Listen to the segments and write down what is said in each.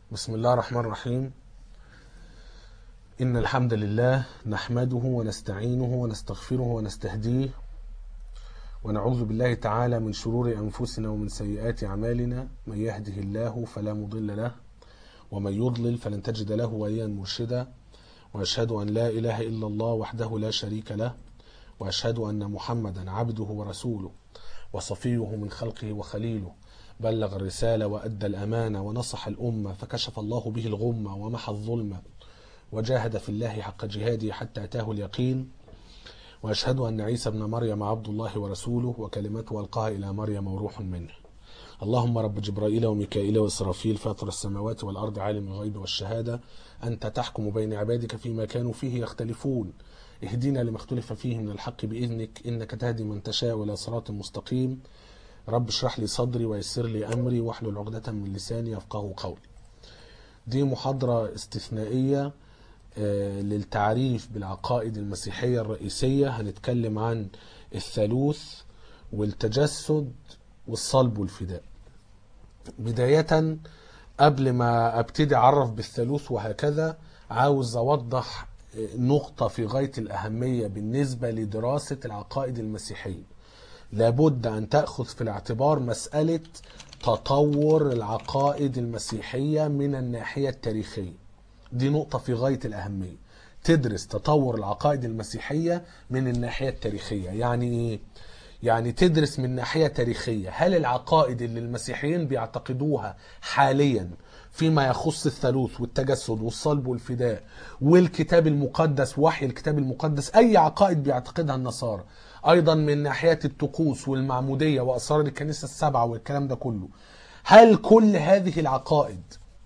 بسم الله الرحمن الرحيم إن الحمد لله نحمده ونستعينه ونستغفره ونستهديه ونعوذ بالله تعالى من شرور أنفسنا ومن سيئات أعمالنا من يهده الله فلا مضل له ومن يضلل فلن تجد له وليا مرشدا وأشهد أن لا إله إلا الله وحده لا شريك له وأشهد أن محمدا عبده ورسوله وصفيه من خلقه وخليله بلغ الرسالة وأدى الأمانة ونصح الأمة فكشف الله به الغمة ومحى الظلمة وجاهد في الله حق جهاده حتى أتاه اليقين وأشهد أن عيسى ابن مريم عبد الله ورسوله وكلمته ألقاها إلى مريم وروح منه اللهم رب جبرائيل وميكائيل وإسرافيل فاطر السماوات والأرض عالم الغيب والشهادة أنت تحكم بين عبادك فيما كانوا فيه يختلفون اهدنا لما اختلف فيه من الحق بإذنك إنك تهدي من تشاء إلى صراط مستقيم رب اشرح لي صدري ويسر لي أمري واحلل عقدة من لساني يفقه قولي دي محاضرة استثنائية آه، للتعريف بالعقائد المسيحية الرئيسية هنتكلم عن الثالوث والتجسد والصلب والفداء بداية قبل ما ابتدي اعرف بالثالوث وهكذا عاوز اوضح نقطة في غاية الأهمية بالنسبة لدراسة العقائد المسيحية لابد أن تأخذ في الاعتبار مسألة تطور العقائد المسيحية من الناحية التاريخية دي نقطة في غاية الأهمية تدرس تطور العقائد المسيحية من الناحية التاريخية يعني إيه؟ يعني تدرس من ناحية تاريخية هل العقائد اللي المسيحيين بيعتقدوها حاليا فيما يخص الثالوث والتجسد والصلب والفداء والكتاب المقدس وحي الكتاب المقدس أي عقائد بيعتقدها النصارى أيضا من ناحية الطقوس والمعمودية وأسرار الكنيسة السبعة والكلام ده كله هل كل هذه العقائد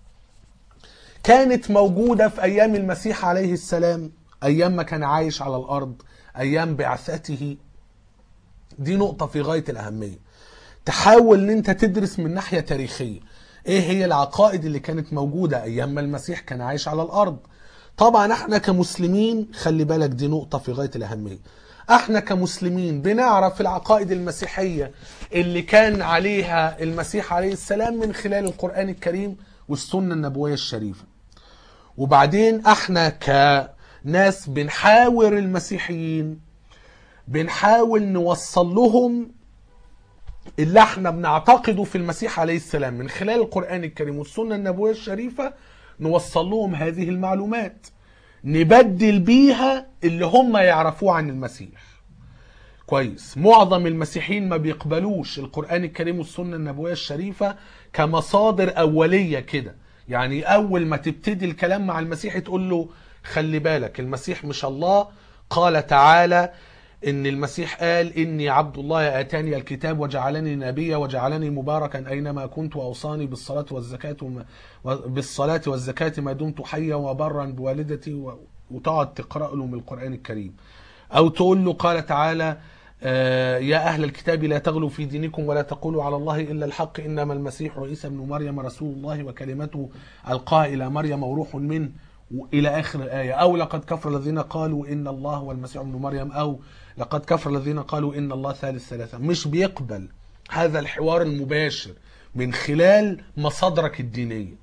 كانت موجودة في أيام المسيح عليه السلام أيام ما كان عايش على الأرض أيام بعثته دي نقطة في غاية الأهمية تحاول ان انت تدرس من ناحية تاريخية ايه هي العقائد اللي كانت موجودة ايام ما المسيح كان عايش على الارض طبعا احنا كمسلمين خلي بالك دي نقطة في غاية الأهمية احنا كمسلمين بنعرف العقائد المسيحية اللي كان عليها المسيح عليه السلام من خلال القرآن الكريم والسنة النبوية الشريفة وبعدين احنا كناس بنحاور المسيحيين بنحاول نوصل لهم اللي احنا بنعتقده في المسيح عليه السلام من خلال القرآن الكريم والسنة النبوية الشريفة نوصل لهم هذه المعلومات نبدل بيها اللي هم يعرفوه عن المسيح كويس معظم المسيحيين ما بيقبلوش القرآن الكريم والسنة النبوية الشريفة كمصادر أولية كده يعني أول ما تبتدي الكلام مع المسيح تقول له خلي بالك المسيح مش الله قال تعالى ان المسيح قال اني عبد الله اتاني الكتاب وجعلني نبيا وجعلني مباركا اينما كنت واوصاني بالصلاه والزكاه وما بالصلاه والزكاه ما دمت حيا وبرا بوالدتي و- وتقعد تقرا له من القران الكريم او تقول له قال تعالى آه، يا اهل الكتاب لا تغلوا في دينكم ولا تقولوا على الله الا الحق انما المسيح عيسى ابن مريم رسول الله وكلمته القاها الى مريم وروح منه الى اخر الايه او لقد كفر الذين قالوا ان الله والمسيح ابن مريم او لقد كفر الذين قالوا ان الله ثالث ثلاثه مش بيقبل هذا الحوار المباشر من خلال مصادرك الدينيه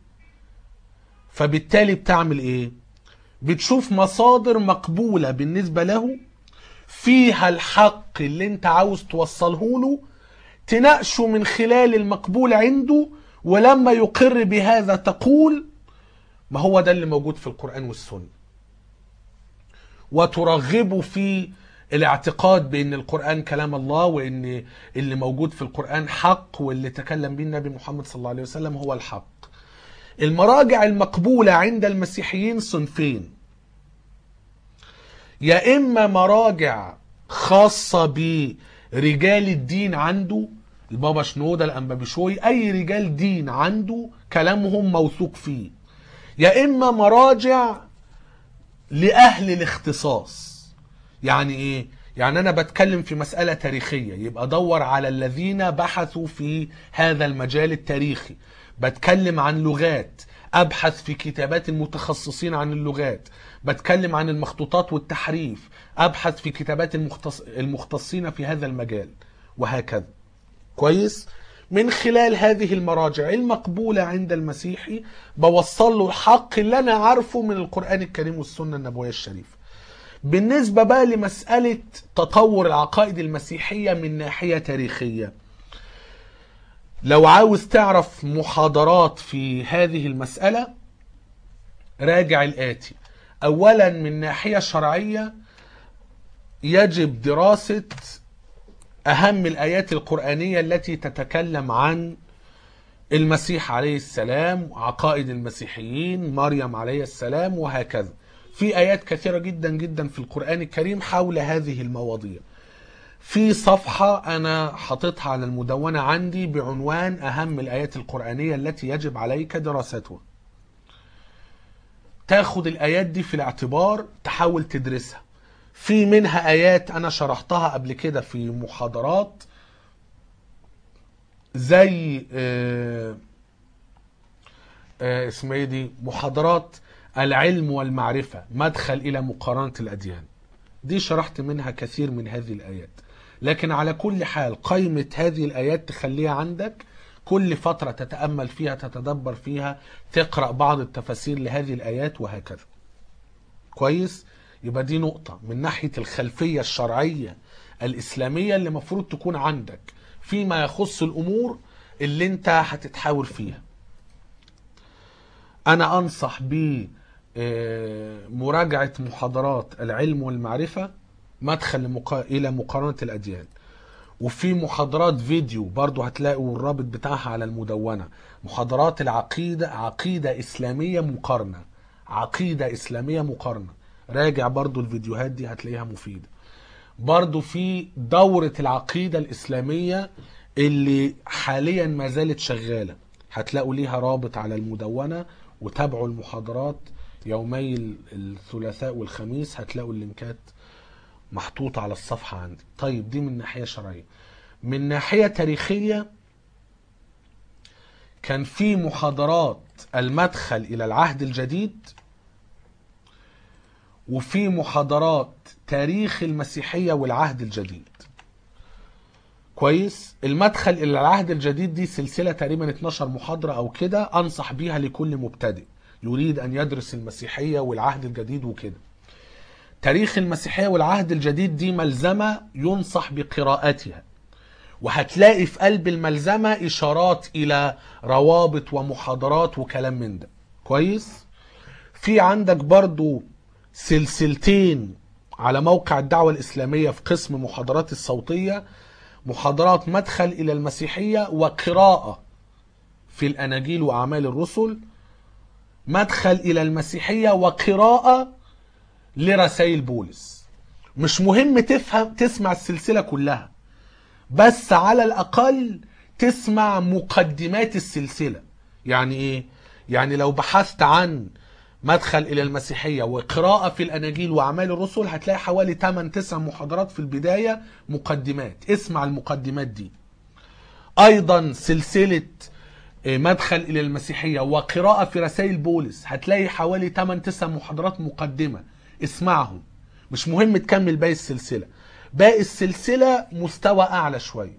فبالتالي بتعمل ايه بتشوف مصادر مقبوله بالنسبه له فيها الحق اللي انت عاوز توصله له تناقشه من خلال المقبول عنده ولما يقر بهذا تقول ما هو ده اللي موجود في القرآن والسنة وترغبه في الاعتقاد بأن القرآن كلام الله وأن اللي موجود في القرآن حق واللي تكلم به النبي محمد صلى الله عليه وسلم هو الحق المراجع المقبولة عند المسيحيين صنفين يا إما مراجع خاصة برجال الدين عنده البابا شنودة الأنبا بشوي أي رجال دين عنده كلامهم موثوق فيه يا اما مراجع لاهل الاختصاص يعني ايه يعني انا بتكلم في مسألة تاريخية يبقى دور على الذين بحثوا في هذا المجال التاريخي بتكلم عن لغات ابحث في كتابات المتخصصين عن اللغات بتكلم عن المخطوطات والتحريف ابحث في كتابات المختص... المختصين في هذا المجال وهكذا كويس من خلال هذه المراجع المقبولة عند المسيحي بوصل له الحق اللي أنا عارفه من القرآن الكريم والسنة النبوية الشريفة بالنسبة بقى لمسألة تطور العقائد المسيحية من ناحية تاريخية لو عاوز تعرف محاضرات في هذه المسألة راجع الآتي أولا من ناحية شرعية يجب دراسة أهم الآيات القرآنية التي تتكلم عن المسيح عليه السلام عقائد المسيحيين مريم عليه السلام وهكذا في آيات كثيرة جدا جدا في القرآن الكريم حول هذه المواضيع في صفحة أنا حاططها على المدونة عندي بعنوان أهم الآيات القرآنية التي يجب عليك دراستها تاخد الآيات دي في الاعتبار تحاول تدرسها في منها آيات أنا شرحتها قبل كده في محاضرات زي آه آه اسمها ايه دي محاضرات العلم والمعرفة مدخل إلى مقارنة الأديان دي شرحت منها كثير من هذه الآيات لكن على كل حال قائمة هذه الآيات تخليها عندك كل فترة تتأمل فيها تتدبر فيها تقرأ بعض التفاسير لهذه الآيات وهكذا كويس يبقى دي نقطة من ناحية الخلفية الشرعية الإسلامية اللي مفروض تكون عندك فيما يخص الأمور اللي انت هتتحاور فيها أنا أنصح ب مراجعة محاضرات العلم والمعرفة مدخل لمقا... إلى مقارنة الأديان وفي محاضرات فيديو برضو هتلاقوا الرابط بتاعها على المدونة محاضرات العقيدة عقيدة إسلامية مقارنة عقيدة إسلامية مقارنة راجع برضو الفيديوهات دي هتلاقيها مفيدة برضو في دورة العقيدة الإسلامية اللي حاليا ما زالت شغالة هتلاقوا ليها رابط على المدونة وتابعوا المحاضرات يومي الثلاثاء والخميس هتلاقوا اللينكات محطوطة على الصفحة عندي طيب دي من ناحية شرعية من ناحية تاريخية كان في محاضرات المدخل إلى العهد الجديد وفي محاضرات تاريخ المسيحية والعهد الجديد كويس المدخل إلى العهد الجديد دي سلسلة تقريبا 12 محاضرة أو كده أنصح بيها لكل مبتدئ يريد أن يدرس المسيحية والعهد الجديد وكده تاريخ المسيحية والعهد الجديد دي ملزمة ينصح بقراءتها وهتلاقي في قلب الملزمة إشارات إلى روابط ومحاضرات وكلام من ده كويس في عندك برضو سلسلتين على موقع الدعوة الإسلامية في قسم محاضرات الصوتية محاضرات مدخل إلى المسيحية وقراءة في الأناجيل وأعمال الرسل مدخل إلى المسيحية وقراءة لرسائل بولس مش مهم تفهم تسمع السلسلة كلها بس على الأقل تسمع مقدمات السلسلة يعني إيه؟ يعني لو بحثت عن مدخل إلى المسيحية وقراءة في الأناجيل وأعمال الرسل هتلاقي حوالي 8-9 محاضرات في البداية مقدمات اسمع المقدمات دي أيضا سلسلة مدخل إلى المسيحية وقراءة في رسائل بولس هتلاقي حوالي 8-9 محاضرات مقدمة اسمعهم مش مهم تكمل باقي السلسلة باقي السلسلة مستوى أعلى شوية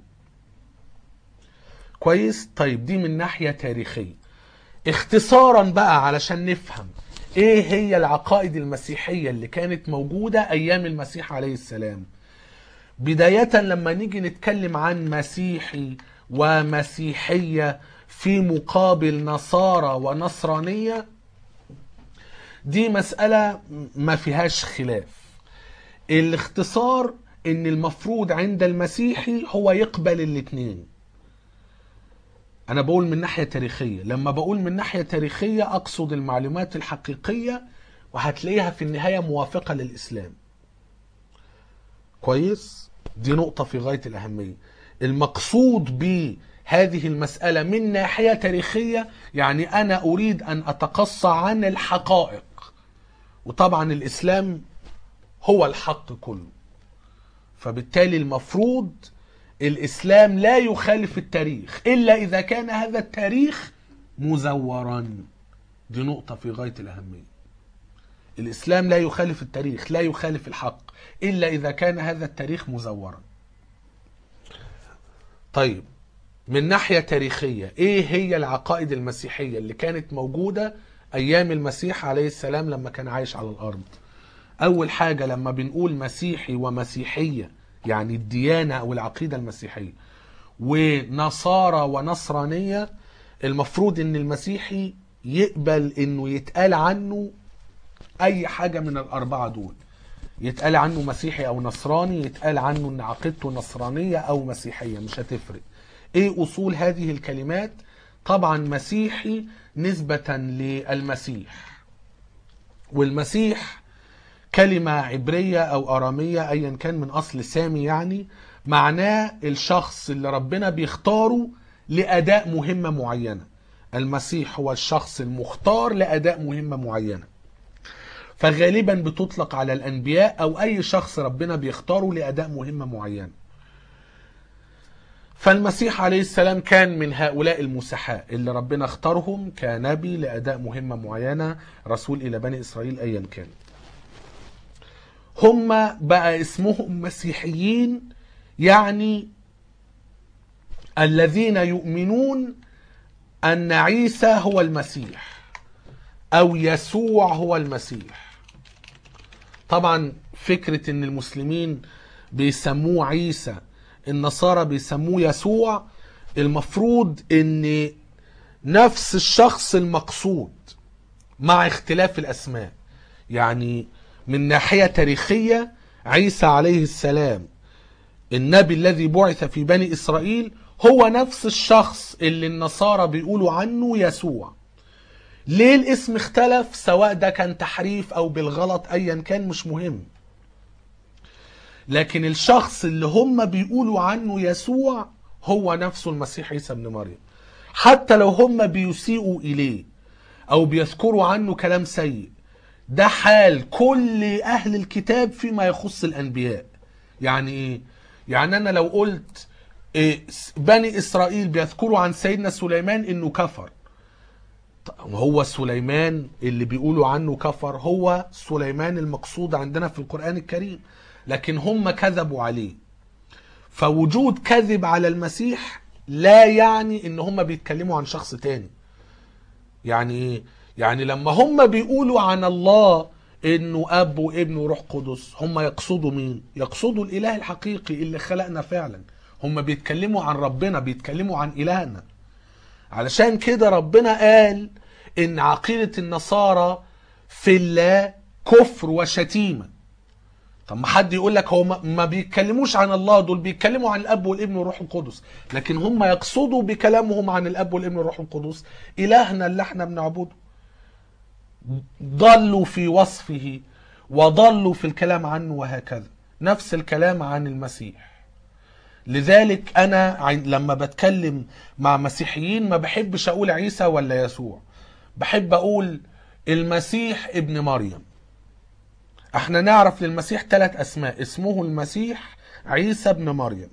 كويس طيب دي من ناحية تاريخية اختصارا بقى علشان نفهم ايه هي العقائد المسيحية اللي كانت موجودة ايام المسيح عليه السلام بداية لما نيجي نتكلم عن مسيحي ومسيحية في مقابل نصارى ونصرانية دي مسألة ما فيهاش خلاف الاختصار ان المفروض عند المسيحي هو يقبل الاتنين انا بقول من ناحية تاريخية لما بقول من ناحية تاريخية اقصد المعلومات الحقيقية وهتلاقيها في النهاية موافقة للاسلام كويس دي نقطة في غاية الاهمية المقصود بهذه المسألة من ناحية تاريخية يعني انا اريد ان اتقصى عن الحقائق وطبعا الاسلام هو الحق كله فبالتالي المفروض الإسلام لا يخالف التاريخ إلا إذا كان هذا التاريخ مزورا دي نقطة في غاية الأهمية الإسلام لا يخالف التاريخ لا يخالف الحق إلا إذا كان هذا التاريخ مزورا طيب من ناحية تاريخية ايه هي العقائد المسيحية اللي كانت موجودة ايام المسيح عليه السلام لما كان عايش على الارض اول حاجة لما بنقول مسيحي ومسيحية يعني الديانة او العقيدة المسيحية ونصارى ونصرانية المفروض ان المسيحي يقبل انه يتقال عنه اي حاجة من الاربعة دول يتقال عنه مسيحي او نصراني يتقال عنه ان عقيدته نصرانية او مسيحية مش هتفرق ايه اصول هذه الكلمات طبعا مسيحي نسبة للمسيح والمسيح كلمة عبرية او ارامية ايا كان من اصل سامي يعني معناه الشخص اللي ربنا بيختاره لاداء مهمة معينة المسيح هو الشخص المختار لاداء مهمة معينة فغالبا بتطلق على الانبياء او اي شخص ربنا بيختاره لاداء مهمة معينة فالمسيح عليه السلام كان من هؤلاء المسحاء اللي ربنا اختارهم كنبي لاداء مهمة معينة رسول الى بني اسرائيل ايا كان هم بقى اسمهم مسيحيين يعني الذين يؤمنون ان عيسى هو المسيح او يسوع هو المسيح طبعا فكرة ان المسلمين بيسموه عيسى النصارى بيسموه يسوع المفروض ان نفس الشخص المقصود مع اختلاف الاسماء يعني من ناحية تاريخية عيسى عليه السلام النبي الذي بعث في بني اسرائيل هو نفس الشخص اللي النصارى بيقولوا عنه يسوع ليه الاسم اختلف سواء ده كان تحريف او بالغلط ايا كان مش مهم لكن الشخص اللي هم بيقولوا عنه يسوع هو نفسه المسيح عيسى ابن مريم حتى لو هم بيسيئوا اليه او بيذكروا عنه كلام سيء ده حال كل اهل الكتاب فيما يخص الانبياء يعني ايه يعني انا لو قلت إيه بني اسرائيل بيذكروا عن سيدنا سليمان انه كفر هو سليمان اللي بيقولوا عنه كفر هو سليمان المقصود عندنا في القرآن الكريم لكن هم كذبوا عليه فوجود كذب على المسيح لا يعني ان هم بيتكلموا عن شخص تاني يعني ايه يعني لما هم بيقولوا عن الله انه اب وابن وروح قدس هم يقصدوا مين يقصدوا الاله الحقيقي اللي خلقنا فعلا هم بيتكلموا عن ربنا بيتكلموا عن الهنا علشان كده ربنا قال ان عقيدة النصارى في الله كفر وشتيمة طب ما حد يقول لك هو ما بيتكلموش عن الله دول بيتكلموا عن الاب والابن والروح القدس لكن هم يقصدوا بكلامهم عن الاب والابن والروح القدس الهنا اللي احنا بنعبده ضلوا في وصفه وضلوا في الكلام عنه وهكذا نفس الكلام عن المسيح لذلك انا لما بتكلم مع مسيحيين ما بحبش اقول عيسى ولا يسوع بحب اقول المسيح ابن مريم احنا نعرف للمسيح ثلاث اسماء اسمه المسيح عيسى ابن مريم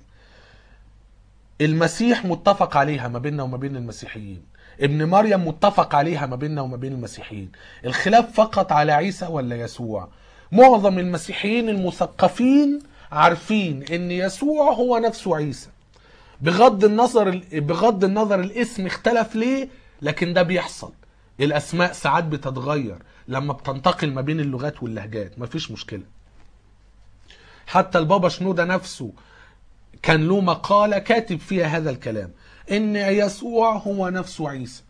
المسيح متفق عليها ما بيننا وما بين المسيحيين ابن مريم متفق عليها ما بيننا وما بين المسيحيين الخلاف فقط على عيسى ولا يسوع معظم المسيحيين المثقفين عارفين ان يسوع هو نفسه عيسى بغض النظر بغض النظر الاسم اختلف ليه لكن ده بيحصل الاسماء ساعات بتتغير لما بتنتقل ما بين اللغات واللهجات مفيش مشكله حتى البابا شنودة نفسه كان له مقالة كاتب فيها هذا الكلام ان يسوع هو نفسه عيسى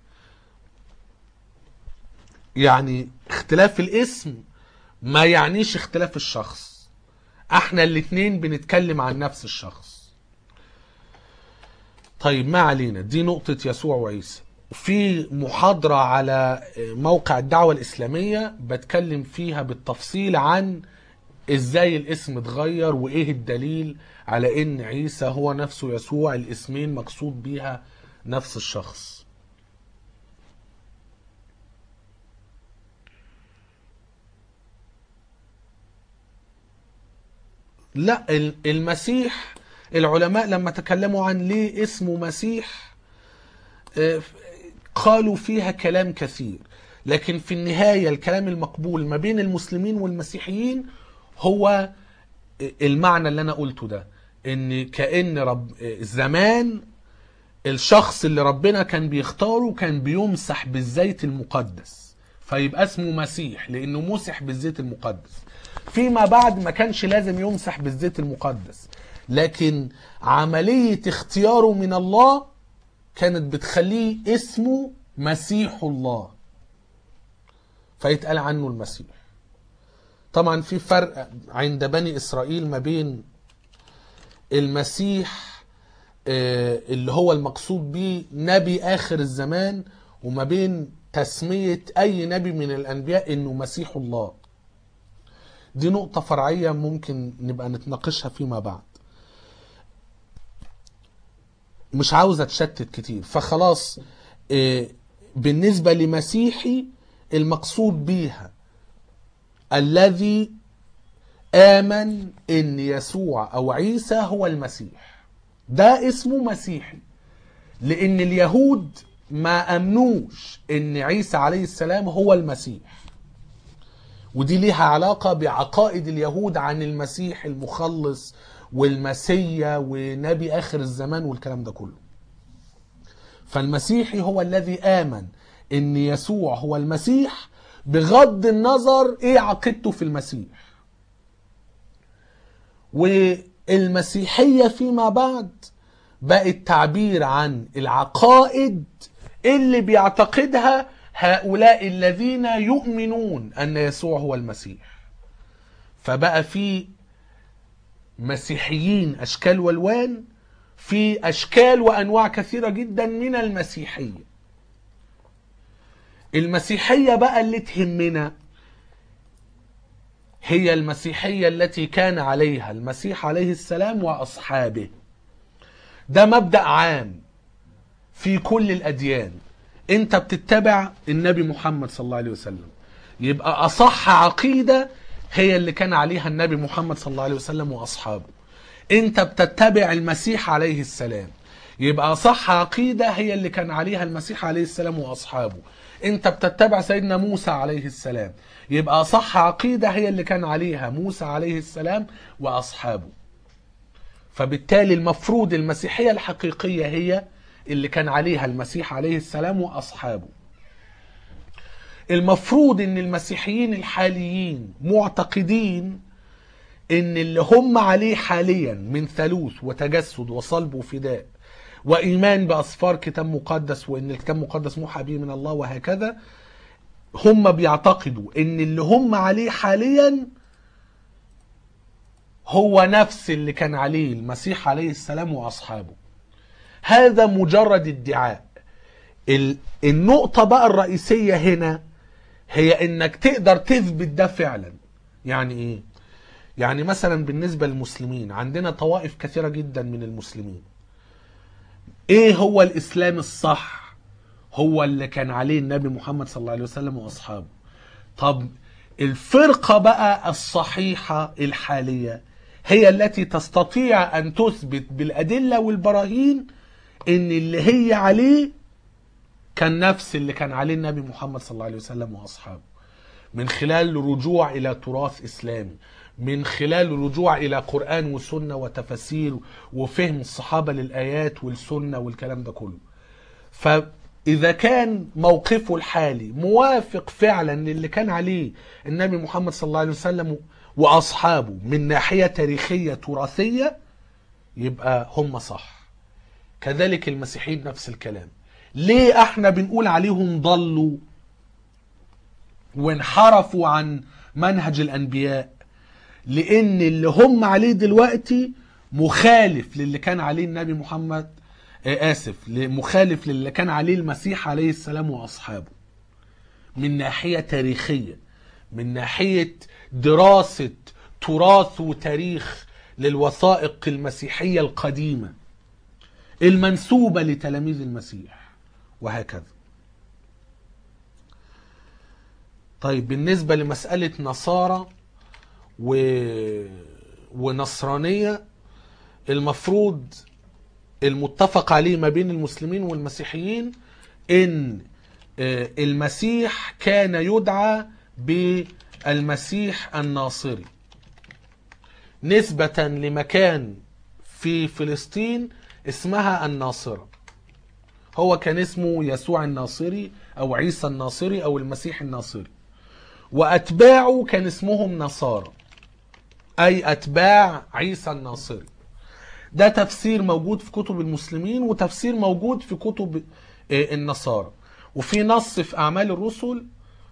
يعني اختلاف الاسم ما يعنيش اختلاف الشخص احنا الاتنين بنتكلم عن نفس الشخص طيب ما علينا دي نقطة يسوع وعيسى في محاضرة على موقع الدعوة الإسلامية بتكلم فيها بالتفصيل عن ازاي الاسم اتغير وايه الدليل على ان عيسى هو نفسه يسوع الاسمين مقصود بيها نفس الشخص لا المسيح العلماء لما تكلموا عن ليه اسمه مسيح قالوا فيها كلام كثير لكن في النهاية الكلام المقبول ما بين المسلمين والمسيحيين هو المعنى اللي انا قلته ده ان كأن رب زمان الشخص اللي ربنا كان بيختاره كان بيمسح بالزيت المقدس فيبقى اسمه مسيح لانه مسح بالزيت المقدس فيما بعد ما كانش لازم يمسح بالزيت المقدس لكن عملية اختياره من الله كانت بتخليه اسمه مسيح الله فيتقال عنه المسيح طبعا في فرق عند بني اسرائيل ما بين المسيح آه، اللي هو المقصود به نبي اخر الزمان وما بين تسمية اي نبي من الانبياء انه مسيح الله دي نقطة فرعية ممكن نبقى نتناقشها فيما بعد مش عاوز اتشتت كتير فخلاص آه، بالنسبة لمسيحي المقصود بيها الذي آمن إن يسوع أو عيسى هو المسيح ده اسمه مسيحي لأن اليهود ما أمنوش إن عيسى عليه السلام هو المسيح ودي ليها علاقة بعقائد اليهود عن المسيح المخلص والمسيا ونبي آخر الزمان والكلام ده كله فالمسيحي هو الذي آمن إن يسوع هو المسيح بغض النظر إيه عقيدته في المسيح والمسيحية فيما بعد بقت تعبير عن العقائد اللي بيعتقدها هؤلاء الذين يؤمنون أن يسوع هو المسيح فبقى في مسيحيين أشكال والوان في أشكال وأنواع كثيرة جدا من المسيحية المسيحية بقى اللي تهمنا هي المسيحية التي كان عليها المسيح عليه السلام وأصحابه ده مبدأ عام في كل الأديان انت بتتبع النبي محمد صلى الله عليه وسلم يبقى أصح عقيدة هي اللي كان عليها النبي محمد صلى الله عليه وسلم وأصحابه انت بتتبع المسيح عليه السلام يبقى صح عقيدة هي اللي كان عليها المسيح عليه السلام وأصحابه انت بتتبع سيدنا موسى عليه السلام يبقى صح عقيدة هي اللي كان عليها موسى عليه السلام وأصحابه فبالتالي المفروض المسيحية الحقيقية هي اللي كان عليها المسيح عليه السلام وأصحابه المفروض ان المسيحيين الحاليين معتقدين ان اللي هم عليه حاليا من ثالوث وتجسد وصلب وفداء وايمان باصفار كتاب مقدس وان الكتاب المقدس موحى به من الله وهكذا هم بيعتقدوا ان اللي هم عليه حاليا هو نفس اللي كان عليه المسيح عليه السلام واصحابه هذا مجرد ادعاء ال- النقطة بقى الرئيسية هنا هي انك تقدر تثبت ده فعلا يعني ايه يعني مثلا بالنسبة للمسلمين عندنا طوائف كثيرة جدا من المسلمين ايه هو الاسلام الصح هو اللي كان عليه النبي محمد صلى الله عليه وسلم واصحابه طب الفرقة بقى الصحيحة الحالية هي التي تستطيع ان تثبت بالادلة والبراهين ان اللي هي عليه كان نفس اللي كان عليه النبي محمد صلى الله عليه وسلم واصحابه من خلال الرجوع الى تراث اسلامي من خلال الرجوع الى قران وسنه وتفاسير وفهم الصحابه للايات والسنه والكلام ده كله فاذا كان موقفه الحالي موافق فعلا للي كان عليه النبي محمد صلى الله عليه وسلم واصحابه من ناحيه تاريخيه تراثيه يبقى هم صح كذلك المسيحيين نفس الكلام ليه احنا بنقول عليهم ضلوا وانحرفوا عن منهج الانبياء لان اللي هم عليه دلوقتي مخالف للي كان عليه النبي محمد آه اسف مخالف للي كان عليه المسيح عليه السلام واصحابه من ناحيه تاريخيه من ناحيه دراسه تراث وتاريخ للوثائق المسيحيه القديمه المنسوبه لتلاميذ المسيح وهكذا طيب بالنسبة لمسألة نصارى و... ونصرانية المفروض المتفق عليه ما بين المسلمين والمسيحيين ان آه، المسيح كان يدعى بالمسيح الناصري نسبة لمكان في فلسطين اسمها الناصرة هو كان اسمه يسوع الناصري او عيسى الناصري او المسيح الناصري واتباعه كان اسمهم نصارى اي اتباع عيسى الناصري ده تفسير موجود في كتب المسلمين وتفسير موجود في كتب آه، النصارى وفي نص في اعمال الرسل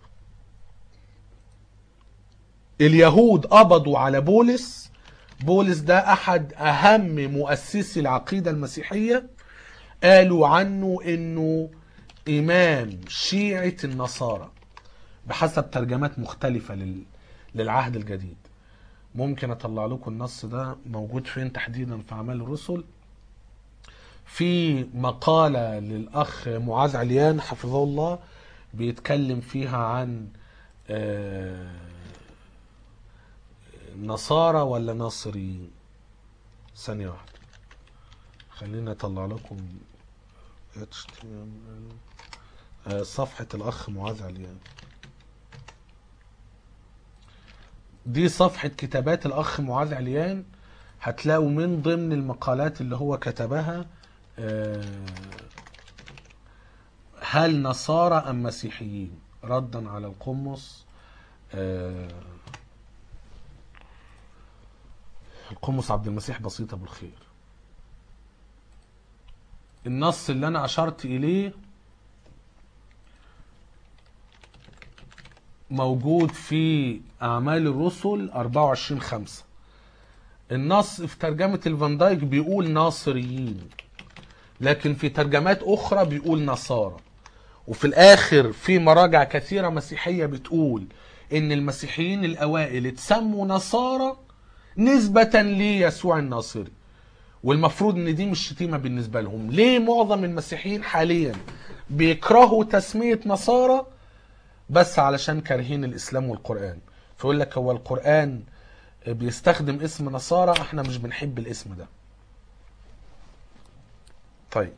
اليهود قبضوا على بولس بولس ده احد اهم مؤسسي العقيده المسيحيه قالوا عنه انه امام شيعه النصارى بحسب ترجمات مختلفه لل... للعهد الجديد ممكن اطلع لكم النص ده موجود فين تحديدا في اعمال الرسل في مقالة للأخ معاذ عليان حفظه الله بيتكلم فيها عن آه، نصارى ولا ناصريين ثانية واحدة خليني أطلع لكم HTML آه، صفحة الأخ معاذ عليان دي صفحة كتابات الأخ معاذ عليان هتلاقوا من ضمن المقالات اللي هو كتبها آه، هل نصارى أم مسيحيين ردا على القمص آه، القمص عبد المسيح بسيط أبو الخير النص اللي أنا أشرت إليه موجود في أعمال الرسل 24 5 النص في ترجمة الفان دايك بيقول ناصريين لكن في ترجمات أخرى بيقول نصارى وفي الآخر في مراجع كثيرة مسيحية بتقول إن المسيحيين الأوائل اتسموا نصارى نسبة ليسوع الناصري والمفروض ان دي مش شتيمه بالنسبه لهم ليه معظم المسيحيين حاليا بيكرهوا تسميه نصارى بس علشان كارهين الاسلام والقران فيقول لك هو القران بيستخدم اسم نصارى احنا مش بنحب الاسم ده طيب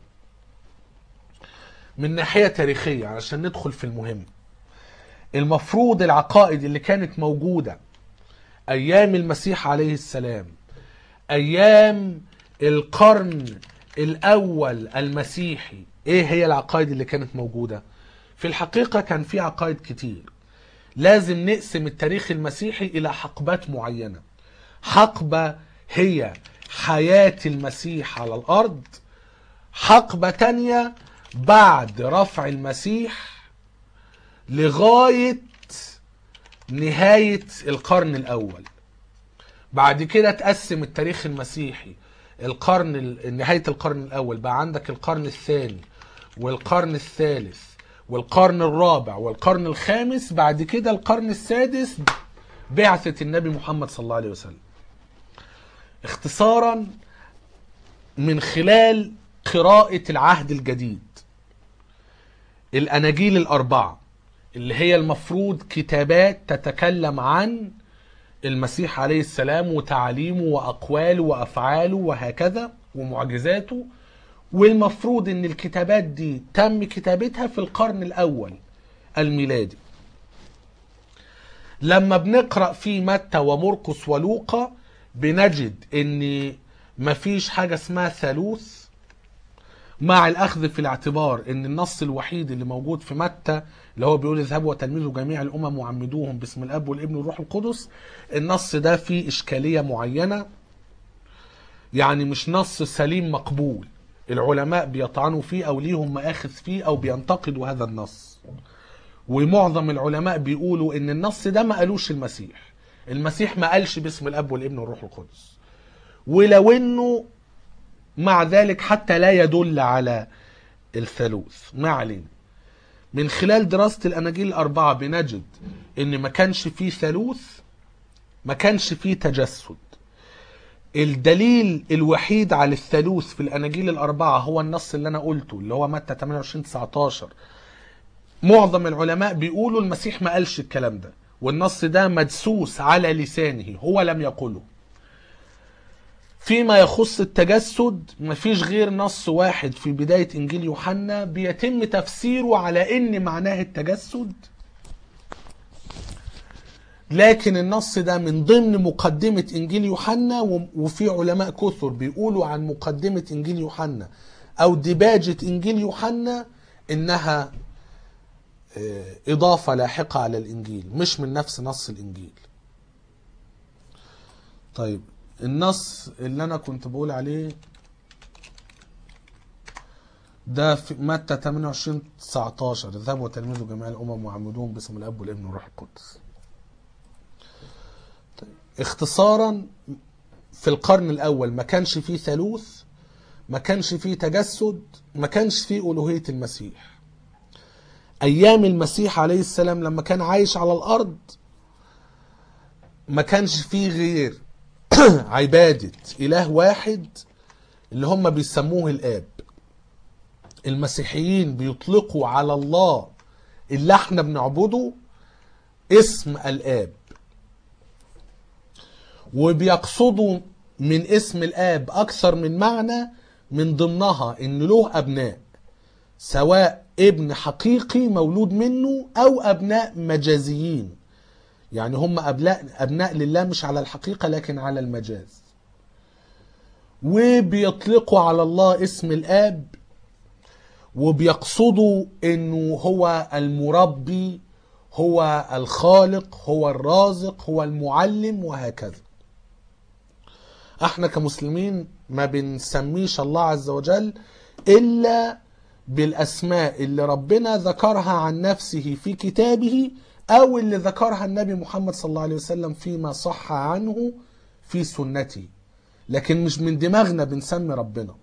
من ناحيه تاريخيه علشان ندخل في المهم المفروض العقائد اللي كانت موجوده ايام المسيح عليه السلام ايام القرن الاول المسيحي ايه هي العقائد اللي كانت موجوده في الحقيقه كان في عقائد كتير لازم نقسم التاريخ المسيحي الى حقبات معينه حقبه هي حياه المسيح على الارض حقبه تانية بعد رفع المسيح لغايه نهايه القرن الاول بعد كده تقسم التاريخ المسيحي القرن ال- نهاية القرن الأول بقى عندك القرن الثاني والقرن الثالث والقرن الرابع والقرن الخامس بعد كده القرن السادس بعثة النبي محمد صلى الله عليه وسلم اختصارا من خلال قراءة العهد الجديد الأناجيل الأربعة اللي هي المفروض كتابات تتكلم عن المسيح عليه السلام وتعاليمه وأقواله وأفعاله وهكذا ومعجزاته والمفروض ان الكتابات دي تم كتابتها في القرن الأول الميلادي لما بنقرأ في متى ومرقس ولوقا بنجد ان مفيش حاجة اسمها ثالوث مع الاخذ في الاعتبار ان النص الوحيد اللي موجود في متى اللي هو بيقول اذهبوا وتلمذوا جميع الامم وعمدوهم باسم الاب والابن والروح القدس النص ده فيه اشكاليه معينه يعني مش نص سليم مقبول العلماء بيطعنوا فيه او ليهم مآخذ فيه او بينتقدوا هذا النص ومعظم العلماء بيقولوا ان النص ده ما قالوش المسيح المسيح ما قالش باسم الاب والابن والروح القدس ولو انه مع ذلك حتى لا يدل على الثالوث ما علينا من خلال دراسة الأناجيل الأربعة بنجد إن ما كانش فيه ثالوث ما كانش فيه تجسد الدليل الوحيد على الثالوث في الأناجيل الأربعة هو النص اللي أنا قلته اللي هو متى 28 19 معظم العلماء بيقولوا المسيح ما قالش الكلام ده والنص ده مدسوس على لسانه هو لم يقله فيما يخص التجسد مفيش غير نص واحد في بداية إنجيل يوحنا بيتم تفسيره على إن معناه التجسد لكن النص ده من ضمن مقدمة إنجيل يوحنا و- وفي علماء كثر بيقولوا عن مقدمة إنجيل يوحنا او دباجة انجيل يوحنا انها آه، اضافة لاحقة على الانجيل مش من نفس نص الانجيل طيب النص اللي انا كنت بقول عليه ده في متى 28 19 اذهبوا وتلمذوا جميع الامم وعمدوهم باسم الاب والابن والروح القدس طيب. اختصارا في القرن الاول ما كانش فيه ثالوث ما كانش فيه تجسد ما كانش فيه الوهيه المسيح ايام المسيح عليه السلام لما كان عايش على الارض ما كانش فيه غير عباده اله واحد اللي هم بيسموه الاب المسيحيين بيطلقوا على الله اللي احنا بنعبده اسم الاب وبيقصدوا من اسم الاب اكثر من معنى من ضمنها ان له ابناء سواء ابن حقيقي مولود منه او ابناء مجازيين يعني هم ابناء ابناء لله مش على الحقيقه لكن على المجاز وبيطلقوا على الله اسم الاب وبيقصدوا انه هو المربي هو الخالق هو الرازق هو المعلم وهكذا احنا كمسلمين ما بنسميش الله عز وجل الا بالاسماء اللي ربنا ذكرها عن نفسه في كتابه او اللي ذكرها النبي محمد صلى الله عليه وسلم فيما صح عنه في سنته لكن مش من دماغنا بنسمي ربنا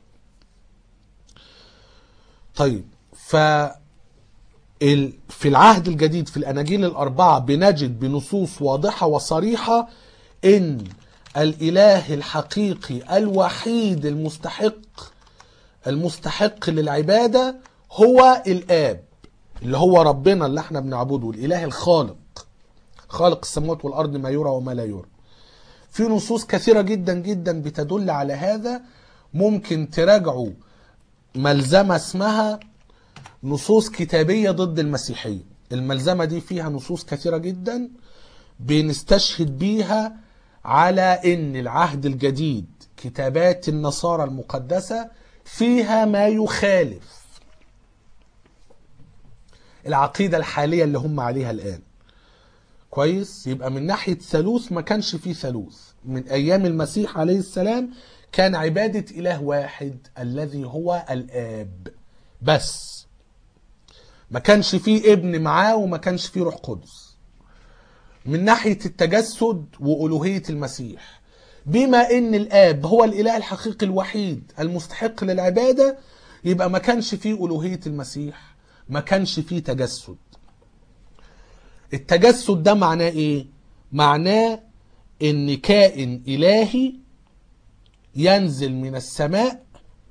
طيب ف ال- في العهد الجديد في الاناجيل الاربعه بنجد بنصوص واضحه وصريحه ان الاله الحقيقي الوحيد المستحق المستحق للعباده هو الاب اللي هو ربنا اللي احنا بنعبده الاله الخالق خالق السماوات والارض ما يرى وما لا يرى في نصوص كثيره جدا جدا بتدل على هذا ممكن تراجعوا ملزمه اسمها نصوص كتابيه ضد المسيحيه الملزمه دي فيها نصوص كثيره جدا بنستشهد بيها على ان العهد الجديد كتابات النصارى المقدسه فيها ما يخالف العقيده الحاليه اللي هم عليها الان كويس يبقى من ناحيه ثالوث ما كانش فيه ثالوث من ايام المسيح عليه السلام كان عباده اله واحد الذي هو الاب بس ما كانش فيه ابن معاه وما كانش فيه روح قدس من ناحيه التجسد والوهيه المسيح بما ان الاب هو الاله الحقيقي الوحيد المستحق للعباده يبقى ما كانش فيه الوهيه المسيح ما كانش فيه تجسد التجسد ده معناه ايه معناه ان كائن الهي ينزل من السماء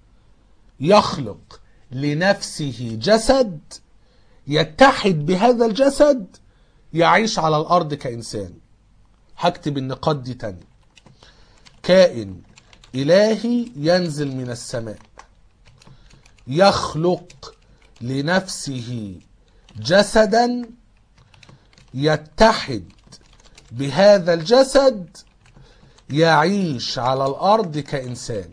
يخلق لنفسه جسد يتحد بهذا الجسد يعيش على الارض كانسان هكتب النقاط دي تاني كائن الهي ينزل من السماء يخلق لنفسه جسدا يتحد بهذا الجسد يعيش على الارض كانسان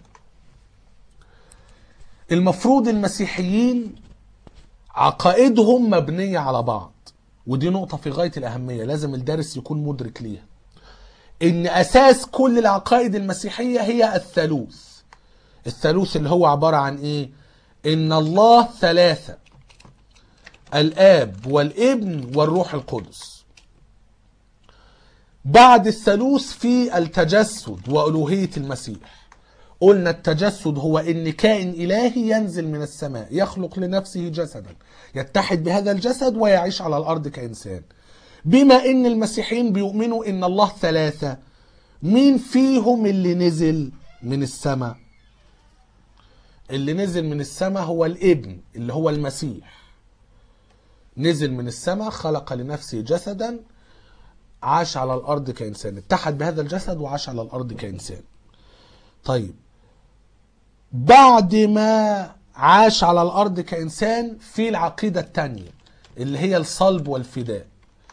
المفروض المسيحيين عقائدهم مبنيه على بعض ودي نقطه في غايه الاهميه لازم الدارس يكون مدرك ليها ان اساس كل العقائد المسيحيه هي الثالوث الثالوث اللي هو عباره عن ايه ان الله ثلاثه الاب والابن والروح القدس بعد الثالوث في التجسد والوهيه المسيح قلنا التجسد هو ان كائن الهي ينزل من السماء يخلق لنفسه جسدا يتحد بهذا الجسد ويعيش على الارض كانسان بما ان المسيحيين بيؤمنوا ان الله ثلاثه مين فيهم اللي نزل من السماء اللي نزل من السماء هو الابن اللي هو المسيح نزل من السماء خلق لنفسه جسدا عاش على الارض كانسان اتحد بهذا الجسد وعاش على الارض كانسان طيب بعد ما عاش على الارض كانسان في العقيده الثانيه اللي هي الصلب والفداء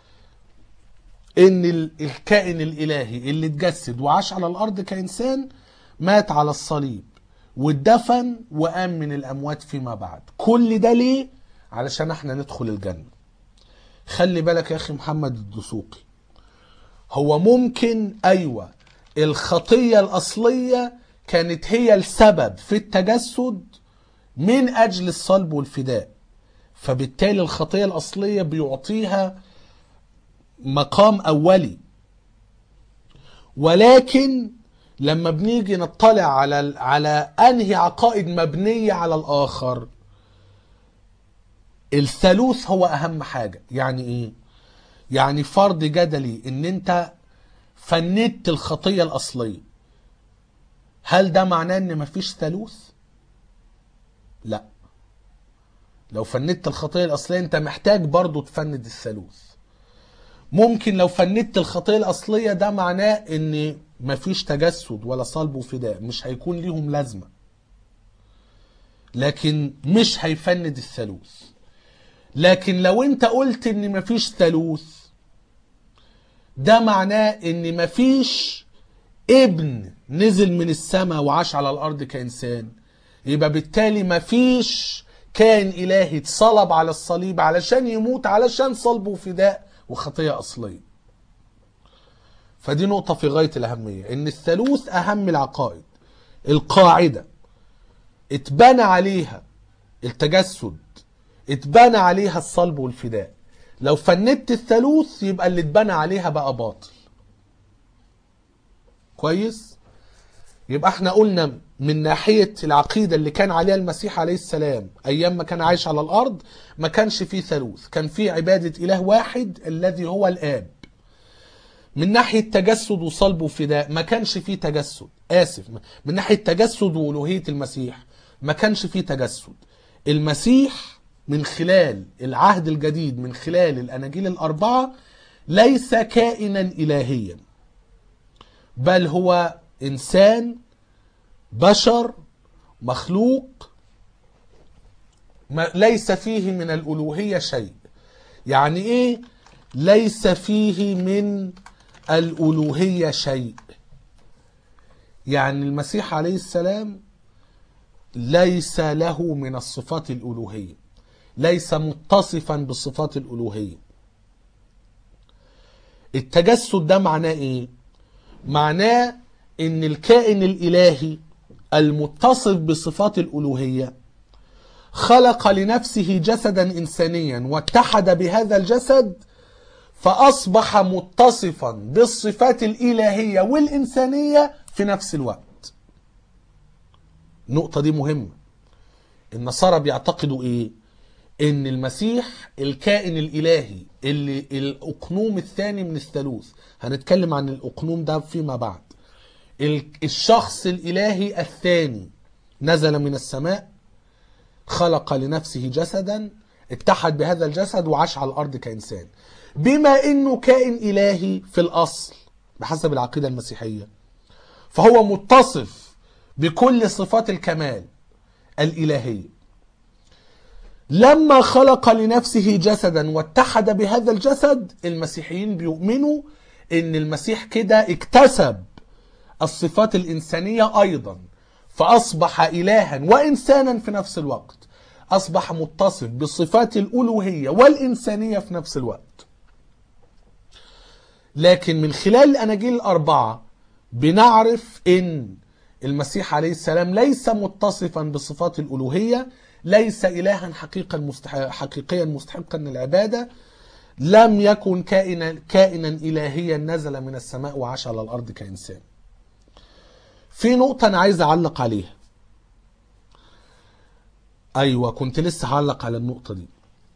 ان ال- الكائن الالهي اللي اتجسد وعاش على الارض كانسان مات على الصليب واتدفن وقام من الأموات فيما بعد كل ده ليه؟ علشان احنا ندخل الجنة خلي بالك يا أخي محمد الدسوقي هو ممكن أيوة الخطية الأصلية كانت هي السبب في التجسد من أجل الصلب والفداء فبالتالي الخطية الأصلية بيعطيها مقام أولي ولكن لما بنيجي نطلع على على انهي عقائد مبنيه على الاخر الثالوث هو اهم حاجه يعني ايه يعني فرض جدلي ان انت فندت الخطيه الاصليه هل ده معناه ان مفيش ثالوث لا لو فندت الخطيه الاصليه انت محتاج برضو تفند الثالوث ممكن لو فندت الخطيه الاصليه ده معناه ان مفيش تجسد ولا صلب وفداء مش هيكون ليهم لازمه لكن مش هيفند الثالوث لكن لو انت قلت ان مفيش ثالوث ده معناه ان مفيش ابن نزل من السماء وعاش على الارض كانسان يبقى بالتالي مفيش كائن الهي اتصلب على الصليب علشان يموت علشان صلب وفداء وخطيه اصليه فدي نقطة في غاية الأهمية إن الثالوث أهم العقائد القاعدة اتبنى عليها التجسد اتبنى عليها الصلب والفداء لو فندت الثالوث يبقى اللي اتبنى عليها بقى باطل كويس يبقى احنا قلنا من ناحية العقيدة اللي كان عليها المسيح عليه السلام أيام ما كان عايش على الأرض ما كانش فيه ثالوث كان فيه عبادة إله واحد الذي هو الآب من ناحية تجسد وصلب وفداء ما كانش فيه تجسد آسف من ناحية تجسد وألوهية المسيح ما كانش فيه تجسد المسيح من خلال العهد الجديد من خلال الأناجيل الأربعة ليس كائنا إلهيا بل هو إنسان بشر مخلوق ما ليس فيه من الألوهية شيء يعني إيه ليس فيه من الألوهية شيء يعني المسيح عليه السلام ليس له من الصفات الألوهية ليس متصفا بصفات الألوهية التجسد ده معناه ايه معناه ان الكائن الالهي المتصف بصفات الالوهيه خلق لنفسه جسدا انسانيا واتحد بهذا الجسد فاصبح متصفا بالصفات الالهيه والانسانيه في نفس الوقت النقطه دي مهمه النصارى بيعتقدوا ايه ان المسيح الكائن الالهي اللي الاقنوم الثاني من الثالوث هنتكلم عن الاقنوم ده فيما بعد الشخص الالهي الثاني نزل من السماء خلق لنفسه جسدا اتحد بهذا الجسد وعاش على الارض كانسان بما انه كائن الهي في الاصل بحسب العقيده المسيحيه فهو متصف بكل صفات الكمال الالهيه لما خلق لنفسه جسدا واتحد بهذا الجسد المسيحيين بيؤمنوا ان المسيح كده اكتسب الصفات الانسانيه ايضا فاصبح الها وانسانا في نفس الوقت اصبح متصف بالصفات الالوهيه والانسانيه في نفس الوقت لكن من خلال الاناجيل الاربعه بنعرف ان المسيح عليه السلام ليس متصفا بصفات الالوهيه ليس إلها حقيقا مستحق حقيقيا مستحقا للعبادة لم يكن كائنا كائنا إلهيا نزل من السماء وعاش على الأرض كإنسان في نقطة أنا عايز أعلق عليها أيوة كنت لسه هعلق على النقطة دي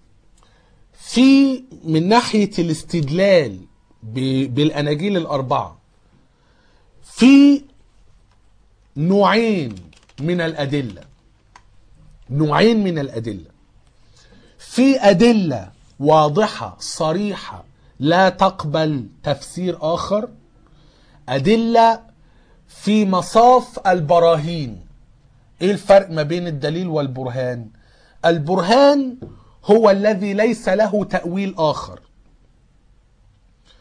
في من ناحية الاستدلال بالأناجيل الأربعة في نوعين من الأدلة نوعين من الأدلة في أدلة واضحة صريحة لا تقبل تفسير آخر أدلة في مصاف البراهين إيه الفرق ما بين الدليل والبرهان البرهان هو الذي ليس له تأويل آخر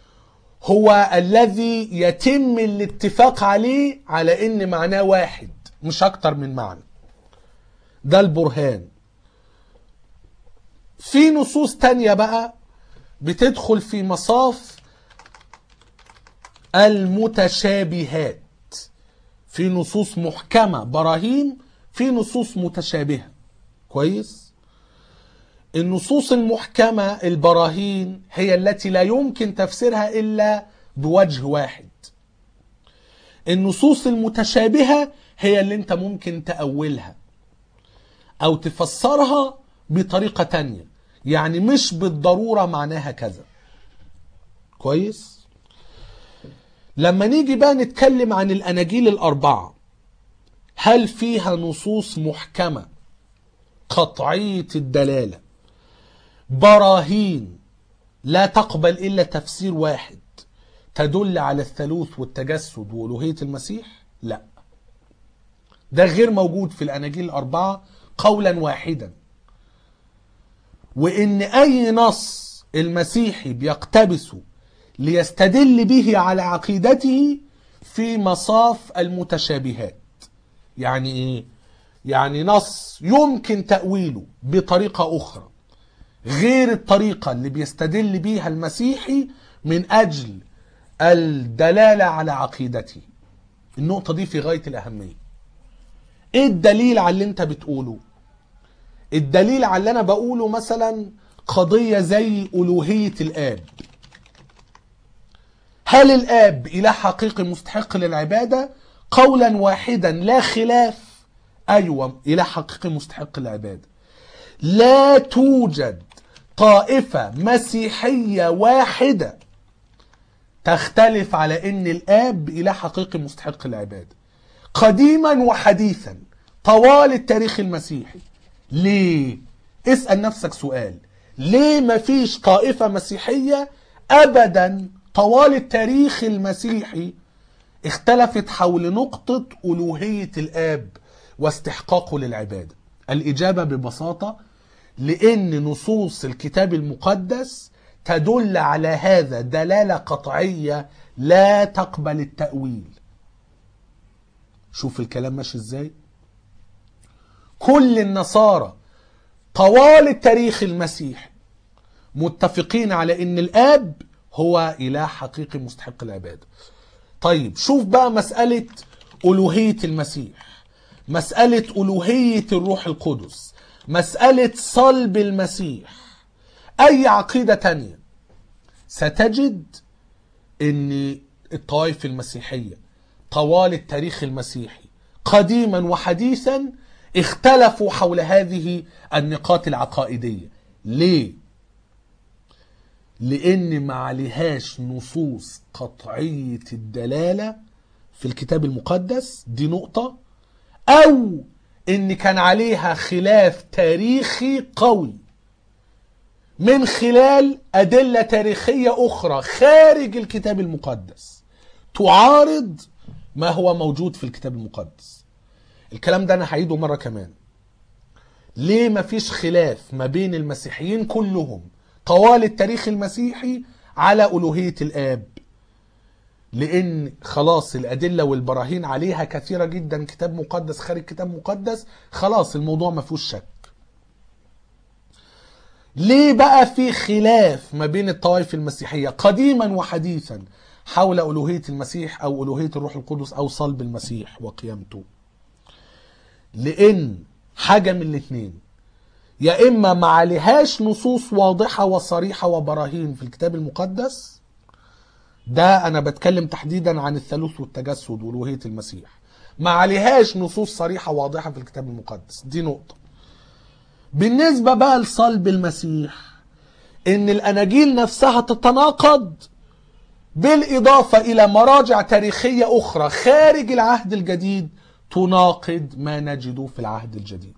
هو الذي يتم الاتفاق عليه على ان معناه واحد مش اكتر من معنى ده البرهان في نصوص تانية بقى بتدخل في مصاف المتشابهات في نصوص محكمة براهين في نصوص متشابهة كويس النصوص المحكمة البراهين هي التي لا يمكن تفسيرها إلا بوجه واحد النصوص المتشابهة هي اللي انت ممكن تأولها أو تفسرها بطريقة تانية يعني مش بالضرورة معناها كذا كويس لما نيجي بقى نتكلم عن الأناجيل الأربعة هل فيها نصوص محكمة قطعية الدلالة براهين لا تقبل إلا تفسير واحد تدل على الثالوث والتجسد وألوهية المسيح لا ده غير موجود في الأناجيل الأربعة قولا واحدا وإن أي نص المسيحي بيقتبسه ليستدل به على عقيدته في مصاف المتشابهات يعني ايه يعني نص يمكن تأويله بطريقة أخرى غير الطريقة اللي بيستدل بيها المسيحي من أجل الدلالة على عقيدته النقطة دي في غاية الأهمية ايه الدليل على اللي انت بتقوله الدليل على اللي انا بقوله مثلا قضية زي ألوهية الآب هل الآب إله حقيقي مستحق للعبادة قولا واحدا لا خلاف أيوة إله حقيقي مستحق للعبادة لا توجد طائفة مسيحية واحدة تختلف على ان الاب اله حقيقي مستحق للعباده قديما وحديثا طوال التاريخ المسيحي ليه اسال نفسك سؤال ليه مفيش طائفه مسيحيه ابدا طوال التاريخ المسيحي اختلفت حول نقطه الوهيه الاب واستحقاقه للعباده الاجابه ببساطه لان نصوص الكتاب المقدس تدل على هذا دلاله قطعيه لا تقبل التاويل شوف الكلام ماشي ازاي كل النصارى طوال التاريخ المسيحي متفقين على ان الاب هو اله حقيقي مستحق العباده طيب شوف بقى مساله الوهيه المسيح مساله الوهيه الروح القدس مساله صلب المسيح اي عقيده تانية ستجد ان الطوائف المسيحيه طوال التاريخ المسيحي قديما وحديثا اختلفوا حول هذه النقاط العقائديه ليه لان ما عليهاش نصوص قطعيه الدلاله في الكتاب المقدس دي نقطه او ان كان عليها خلاف تاريخي قوي من خلال ادله تاريخيه اخرى خارج الكتاب المقدس تعارض ما هو موجود في الكتاب المقدس الكلام ده انا هعيده مره كمان ليه مفيش خلاف ما بين المسيحيين كلهم طوال التاريخ المسيحي على الوهيه الاب لان خلاص الادله والبراهين عليها كثيره جدا كتاب مقدس خارج كتاب مقدس خلاص الموضوع ما فيهوش شك ليه بقى في خلاف ما بين الطوائف المسيحيه قديما وحديثا حول الوهيه المسيح او الوهيه الروح القدس او صلب المسيح وقيامته لان حاجه من الاثنين يا اما ما عليهاش نصوص واضحه وصريحه وبراهين في الكتاب المقدس ده انا بتكلم تحديدا عن الثالوث والتجسد والوهيه المسيح ما عليهاش نصوص صريحه واضحه في الكتاب المقدس دي نقطه بالنسبه بقى لصلب المسيح ان الاناجيل نفسها تتناقض بالاضافه الى مراجع تاريخيه اخرى خارج العهد الجديد تناقض ما نجده في العهد الجديد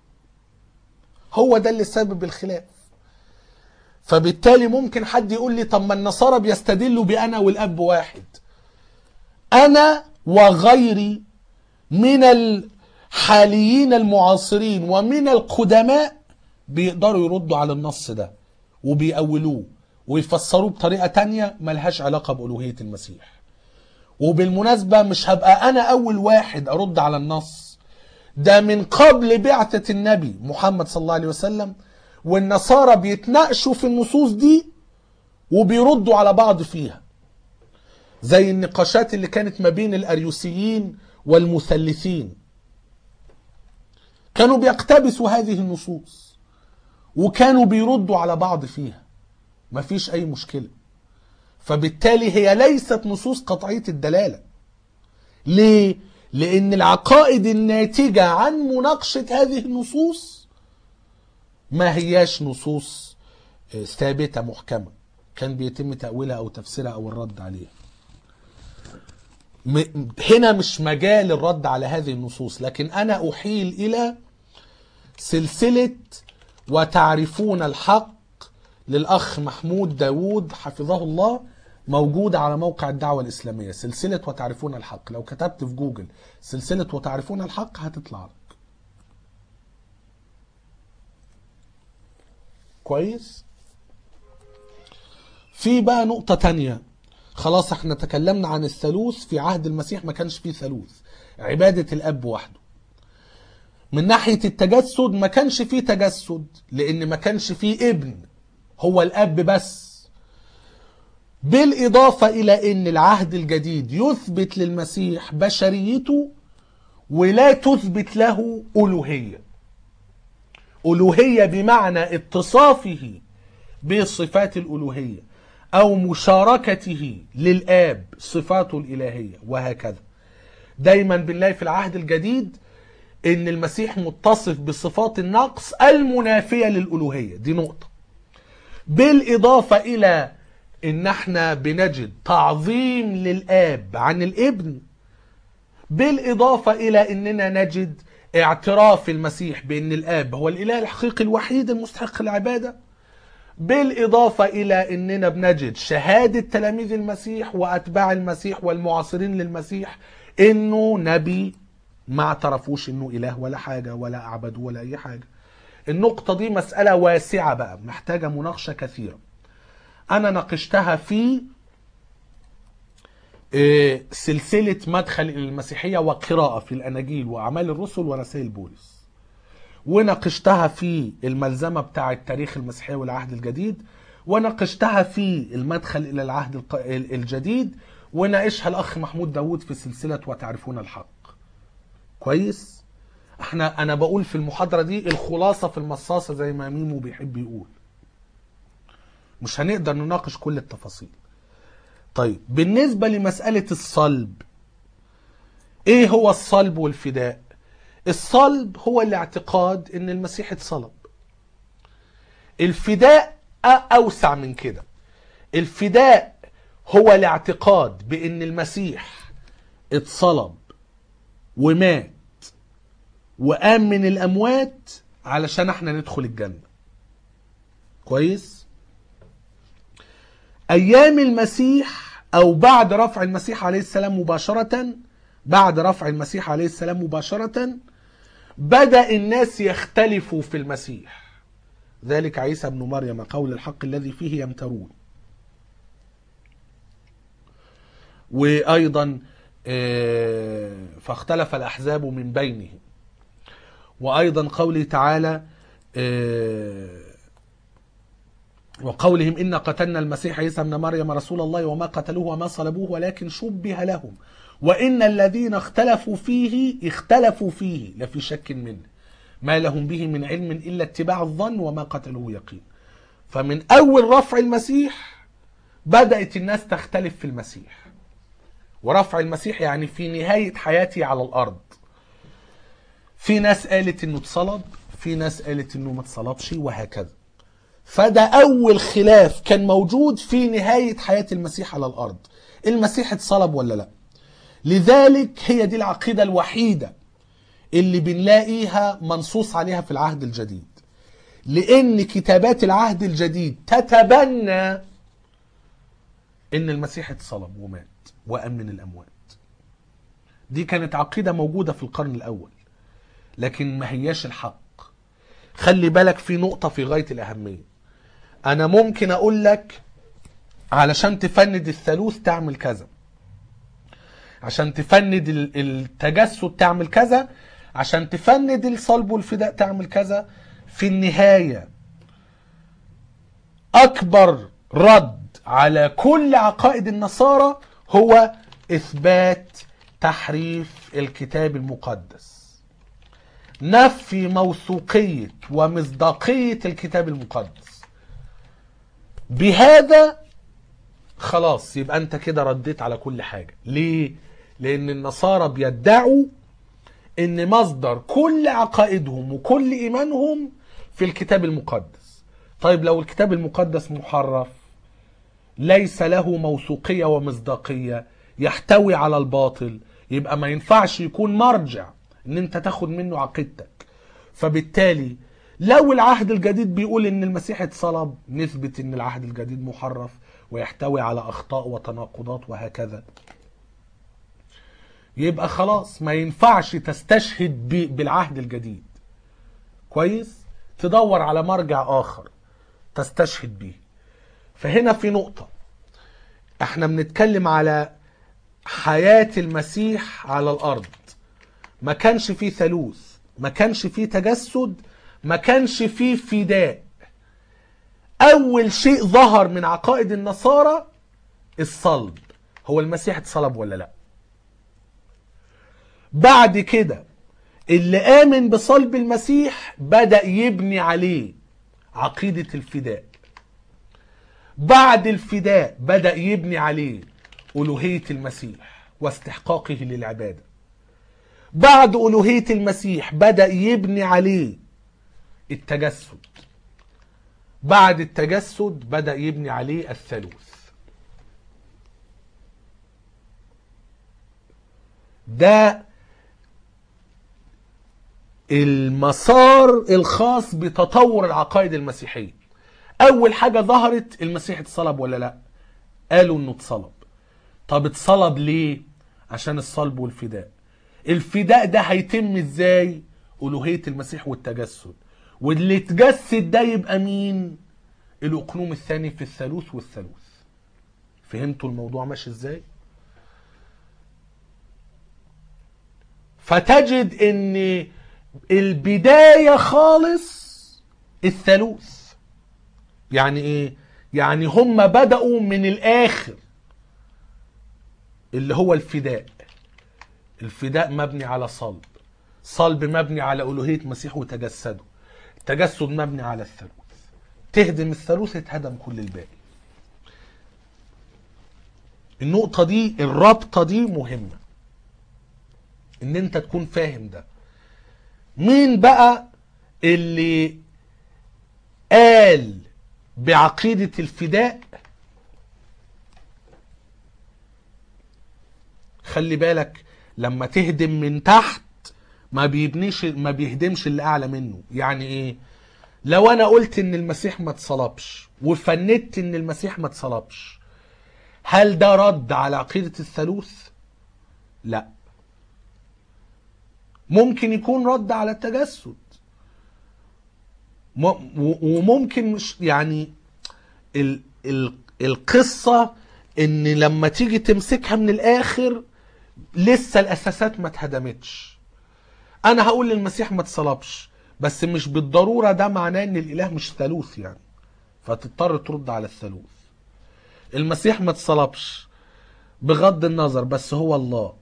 هو ده اللي سبب الخلاف فبالتالي ممكن حد يقول لي طب ما النصارى بيستدلوا بانا والاب واحد انا وغيري من الحاليين المعاصرين ومن القدماء بيقدروا يردوا على النص ده وبيأولوه ويفسروه بطريقة تانية ملهاش علاقة بألوهية المسيح وبالمناسبة مش هبقى أنا أول واحد أرد على النص ده من قبل بعثة النبي محمد صلى الله عليه وسلم والنصارى بيتناقشوا في النصوص دي وبيردوا على بعض فيها زي النقاشات اللي كانت ما بين الأريوسيين والمثلثين كانوا بيقتبسوا هذه النصوص وكانوا بيردوا على بعض فيها مفيش أي مشكلة فبالتالي هي ليست نصوص قطعية الدلالة ليه؟ لأن العقائد الناتجة عن مناقشة هذه النصوص ما هياش نصوص آه، ثابتة محكمة كان بيتم تأويلها أو تفسيرها أو الرد عليها م- هنا مش مجال الرد على هذه النصوص لكن أنا أحيل إلى سلسلة وتعرفون الحق للأخ محمود داوود حفظه الله موجودة على موقع الدعوة الإسلامية سلسلة وتعرفون الحق لو كتبت في جوجل سلسلة وتعرفون الحق هتطلع لك كويس في بقى نقطة تانية خلاص احنا تكلمنا عن الثالوث في عهد المسيح ما كانش فيه ثالوث عبادة الأب وحده من ناحية التجسد ما كانش فيه تجسد لأن ما كانش فيه ابن هو الأب بس بالإضافة إلى أن العهد الجديد يثبت للمسيح بشريته ولا تثبت له ألوهية ألوهية بمعنى اتصافه بصفات الألوهية أو مشاركته للآب صفاته الإلهية وهكذا دايما بنلاقي في العهد الجديد ان المسيح متصف بصفات النقص المنافية للألوهية دي نقطة بالإضافة إلى ان احنا بنجد تعظيم للآب عن الابن بالإضافة إلى أننا نجد اعتراف المسيح بأن الآب هو الإله الحقيقي الوحيد المستحق العبادة بالإضافة إلى أننا بنجد شهادة تلاميذ المسيح وأتباع المسيح والمعاصرين للمسيح أنه نبي ما اعترفوش أنه إله ولا حاجة ولا أعبدوه ولا أي حاجة النقطة دي مسألة واسعة بقى محتاجة مناقشة كثيرة أنا ناقشتها في آه، سلسلة مدخل إلى المسيحية وقراءة في الأناجيل وأعمال الرسل ورسائل بولس وناقشتها في الملزمة بتاع التاريخ المسيحية والعهد الجديد وناقشتها في المدخل إلى العهد الق- الجديد وناقشها الأخ محمود داوود في سلسلة وتعرفون الحق كويس احنا انا بقول في المحاضرة دي الخلاصة في المصاصة زي ما ميمو بيحب يقول مش هنقدر نناقش كل التفاصيل طيب بالنسبة لمسألة الصلب ايه هو الصلب والفداء الصلب هو الاعتقاد ان المسيح اتصلب الفداء أ- اوسع من كده الفداء هو الاعتقاد بان المسيح اتصلب ومات وقام من الاموات علشان احنا ندخل الجنة كويس ايام المسيح او بعد رفع المسيح عليه السلام مباشرة بعد رفع المسيح عليه السلام مباشرة بدأ الناس يختلفوا في المسيح ذلك عيسى ابن مريم قول الحق الذي فيه يمترون وأيضا آه، فاختلف الأحزاب من بينهم وأيضا قوله تعالى آه، وقولهم إن قتلنا المسيح عيسى ابن مريم رسول الله وما قتلوه وما صلبوه ولكن شبه لهم وإن الذين اختلفوا فيه اختلفوا فيه لفي شك منه ما لهم به من علم إلا اتباع الظن وما قتلوه يقين فمن أول رفع المسيح بدأت الناس تختلف في المسيح ورفع المسيح يعني في نهاية حياته على الأرض في ناس قالت انه اتصلب في ناس قالت انه ما اتصلبش وهكذا فده اول خلاف كان موجود في نهاية حياة المسيح على الارض المسيح اتصلب ولا لا لذلك هي دي العقيدة الوحيدة اللي بنلاقيها منصوص عليها في العهد الجديد لان كتابات العهد الجديد تتبنى ان المسيح اتصلب ومات وقام من الاموات دي كانت عقيدة موجودة في القرن الاول لكن ما هياش الحق خلي بالك في نقطة في غاية الأهمية أنا ممكن أقول لك علشان تفند الثالوث تعمل كذا عشان تفند ال- التجسد تعمل كذا عشان تفند الصلب والفداء تعمل كذا في النهاية أكبر رد على كل عقائد النصارى هو إثبات تحريف الكتاب المقدس نفي موثوقية ومصداقية الكتاب المقدس بهذا خلاص يبقى انت كده رديت على كل حاجة ليه؟ لان النصارى بيدعوا ان مصدر كل عقائدهم وكل ايمانهم في الكتاب المقدس طيب لو الكتاب المقدس محرف ليس له موثوقية ومصداقية يحتوي على الباطل يبقى ما ينفعش يكون مرجع ان انت تاخد منه عقيدتك فبالتالي لو العهد الجديد بيقول ان المسيح اتصلب نثبت ان العهد الجديد محرف ويحتوي على اخطاء وتناقضات وهكذا يبقى خلاص ما ينفعش تستشهد ب- بالعهد الجديد كويس تدور على مرجع اخر تستشهد به فهنا في نقطة احنا بنتكلم على حياة المسيح على الارض ما كانش فيه ثالوث ما كانش فيه تجسد ما كانش فيه فداء اول شيء ظهر من عقائد النصارى الصلب هو المسيح اتصلب ولا لا بعد كده اللي آمن بصلب المسيح بدأ يبني عليه عقيدة الفداء بعد الفداء بدأ يبني عليه ألوهية المسيح واستحقاقه للعبادة بعد ألوهية المسيح بدأ يبني عليه التجسد بعد التجسد بدأ يبني عليه الثالوث ده المسار الخاص بتطور العقائد المسيحية أول حاجة ظهرت المسيح اتصلب ولا لا قالوا انه اتصلب طب اتصلب ليه عشان الصلب والفداء الفداء ده هيتم ازاي ألوهية المسيح والتجسد واللي اتجسد ده يبقى مين الأقنوم الثاني في الثالوث والثالوث فهمتوا الموضوع ماشي ازاي فتجد ان البداية خالص الثالوث يعني ايه يعني هم بدأوا من الاخر اللي هو الفداء الفداء مبني على صلب صلب مبني على ألوهية مسيح وتجسده التجسد مبني على الثالوث تهدم الثالوث يتهدم كل الباقي النقطة دي الرابطة دي مهمة ان انت تكون فاهم ده مين بقى اللي قال بعقيدة الفداء خلي بالك لما تهدم من تحت ما بيبنيش ما بيهدمش اللي اعلى منه يعني ايه لو انا قلت ان المسيح ما اتصلبش وفندت ان المسيح ما اتصلبش هل ده رد على عقيدة الثالوث لا ممكن يكون رد على التجسد م- و- وممكن مش يعني ال ال القصة ان لما تيجي تمسكها من الاخر لسه الاساسات ما اتهدمتش انا هقول للمسيح ما اتصلبش بس مش بالضرورة ده معناه ان الاله مش ثالوث يعني فتضطر ترد على الثالوث المسيح ما اتصلبش بغض النظر بس هو الله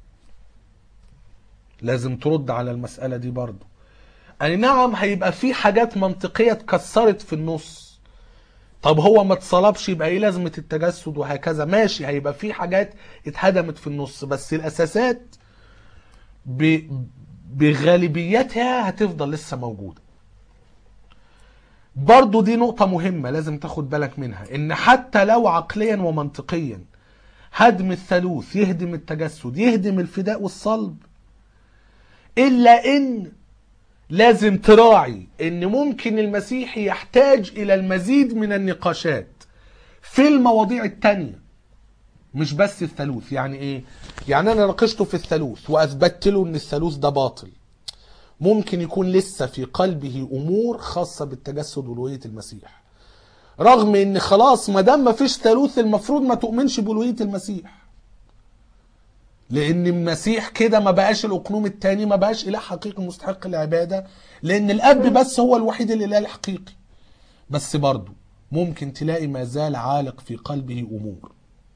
لازم ترد على المسألة دي برضو أي نعم هيبقى في حاجات منطقية اتكسرت في النص طب هو ما اتصلبش يبقى ايه لازمة التجسد وهكذا ماشي هيبقى في حاجات اتهدمت في النص بس الأساسات ب... بغالبيتها هتفضل لسه موجودة برضو دي نقطة مهمة لازم تاخد بالك منها ان حتى لو عقليا ومنطقيا هدم الثالوث يهدم التجسد يهدم الفداء والصلب الا ان لازم تراعي ان ممكن المسيح يحتاج الى المزيد من النقاشات في المواضيع التانية مش بس الثالوث يعني ايه يعني انا ناقشته في الثالوث واثبتت له ان الثالوث ده باطل ممكن يكون لسه في قلبه امور خاصه بالتجسد والوهيه المسيح رغم ان خلاص ما دام ما فيش ثالوث المفروض ما تؤمنش بالوهيه المسيح لان المسيح كده ما بقاش الاقنوم التاني ما بقاش اله حقيقي مستحق العباده لان الاب بس هو الوحيد الاله الحقيقي بس برضه ممكن تلاقي ما زال عالق في قلبه امور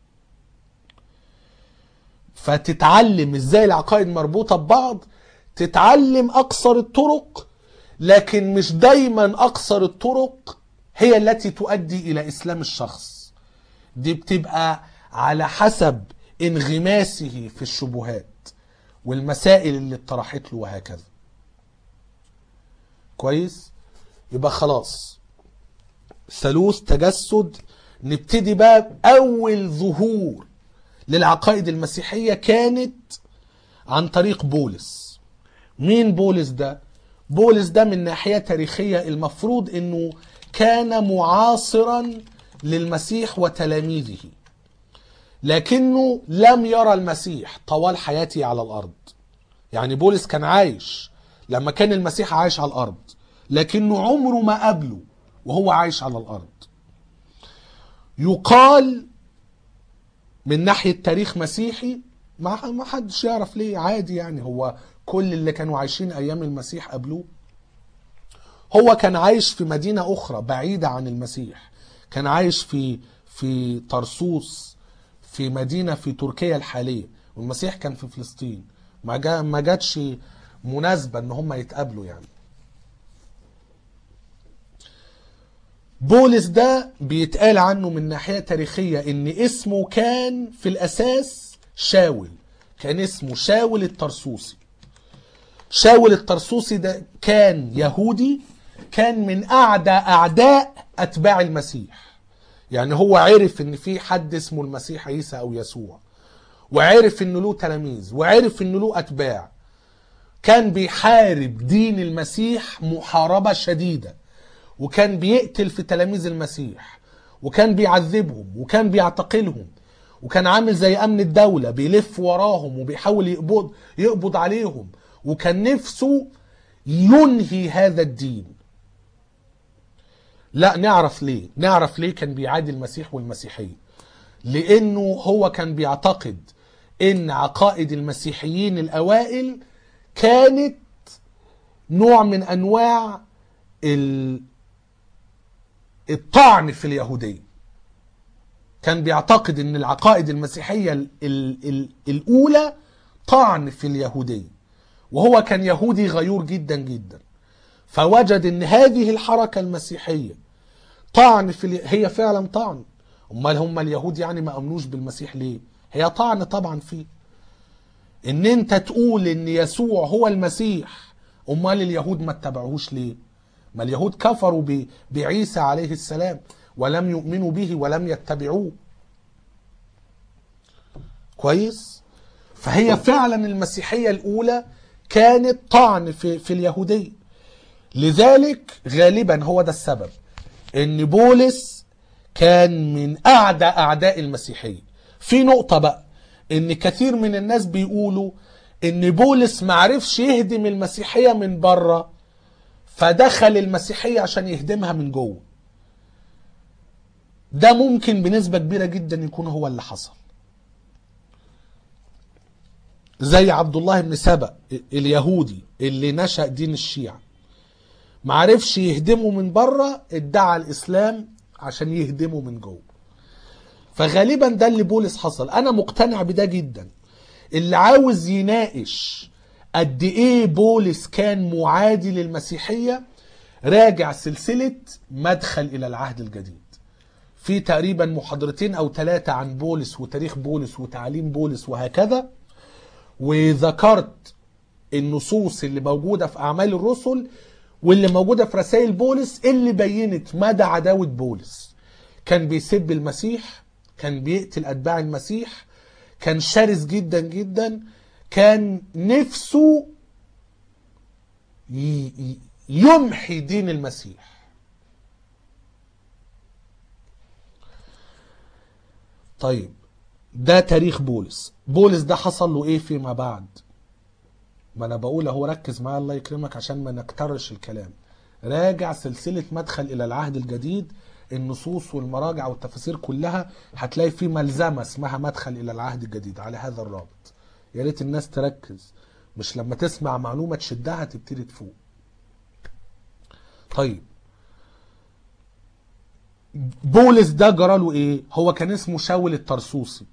فتتعلم ازاي العقائد مربوطه ببعض تتعلم اقصر الطرق لكن مش دايما اقصر الطرق هي التي تؤدي الى اسلام الشخص دي بتبقى على حسب انغماسه في الشبهات والمسائل اللي اتطرحت له وهكذا كويس يبقى خلاص ثالوث تجسد نبتدي بقى اول ظهور للعقائد المسيحيه كانت عن طريق بولس مين بولس ده بولس ده من ناحيه تاريخيه المفروض انه كان معاصرا للمسيح وتلاميذه لكنه لم يرى المسيح طوال حياته على الارض يعني بولس كان عايش لما كان المسيح عايش على الارض لكنه عمره ما قابله وهو عايش على الارض يقال من ناحيه تاريخ مسيحي ما ما حدش يعرف ليه عادي يعني هو كل اللي كانوا عايشين ايام المسيح قبلوه هو كان عايش في مدينه اخرى بعيده عن المسيح كان عايش في في طرسوس في مدينه في تركيا الحاليه والمسيح كان في فلسطين ما جا ما جاتش مناسبه ان هم يتقابلوا يعني بولس ده بيتقال عنه من ناحية تاريخية ان اسمه كان في الاساس شاول كان اسمه شاول الترسوسي شاول الترسوسي ده كان يهودي كان من اعدى اعداء اتباع المسيح يعني هو عرف ان في حد اسمه المسيح عيسى او يسوع وعرف انه له تلاميذ وعرف انه له اتباع كان بيحارب دين المسيح محاربة شديدة وكان بيقتل في تلاميذ المسيح وكان بيعذبهم وكان بيعتقلهم وكان عامل زي امن الدولة بيلف وراهم وبيحاول يقبض يقبض عليهم وكان نفسه ينهي هذا الدين لا نعرف ليه نعرف ليه كان بيعادي المسيح والمسيحية لانه هو كان بيعتقد ان عقائد المسيحيين الاوائل كانت نوع من انواع ال- الطعن في اليهودية كان بيعتقد ان العقائد المسيحية ال ال ال الاولى طعن في اليهودية وهو كان يهودي غيور جدا جدا فوجد ان هذه الحركة المسيحية طعن في ال... هي فعلا طعن امال هم اليهود يعني ما امنوش بالمسيح ليه هي طعن طبعا فيه ان انت تقول ان يسوع هو المسيح امال اليهود ما اتبعوهوش ليه ما اليهود كفروا ب... بعيسى عليه السلام ولم يؤمنوا به ولم يتبعوه كويس فهي فعلا المسيحية الأولى كانت طعن في, في اليهودية لذلك غالبا هو ده السبب ان بولس كان من اعدى اعداء المسيحيه في نقطه بقى ان كثير من الناس بيقولوا ان بولس معرفش يهدم المسيحيه من بره فدخل المسيحيه عشان يهدمها من جوه ده ممكن بنسبه كبيره جدا يكون هو اللي حصل زي عبد الله بن سبأ اليهودي اللي نشأ دين الشيعة معرفش يهدمه من بره ادعى الاسلام عشان يهدمه من جوه فغالبا ده اللي بولس حصل انا مقتنع بده جدا اللي عاوز يناقش قد ايه بولس كان معادي للمسيحيه راجع سلسله مدخل الى العهد الجديد في تقريبا محاضرتين او ثلاثه عن بولس وتاريخ بولس وتعليم بولس وهكذا وذكرت النصوص اللي موجوده في اعمال الرسل واللي موجوده في رسائل بولس اللي بينت مدى عداوه بولس كان بيسب المسيح كان بيقتل اتباع المسيح كان شرس جدا جدا كان نفسه ي- ي- يمحي دين المسيح طيب ده تاريخ بولس بولس ده حصل له ايه فيما بعد ما انا بقول اهو ركز معايا الله يكرمك عشان ما نكترش الكلام راجع سلسلة مدخل الى العهد الجديد النصوص والمراجع والتفاسير كلها هتلاقي في ملزمة اسمها مدخل الى العهد الجديد على هذا الرابط يا ريت الناس تركز مش لما تسمع معلومة تشدها تبتدي تفوق طيب بولس ده جراله ايه هو كان اسمه شاول الترسوسي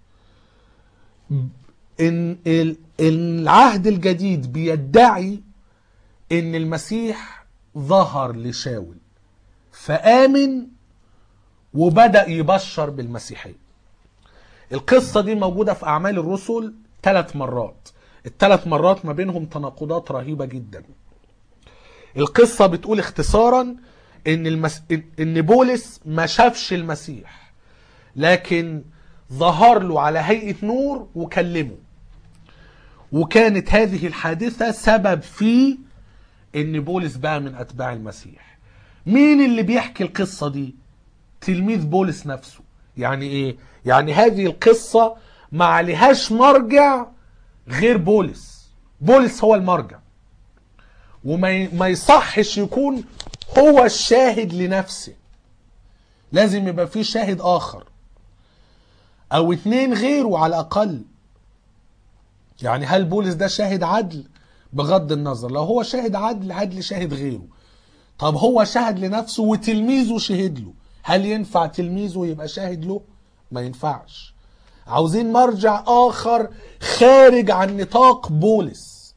ان ال- العهد الجديد بيدعي ان المسيح ظهر لشاول فآمن وبدأ يبشر بالمسيحية القصة دي موجودة في أعمال الرسل ثلاث مرات الثلاث مرات ما بينهم تناقضات رهيبة جدا القصة بتقول اختصارا ان المس... ان بولس ما شافش المسيح لكن ظهر له على هيئة نور وكلمه وكانت هذه الحادثة سبب في ان بولس بقى من اتباع المسيح مين اللي بيحكي القصة دي تلميذ بولس نفسه يعني ايه يعني هذه القصة ما عليهاش مرجع غير بولس بولس هو المرجع وما ي- ما يصحش يكون هو الشاهد لنفسه لازم يبقى في شاهد اخر او اتنين غيره على الاقل يعني هل بولس ده شاهد عدل بغض النظر لو هو شاهد عدل عدل شاهد غيره طب هو شهد لنفسه وتلميذه شهد له هل ينفع تلميذه يبقى شاهد له ما ينفعش عاوزين مرجع اخر خارج عن نطاق بولس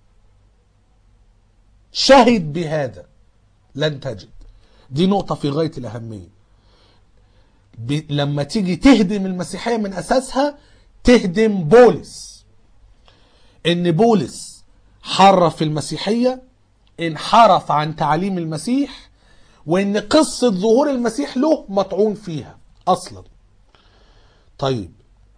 شهد بهذا لن تجد دي نقطة في غاية الأهمية ب... لما تيجي تهدم المسيحية من أساسها تهدم بولس إن بولس حرف المسيحية انحرف عن تعليم المسيح وإن قصة ظهور المسيح له مطعون فيها أصلا طيب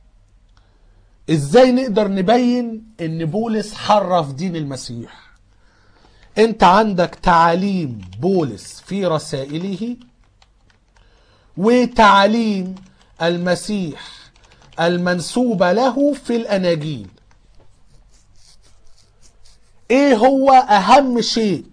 إزاي نقدر نبين إن بولس حرف دين المسيح انت عندك تعاليم بولس في رسائله وتعاليم المسيح المنسوبة له في الأناجيل ايه هو اهم شيء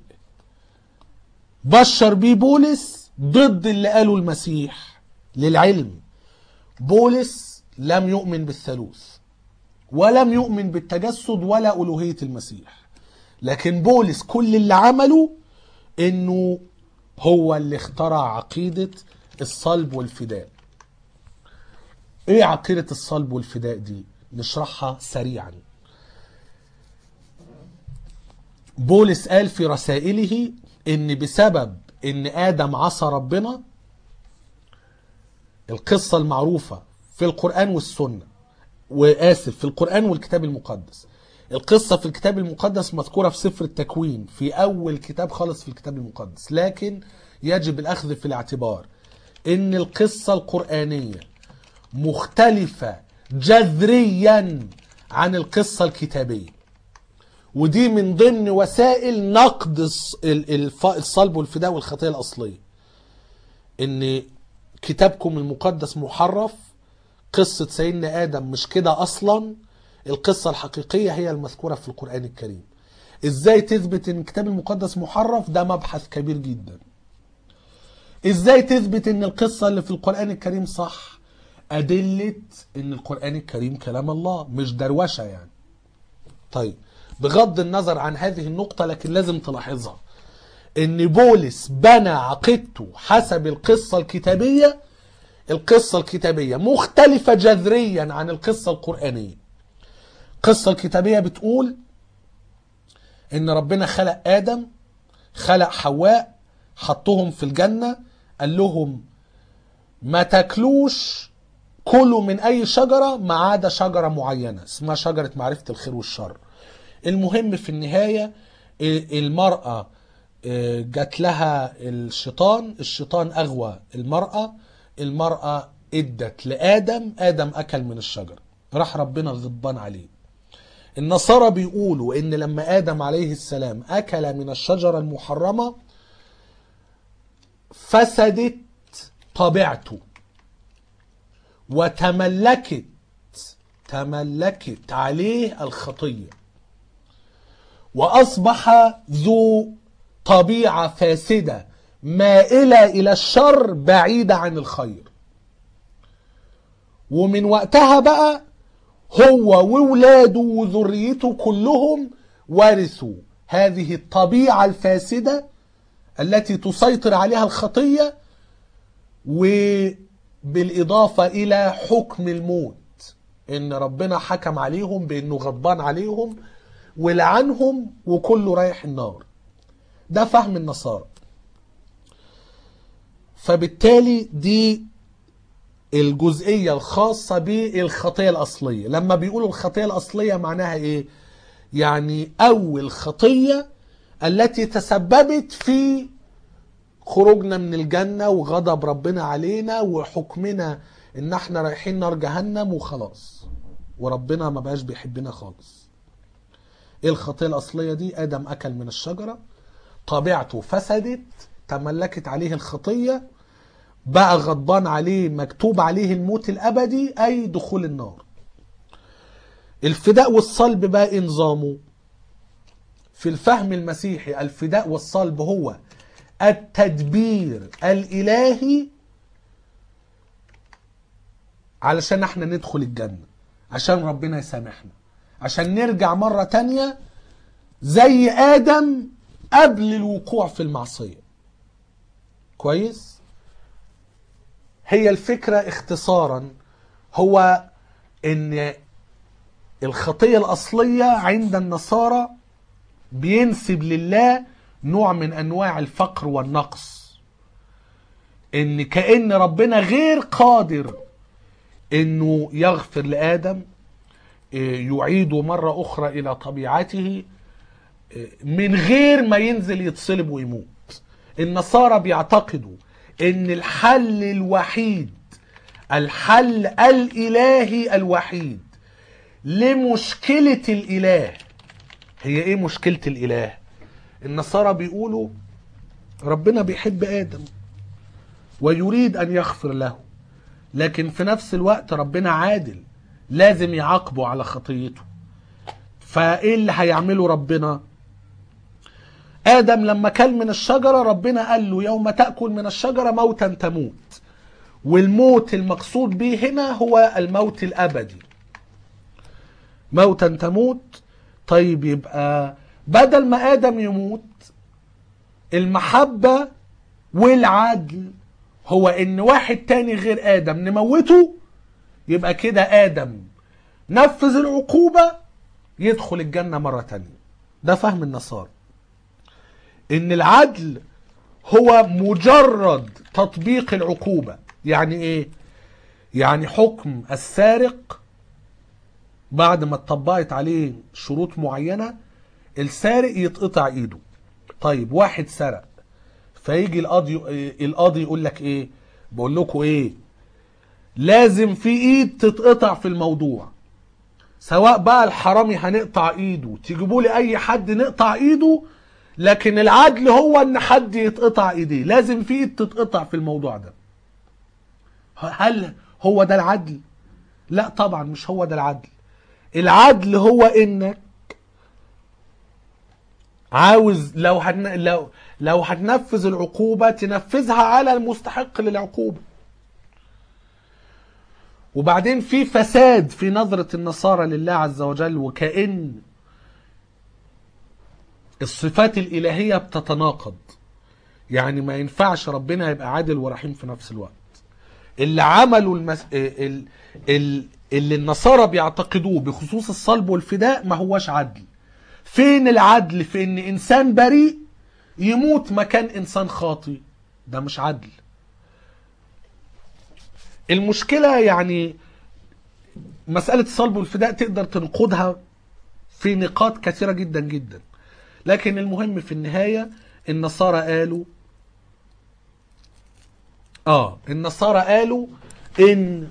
بشر بيه بولس ضد اللي قاله المسيح للعلم بولس لم يؤمن بالثالوث ولم يؤمن بالتجسد ولا ألوهية المسيح لكن بولس كل اللي عمله انه هو اللي اخترع عقيدة الصلب والفداء ايه عقيدة الصلب والفداء دي نشرحها سريعا بولس قال في رسائله ان بسبب ان ادم عصى ربنا القصة المعروفة في القرآن والسنة وآسف في القرآن والكتاب المقدس القصة في الكتاب المقدس مذكورة في سفر التكوين في أول كتاب خالص في الكتاب المقدس لكن يجب الأخذ في الاعتبار إن القصة القرآنية مختلفة جذريا عن القصة الكتابية ودي من ضمن وسائل نقد الص- ال- الف- الصلب والفداء والخطية الأصلية إن كتابكم المقدس محرف قصة سيدنا آدم مش كده أصلا القصة الحقيقية هي المذكورة في القرآن الكريم ازاي تثبت ان الكتاب المقدس محرف ده مبحث كبير جدا ازاي تثبت ان القصة اللي في القرآن الكريم صح أدلة ان القرآن الكريم كلام الله مش دروشة يعني طيب بغض النظر عن هذه النقطة لكن لازم تلاحظها ان بولس بنى عقيدته حسب القصة الكتابية القصة الكتابية مختلفة جذريا عن القصة القرآنية القصة الكتابية بتقول ان ربنا خلق ادم خلق حواء حطهم في الجنة قال لهم ما تاكلوش كلوا من اي شجرة ما عدا شجرة معينة اسمها شجرة معرفة الخير والشر المهم في النهاية المرأة جات لها الشيطان الشيطان اغوى المرأة المرأة ادت لآدم آدم أكل من الشجر راح ربنا غضبان عليه النصارى بيقولوا ان لما ادم عليه السلام اكل من الشجره المحرمه فسدت طبيعته وتملكت تملكت عليه الخطيه واصبح ذو طبيعه فاسده مائله الى الشر بعيده عن الخير ومن وقتها بقى هو وولاده وذريته كلهم ورثوا هذه الطبيعة الفاسدة التي تسيطر عليها الخطية وبالإضافة إلى حكم الموت إن ربنا حكم عليهم بإنه غضبان عليهم ولعنهم وكله رايح النار ده فهم النصارى فبالتالي دي الجزئية الخاصة بالخطية الأصلية لما بيقولوا الخطية الأصلية معناها إيه يعني أول خطية التي تسببت في خروجنا من الجنة وغضب ربنا علينا وحكمنا إن احنا رايحين نار جهنم وخلاص وربنا ما بقاش بيحبنا خالص ايه الخطية الأصلية دي آدم أكل من الشجرة طبيعته فسدت تملكت عليه الخطية بقى غضبان عليه مكتوب عليه الموت الأبدي أي دخول النار الفداء والصلب بقى إيه نظامه في الفهم المسيحي الفداء والصلب هو التدبير الإلهي علشان احنا ندخل الجنة عشان ربنا يسامحنا عشان نرجع مرة تانية زي آدم قبل الوقوع في المعصية كويس هي الفكرة اختصارا هو ان الخطية الأصلية عند النصارى بينسب لله نوع من أنواع الفقر والنقص ان كأن ربنا غير قادر انه يغفر لآدم يعيده مرة أخرى إلى طبيعته من غير ما ينزل يتصلب ويموت النصارى بيعتقدوا ان الحل الوحيد الحل الالهي الوحيد لمشكلة الاله هي ايه مشكلة الاله النصارى بيقولوا ربنا بيحب ادم ويريد ان يغفر له لكن في نفس الوقت ربنا عادل لازم يعاقبه على خطيته فايه اللي هيعمله ربنا ادم لما كل من الشجره ربنا قال له يوم تاكل من الشجره موتا تموت والموت المقصود به هنا هو الموت الابدي موتا تموت طيب يبقى بدل ما ادم يموت المحبه والعدل هو ان واحد تاني غير ادم نموته يبقى كده ادم نفذ العقوبه يدخل الجنه مره تانية ده فهم النصارى ان العدل هو مجرد تطبيق العقوبة يعني ايه يعني حكم السارق بعد ما اتطبقت عليه شروط معينة السارق يتقطع ايده طيب واحد سرق فيجي القاضي القاضي يقول لك ايه بقول لكم ايه لازم في ايد تتقطع في الموضوع سواء بقى الحرامي هنقطع ايده تجيبوا لي اي حد نقطع ايده لكن العدل هو ان حد يتقطع ايديه لازم في ايد تتقطع في الموضوع ده هل هو ده العدل لا طبعا مش هو ده العدل العدل هو انك عاوز لو هن... لو لو هتنفذ العقوبة تنفذها على المستحق للعقوبة وبعدين في فساد في نظرة النصارى لله عز وجل وكأن الصفات الإلهية بتتناقض يعني ما ينفعش ربنا يبقى عادل ورحيم في نفس الوقت اللي عملوا المس... ال... ال... اللي النصارى بيعتقدوه بخصوص الصلب والفداء ما هوش عدل فين العدل في ان انسان بريء يموت مكان انسان خاطي ده مش عدل المشكلة يعني مسألة الصلب والفداء تقدر تنقضها في نقاط كثيرة جدا جدا لكن المهم في النهاية النصارى قالوا اه النصارى قالوا ان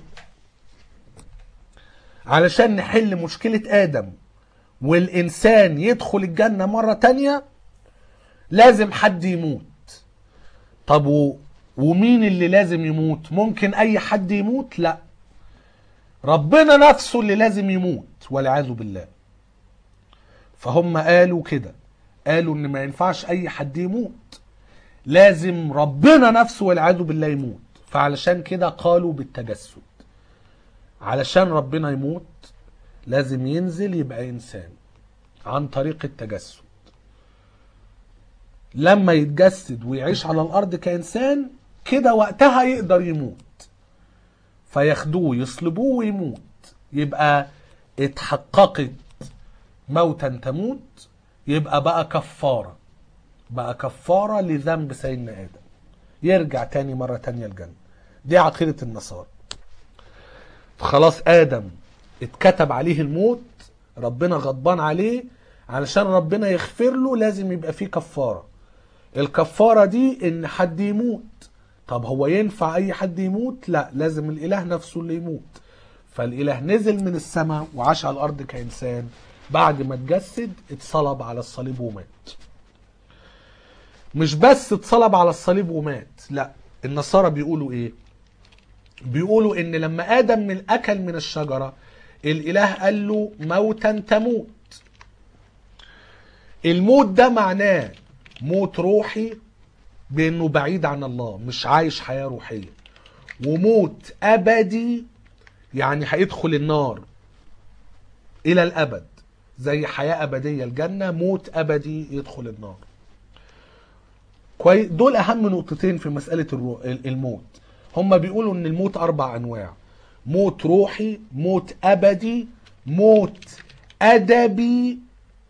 علشان نحل مشكلة آدم والإنسان يدخل الجنة مرة تانية لازم حد يموت طب و... ومين اللي لازم يموت ممكن أي حد يموت لا ربنا نفسه اللي لازم يموت والعياذ بالله فهم قالوا كده قالوا ان ما ينفعش اي حد يموت لازم ربنا نفسه والعياذ بالله يموت فعلشان كده قالوا بالتجسد علشان ربنا يموت لازم ينزل يبقى انسان عن طريق التجسد لما يتجسد ويعيش على الارض كانسان كده وقتها يقدر يموت فياخدوه يصلبوه ويموت يبقى اتحققت موتا تموت يبقى بقى كفارة بقى كفارة لذنب سيدنا آدم يرجع تاني مرة تانية الجنة دي عقيدة النصارى خلاص آدم اتكتب عليه الموت ربنا غضبان عليه علشان ربنا يغفر له لازم يبقى فيه كفارة الكفارة دي ان حد يموت طب هو ينفع اي حد يموت لا لازم الاله نفسه اللي يموت فالاله نزل من السماء وعاش على الارض كانسان بعد ما اتجسد اتصلب على الصليب ومات مش بس اتصلب على الصليب ومات لا النصارى بيقولوا ايه بيقولوا ان لما ادم من اكل من الشجره الاله قال له موتا تموت الموت ده معناه موت روحي بانه بعيد عن الله مش عايش حياه روحيه وموت ابدي يعني هيدخل النار الى الابد زي حياه ابديه الجنه موت ابدي يدخل النار كويس دول اهم نقطتين في مساله الرو... الموت هم بيقولوا ان الموت اربع انواع موت روحي موت ابدي موت ادبي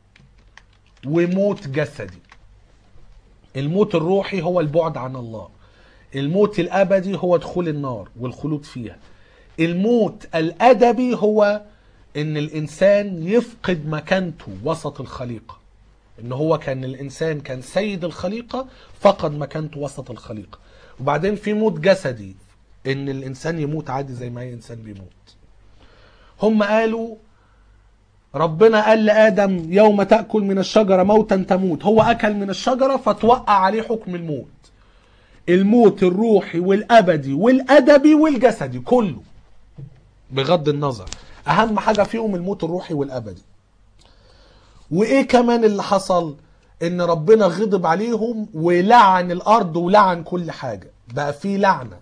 وموت جسدي الموت الروحي هو البعد عن الله الموت الابدي هو دخول النار والخلود فيها الموت الادبي هو ان الانسان يفقد مكانته وسط الخليقه ان هو كان الانسان كان سيد الخليقه فقد مكانته وسط الخليقه وبعدين في موت جسدي ان الانسان يموت عادي زي ما اي انسان بيموت هم قالوا ربنا قال لادم يوم تاكل من الشجره موتا تموت هو اكل من الشجره فتوقع عليه حكم الموت الموت الروحي والابدي والادبي والجسدي كله بغض النظر اهم حاجه فيهم الموت الروحي والابدي وايه كمان اللي حصل ان ربنا غضب عليهم ولعن الارض ولعن كل حاجه بقى في لعنه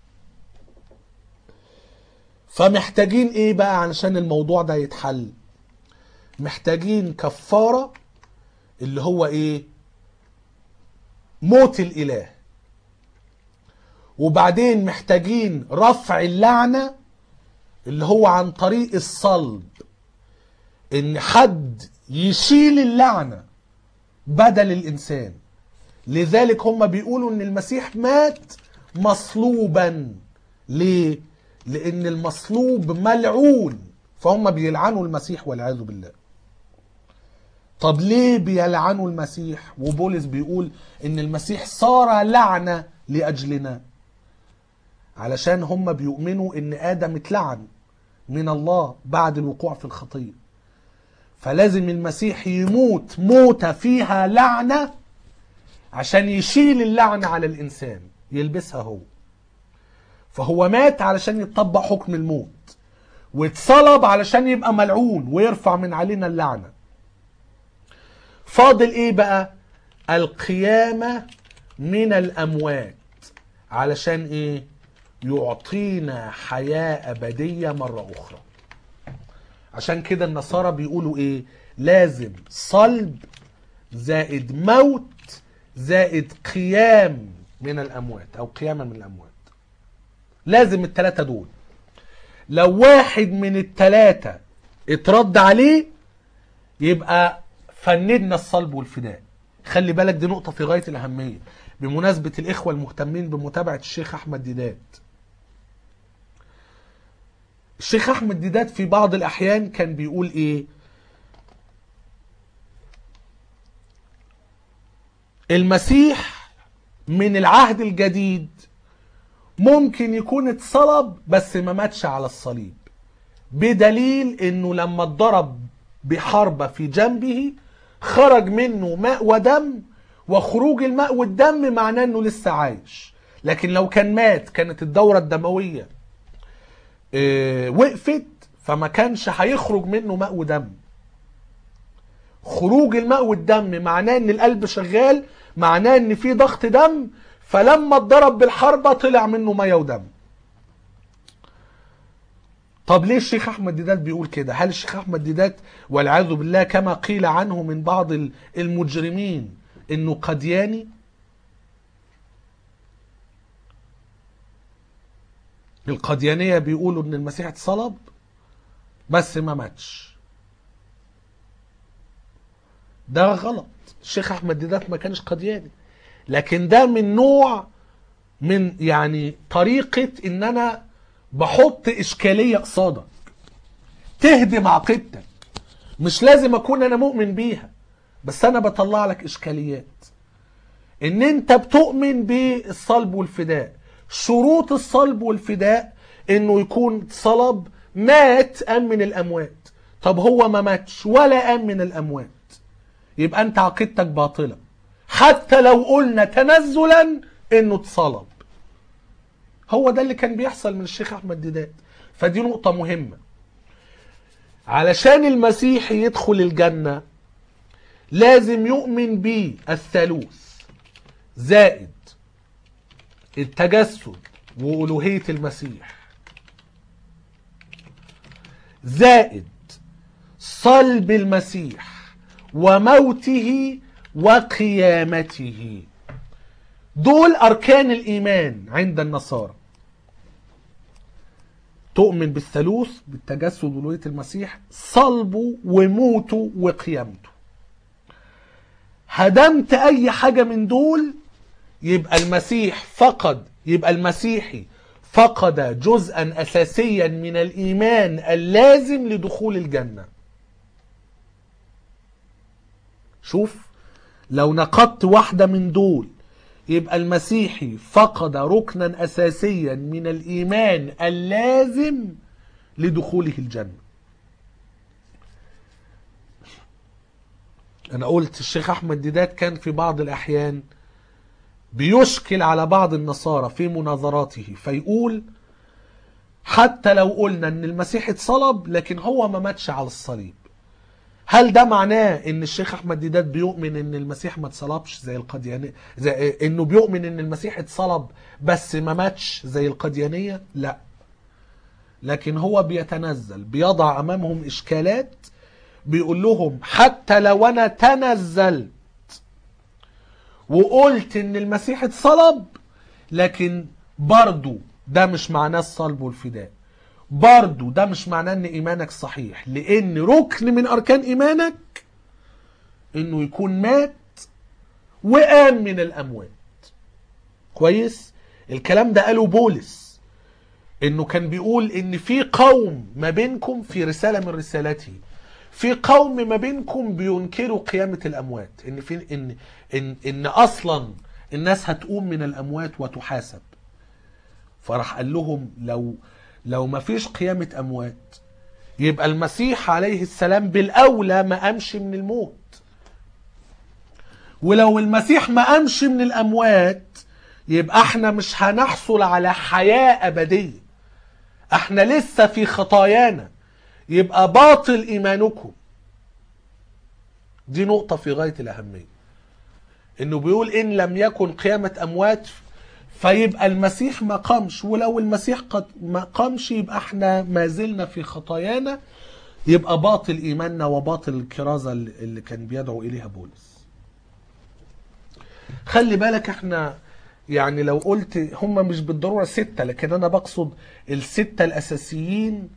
فمحتاجين ايه بقى علشان الموضوع ده يتحل محتاجين كفاره اللي هو ايه موت الاله وبعدين محتاجين رفع اللعنه اللي هو عن طريق الصلب ان حد يشيل اللعنه بدل الانسان لذلك هم بيقولوا ان المسيح مات مصلوبا ليه لان المصلوب ملعون فهم بيلعنوا المسيح والعياذ بالله طب ليه بيلعنوا المسيح وبولس بيقول ان المسيح صار لعنه لاجلنا علشان هم بيؤمنوا ان ادم اتلعن من الله بعد الوقوع في الخطيه فلازم المسيح يموت موتة فيها لعنة عشان يشيل اللعنة على الإنسان يلبسها هو فهو مات علشان يطبق حكم الموت واتصلب علشان يبقى ملعون ويرفع من علينا اللعنة فاضل ايه بقى القيامة من الأموات علشان ايه يعطينا حياة أبدية مرة أخرى عشان كده النصارى بيقولوا ايه لازم صلب زائد موت زائد قيام من الاموات او قياما من الاموات لازم التلاتة دول لو واحد من التلاتة اترد عليه يبقى فندنا الصلب والفداء خلي بالك دي نقطة في غاية الأهمية بمناسبة الإخوة المهتمين بمتابعة الشيخ أحمد ديدات الشيخ احمد ديدات في بعض الاحيان كان بيقول ايه المسيح من العهد الجديد ممكن يكون اتصلب بس ما ماتش على الصليب بدليل انه لما اتضرب بحربة في جنبه خرج منه ماء ودم وخروج الماء والدم معناه انه لسه عايش لكن لو كان مات كانت الدورة الدموية اه وقفت فما كانش هيخرج منه ماء ودم خروج الماء والدم معناه ان القلب شغال معناه ان في ضغط دم فلما اتضرب بالحربة طلع منه مية ودم طب ليه الشيخ احمد ديدات بيقول كده هل الشيخ احمد ديدات والعياذ بالله كما قيل عنه من بعض ال- المجرمين انه قدياني القديانية بيقولوا ان المسيح اتصلب بس ما ماتش ده غلط الشيخ احمد ديدات ما كانش قدياني لكن ده من نوع من يعني طريقة ان انا بحط اشكالية قصادك تهدم عقيدتك مش لازم اكون انا مؤمن بيها بس انا بطلع لك اشكاليات ان انت بتؤمن بالصلب والفداء شروط الصلب والفداء انه يكون صلب مات ام من الاموات طب هو ما ماتش ولا ام من الاموات يبقى انت عقيدتك باطلة حتى لو قلنا تنزلا انه اتصلب هو ده اللي كان بيحصل من الشيخ احمد ديدات فدي نقطة مهمة علشان المسيح يدخل الجنة لازم يؤمن بالثالوث زائد التجسد وألوهية المسيح زائد صلب المسيح وموته وقيامته دول أركان الإيمان عند النصارى تؤمن بالثالوث بالتجسد وألوهية المسيح صلبه وموته وقيامته هدمت أي حاجة من دول يبقى المسيح فقد يبقى المسيحي فقد جزءا أساسيا من الإيمان اللازم لدخول الجنة شوف لو نقضت واحدة من دول يبقى المسيحي فقد ركنا أساسيا من الإيمان اللازم لدخوله الجنة أنا قلت الشيخ أحمد ديدات كان في بعض الأحيان بيشكل على بعض النصارى في مناظراته فيقول حتى لو قلنا ان المسيح اتصلب لكن هو ما ماتش على الصليب هل ده معناه ان الشيخ احمد ديدات بيؤمن ان المسيح ما اتصلبش زي القديانية زي انه بيؤمن ان المسيح اتصلب بس ما ماتش زي القديانية لا لكن هو بيتنزل بيضع امامهم اشكالات بيقول لهم حتى لو انا تنزلت وقلت ان المسيح اتصلب لكن برضو ده مش معناه الصلب والفداء برضو ده مش معناه ان ايمانك صحيح لان ركن من اركان ايمانك انه يكون مات وقام من الاموات كويس الكلام ده قاله بولس انه كان بيقول ان في قوم ما بينكم في رسالة من رسالاته في قوم ما بينكم بينكروا قيامة الاموات ان في ان ان ان اصلا الناس هتقوم من الاموات وتحاسب فراح قال لهم لو لو ما فيش قيامة اموات يبقى المسيح عليه السلام بالاولى ما قامش من الموت ولو المسيح ما قامش من الاموات يبقى احنا مش هنحصل على حياة ابدية احنا لسه في خطايانا يبقى باطل ايمانكم دي نقطة في غاية الاهمية انه بيقول ان لم يكن قيامة اموات فيبقى المسيح ما قامش ولو المسيح قد ما قامش يبقى احنا ما زلنا في خطايانا يبقى باطل ايماننا وباطل الكرازة اللي اللي كان بيدعو اليها بولس خلي بالك احنا يعني لو قلت هم مش بالضرورة ستة لكن انا بقصد الستة الاساسيين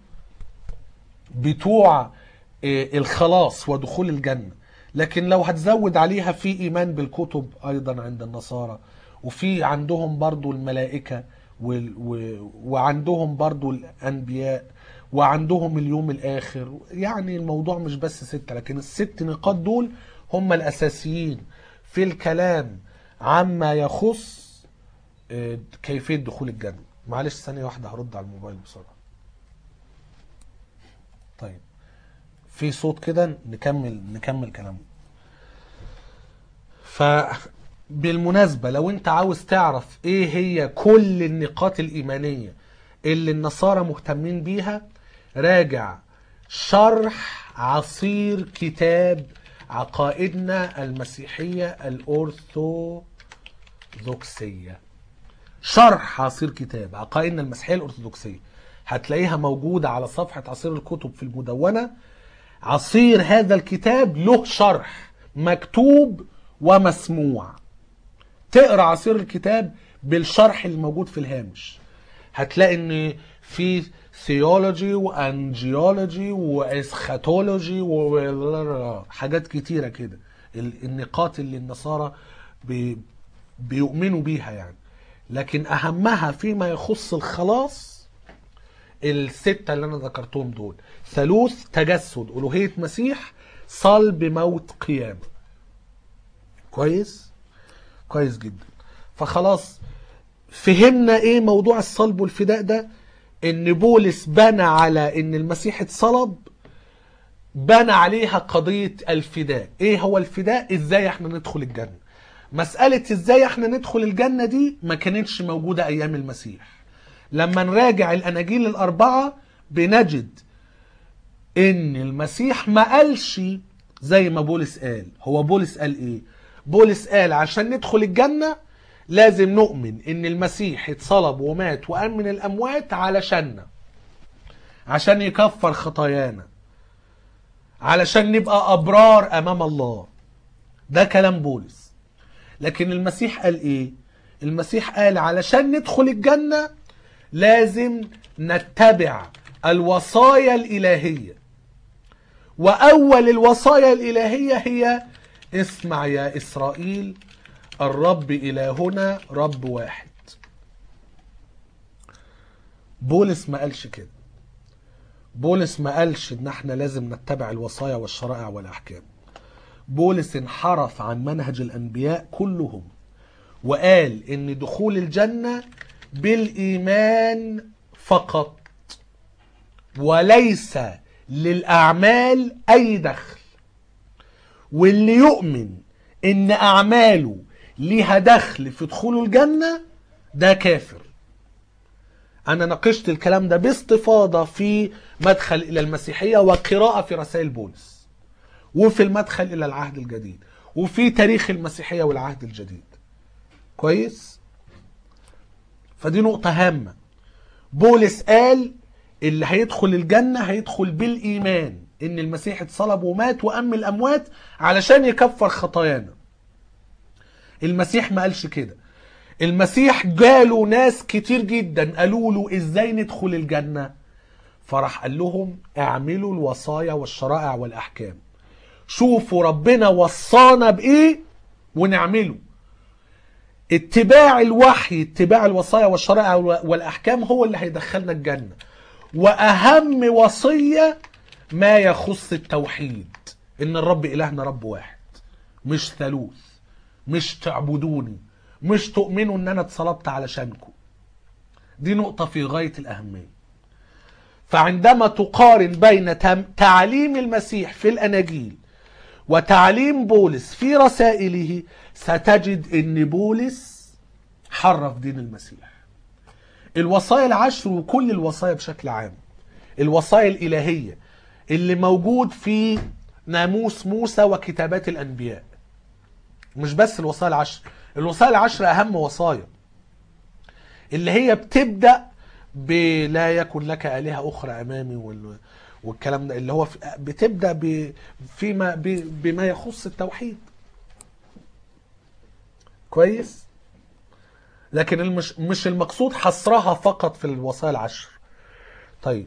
بتوع اه، الخلاص ودخول الجنة لكن لو هتزود عليها في ايمان بالكتب ايضا عند النصارى وفي عندهم برضو الملائكة وال- و- وعندهم برضو الانبياء وعندهم اليوم الاخر يعني الموضوع مش بس ستة لكن الست نقاط دول هم الاساسيين في الكلام عما يخص اه، كيفية دخول الجنة معلش ثانية واحدة هرد على الموبايل بسرعة طيب في صوت كده نكمل نكمل كلامه فبالمناسبة لو انت عاوز تعرف ايه هي كل النقاط الإيمانية اللي النصارى مهتمين بيها راجع شرح عصير كتاب عقائدنا المسيحية الأرثوذكسية شرح عصير كتاب عقائدنا المسيحية الأرثوذكسية هتلاقيها موجودة على صفحة عصير الكتب في المدونة عصير هذا الكتاب له شرح مكتوب ومسموع تقرا عصير الكتاب بالشرح اللي موجود في الهامش هتلاقي ان في ثيولوجي وانجيولوجي واسخاتولوجي وحاجات كتيره كده ال- النقاط اللي النصارى بي بيؤمنوا بيها يعني لكن اهمها فيما يخص الخلاص الستة اللي انا ذكرتهم دول ثالوث تجسد الوهية مسيح صلب موت قيامة كويس كويس جدا فخلاص فهمنا ايه موضوع الصلب والفداء ده ان بولس بنى على ان المسيح اتصلب بنى عليها قضية الفداء ايه هو الفداء ازاي احنا ندخل الجنة مسألة ازاي احنا ندخل الجنة دي ما كانتش موجودة ايام المسيح لما نراجع الاناجيل الاربعة بنجد ان المسيح ما قالش زي ما بولس قال هو بولس قال ايه بولس قال عشان ندخل الجنة لازم نؤمن ان المسيح اتصلب ومات وقام من الاموات علشاننا عشان يكفر خطايانا علشان نبقى ابرار امام الله ده كلام بولس لكن المسيح قال ايه المسيح قال علشان ندخل الجنة لازم نتبع الوصايا الالهيه واول الوصايا الالهيه هي اسمع يا اسرائيل الرب الهنا رب واحد بولس ما قالش كده بولس ما قالش ان احنا لازم نتبع الوصايا والشرائع والاحكام بولس انحرف عن منهج الانبياء كلهم وقال ان دخول الجنه بالايمان فقط وليس للاعمال اي دخل واللي يؤمن ان اعماله ليها دخل في دخوله الجنه ده كافر انا ناقشت الكلام ده باستفاضه في مدخل الى المسيحيه وقراءه في رسائل بولس وفي المدخل الى العهد الجديد وفي تاريخ المسيحيه والعهد الجديد كويس فدي نقطه هامه بولس قال اللي هيدخل الجنة هيدخل بالإيمان إن المسيح اتصلب ومات وأم الأموات علشان يكفر خطايانا المسيح ما قالش كده المسيح جاله ناس كتير جدا قالوا له ازاي ندخل الجنة فراح قال لهم اعملوا الوصايا والشرائع والأحكام شوفوا ربنا وصانا بإيه ونعمله اتباع الوحي اتباع الوصايا والشرائع والأحكام هو اللي هيدخلنا الجنة واهم وصيه ما يخص التوحيد ان الرب الهنا رب واحد مش ثالوث مش تعبدوني مش تؤمنوا ان انا اتصلبت علشانكم دي نقطه في غايه الاهميه فعندما تقارن بين تعليم المسيح في الاناجيل وتعليم بولس في رسائله ستجد ان بولس حرف دين المسيح الوصايا العشر وكل الوصايا بشكل عام الوصايا الإلهية اللي موجود في ناموس موسى وكتابات الأنبياء مش بس الوصايا العشر الوصايا العشر أهم وصايا اللي هي بتبدأ بلا يكن لك آلهة أخرى أمامي وال... والكلام ده اللي هو بتبدأ ب... فيما ب... بما يخص التوحيد كويس لكن المش مش المقصود حصرها فقط في الوصايا العشر طيب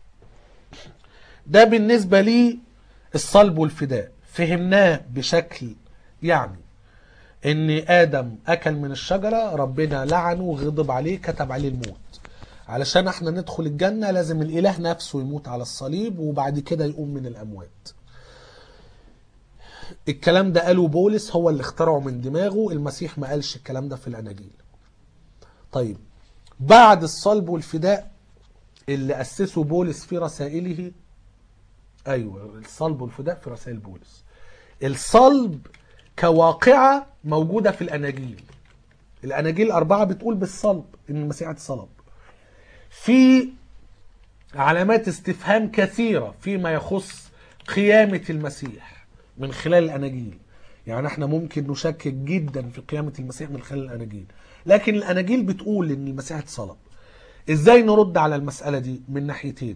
ده بالنسبة لي الصلب والفداء فهمناه بشكل يعني ان ادم اكل من الشجرة ربنا لعنه وغضب عليه كتب عليه الموت علشان احنا ندخل الجنة لازم الاله نفسه يموت على الصليب وبعد كده يقوم من الاموات الكلام ده قاله بولس هو اللي اخترعه من دماغه المسيح ما قالش الكلام ده في الاناجيل طيب بعد الصلب والفداء اللي أسسه بولس في رسائله أيوة الصلب والفداء في رسائل بولس الصلب كواقعة موجودة في الأناجيل الأناجيل الأربعة بتقول بالصلب إن المسيح اتصلب في علامات استفهام كثيرة فيما يخص قيامة المسيح من خلال الأناجيل يعني احنا ممكن نشكك جدا في قيامة المسيح من خلال الأناجيل لكن الأناجيل بتقول إن المسيح اتصلب ازاي نرد على المسألة دي من ناحيتين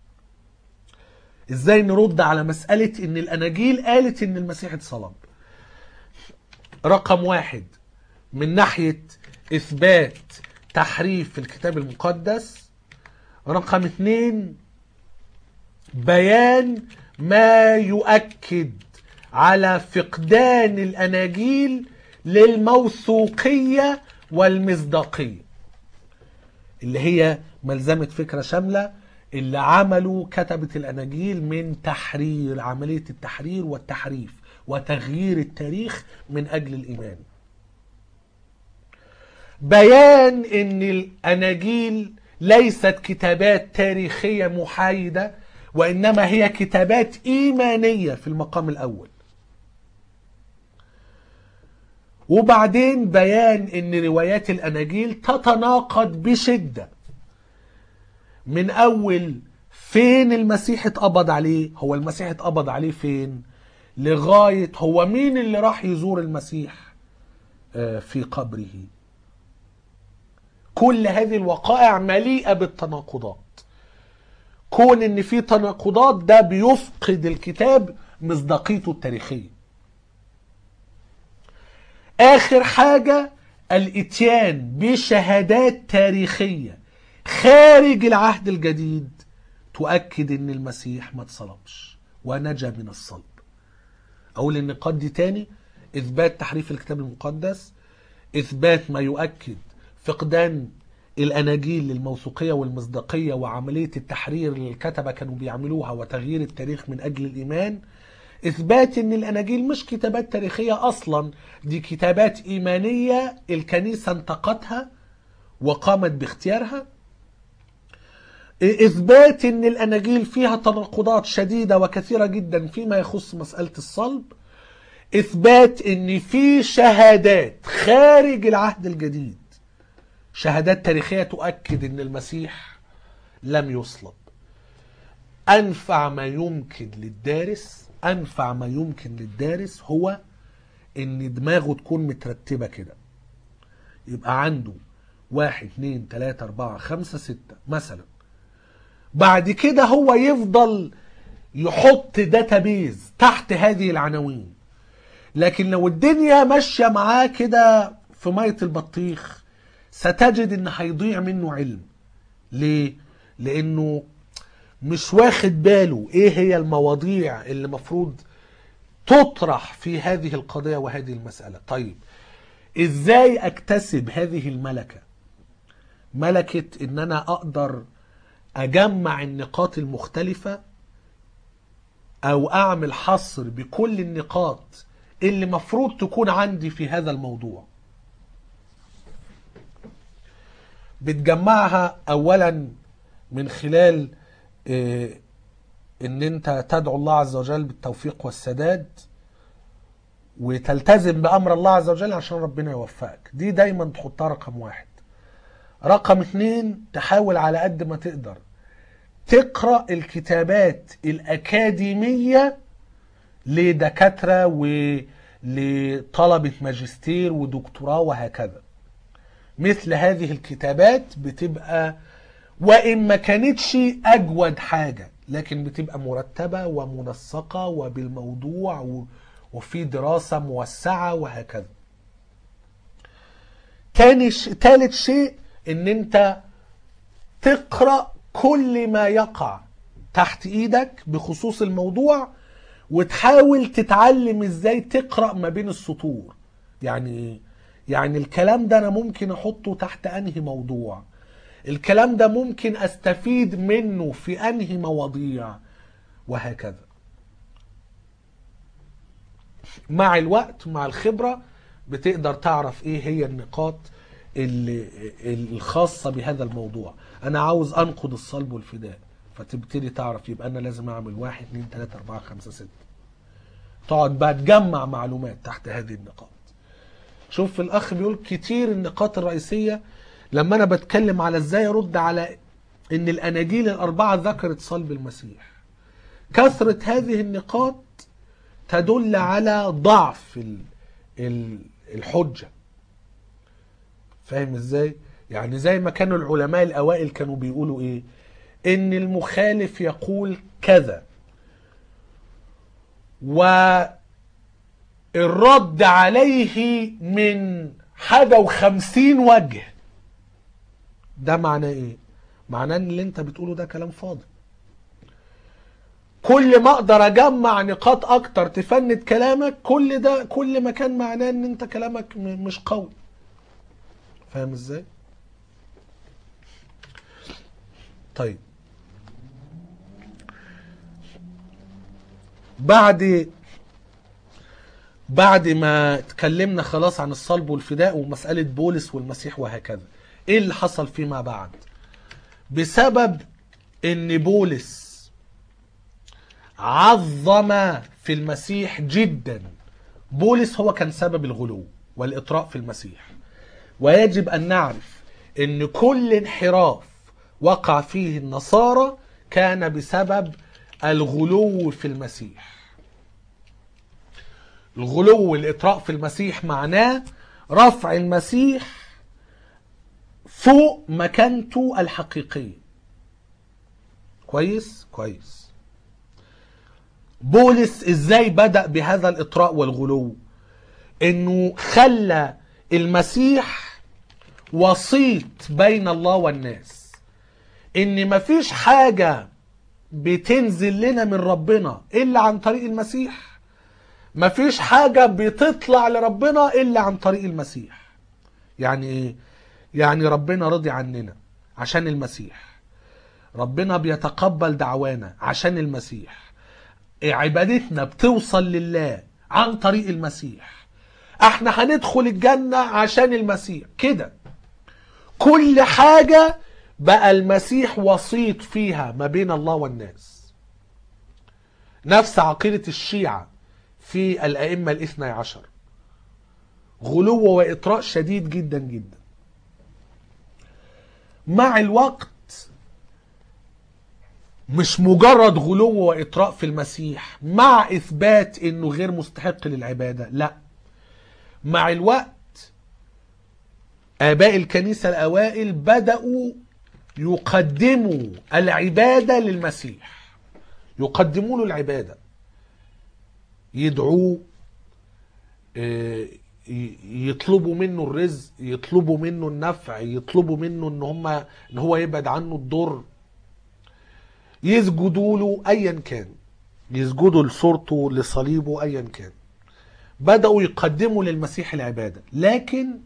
ازاي نرد على مسألة ان الاناجيل قالت ان المسيح اتصلب رقم واحد من ناحية اثبات تحريف في الكتاب المقدس رقم اثنين بيان ما يؤكد على فقدان الاناجيل للموثوقية والمصداقية اللي هي ملزمة فكرة شاملة اللي عملوا كتبة الأناجيل من تحرير عملية التحرير والتحريف وتغيير التاريخ من أجل الإيمان بيان ان الاناجيل ليست كتابات تاريخيه محايده وانما هي كتابات ايمانيه في المقام الاول وبعدين بيان ان روايات الاناجيل تتناقض بشده من اول فين المسيح اتقبض عليه هو المسيح اتقبض عليه فين لغايه هو مين اللي راح يزور المسيح آه، في قبره كل هذه الوقائع مليئه بالتناقضات كون ان في تناقضات ده بيفقد الكتاب مصداقيته التاريخيه اخر حاجه الاتيان بشهادات تاريخيه خارج العهد الجديد تؤكد ان المسيح ما اتصلبش ونجا من الصلب اقول النقاط دي تاني اثبات تحريف الكتاب المقدس اثبات ما يؤكد فقدان الاناجيل للموثوقيه والمصداقيه وعمليه التحرير اللي الكتبه كانوا بيعملوها وتغيير التاريخ من اجل الايمان اثبات ان الاناجيل مش كتابات تاريخيه اصلا دي كتابات ايمانيه الكنيسه انتقتها وقامت باختيارها اثبات ان الاناجيل فيها تناقضات شديده وكثيره جدا فيما يخص مساله الصلب اثبات ان في شهادات خارج العهد الجديد شهادات تاريخيه تؤكد ان المسيح لم يصلب انفع ما يمكن للدارس انفع ما يمكن للدارس هو ان دماغه تكون مترتبه كده يبقى عنده واحد اتنين تلاتة اربعة خمسة ستة مثلا بعد كده هو يفضل يحط داتابيز تحت هذه العناوين لكن لو الدنيا ماشية معاه كده في مية البطيخ ستجد ان هيضيع منه علم ليه؟ لانه مش واخد باله ايه هي المواضيع اللي مفروض تطرح في هذه القضية وهذه المسألة طيب ازاي اكتسب هذه الملكة ملكة ان انا اقدر اجمع النقاط المختلفة او اعمل حصر بكل النقاط اللي مفروض تكون عندي في هذا الموضوع بتجمعها اولا من خلال آه، ان انت تدعو الله عز وجل بالتوفيق والسداد وتلتزم بامر الله عز وجل عشان ربنا يوفقك دي دايما تحطها رقم واحد رقم اتنين تحاول على قد ما تقدر تقرأ الكتابات الأكاديمية لدكاترة ولطلبة ماجستير ودكتوراه وهكذا مثل هذه الكتابات بتبقى وإن ما كانتش أجود حاجة لكن بتبقى مرتبة ومنسقة وبالموضوع و- وفي دراسة موسعة وهكذا تاني ش... تالت شيء ان انت تقرأ كل ما يقع تحت ايدك بخصوص الموضوع وتحاول تتعلم ازاي تقرأ ما بين السطور يعني ايه يعني الكلام ده انا ممكن احطه تحت انهي موضوع الكلام ده ممكن استفيد منه في انهي مواضيع وهكذا مع الوقت مع الخبرة بتقدر تعرف ايه هي النقاط اللي الخاصة بهذا الموضوع انا عاوز انقض الصلب والفداء فتبتدي تعرف يبقى انا لازم اعمل واحد اتنين تلاتة اربعة خمسة ستة تقعد بقى تجمع معلومات تحت هذه النقاط شوف الاخ بيقول كتير النقاط الرئيسية لما انا بتكلم على ازاي ارد على ان الاناجيل الاربعة ذكرت صلب المسيح كثرة هذه النقاط تدل على ضعف ال- ال- الحجة فاهم ازاي يعني زي ما كانوا العلماء الأوائل كانوا بيقولوا إيه إن المخالف يقول كذا والرد عليه من حاجة وخمسين وجه ده معناه إيه معناه إن اللي أنت بتقوله ده كلام فاضي كل ما اقدر اجمع نقاط اكتر تفند كلامك كل ده كل ما كان معناه ان انت كلامك م- مش قوي فاهم ازاي طيب بعد بعد ما اتكلمنا خلاص عن الصلب والفداء ومسألة بولس والمسيح وهكذا ايه اللي حصل فيما بعد بسبب ان بولس عظم في المسيح جدا بولس هو كان سبب الغلو والإطراء في المسيح ويجب أن نعرف أن كل انحراف وقع فيه النصارى كان بسبب الغلو في المسيح الغلو والإطراء في المسيح معناه رفع المسيح فوق مكانته الحقيقية كويس كويس بولس ازاي بدأ بهذا الإطراء والغلو انه خلى المسيح وسيط بين الله والناس ان مفيش حاجة بتنزل لنا من ربنا الا عن طريق المسيح مفيش حاجة بتطلع لربنا الا عن طريق المسيح يعني ايه يعني ربنا رضي عننا عشان المسيح ربنا بيتقبل دعوانا عشان المسيح عبادتنا بتوصل لله عن طريق المسيح احنا هندخل الجنة عشان المسيح كده كل حاجة بقى المسيح وسيط فيها ما بين الله والناس نفس عقيدة الشيعة في الأئمة الاثنى عشر غلو وإطراء شديد جدا جدا مع الوقت مش مجرد غلو وإطراء في المسيح مع إثبات إنه غير مستحق للعبادة لا مع الوقت آباء الكنيسة الأوائل بدأوا يقدموا العبادة للمسيح يقدموا له العبادة يدعوه آه، ي- يطلبوا منه الرزق يطلبوا منه النفع يطلبوا منه ان هم ان هو يبعد عنه الضر يسجدوا له ايا كان يسجدوا لصورته لصليبه ايا كان بدأوا يقدموا للمسيح العبادة لكن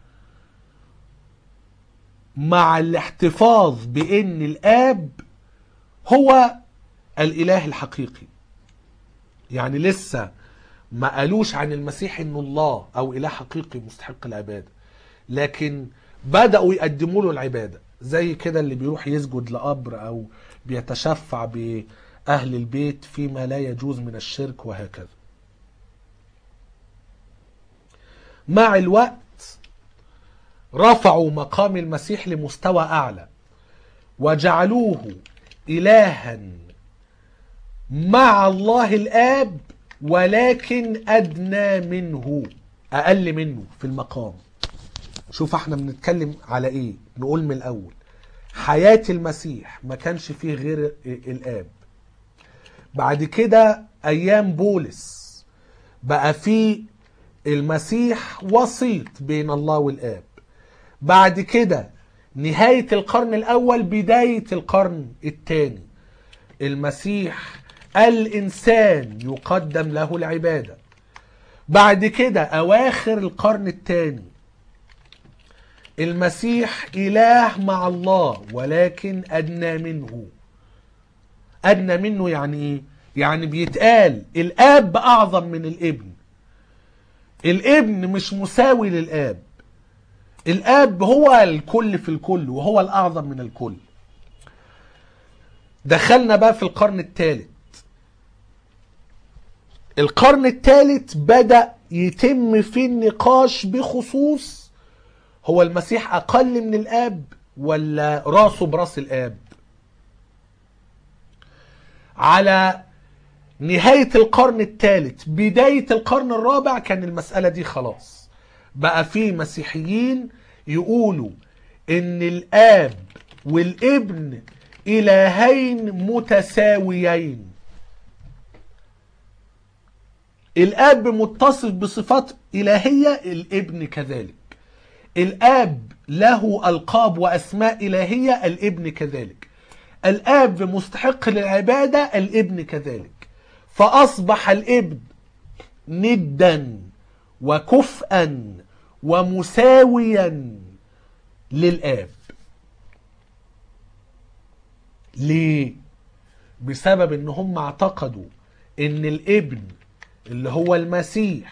مع الاحتفاظ بان الاب هو الاله الحقيقي يعني لسه ما قالوش عن المسيح انه الله او اله حقيقي مستحق العباده لكن بداوا يقدموا له العباده زي كده اللي بيروح يسجد لقبر او بيتشفع باهل البيت فيما لا يجوز من الشرك وهكذا مع الوقت رفعوا مقام المسيح لمستوى اعلى وجعلوه الها مع الله الاب ولكن ادنى منه اقل منه في المقام شوف احنا بنتكلم على ايه نقول من الاول حياة المسيح ما كانش فيه غير الاب بعد كده ايام بولس بقى فيه المسيح وسيط بين الله والاب بعد كده نهاية القرن الاول بداية القرن الثاني المسيح الانسان يقدم له العباده بعد كده اواخر القرن الثاني المسيح اله مع الله ولكن ادنى منه ادنى منه يعني ايه يعني بيتقال الاب اعظم من الابن الابن مش مساوي للاب الاب هو الكل في الكل وهو الاعظم من الكل دخلنا بقى في القرن الثالث القرن الثالث بدأ يتم فيه النقاش بخصوص هو المسيح أقل من الآب ولا راسه براس الآب على نهاية القرن الثالث بداية القرن الرابع كان المسألة دي خلاص بقى في مسيحيين يقولوا ان الاب والابن الهين متساويين الاب متصف بصفات الهيه الابن كذلك الاب له القاب واسماء الهيه الابن كذلك الاب مستحق للعباده الابن كذلك فاصبح الابن ندا وكفءا ومساويا للاب ليه بسبب ان هم اعتقدوا ان الابن اللي هو المسيح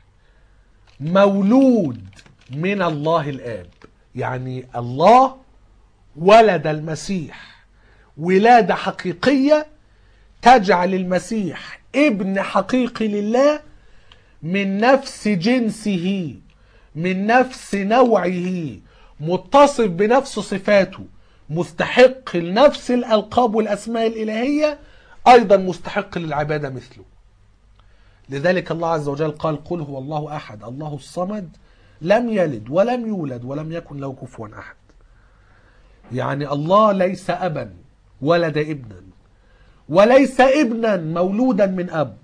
مولود من الله الاب يعني الله ولد المسيح ولاده حقيقيه تجعل المسيح ابن حقيقي لله من نفس جنسه من نفس نوعه متصف بنفس صفاته مستحق لنفس الالقاب والاسماء الالهيه ايضا مستحق للعباده مثله لذلك الله عز وجل قال قل هو الله احد الله الصمد لم يلد ولم يولد ولم يكن له كفوا احد يعني الله ليس ابا ولد ابنا وليس ابنا مولودا من اب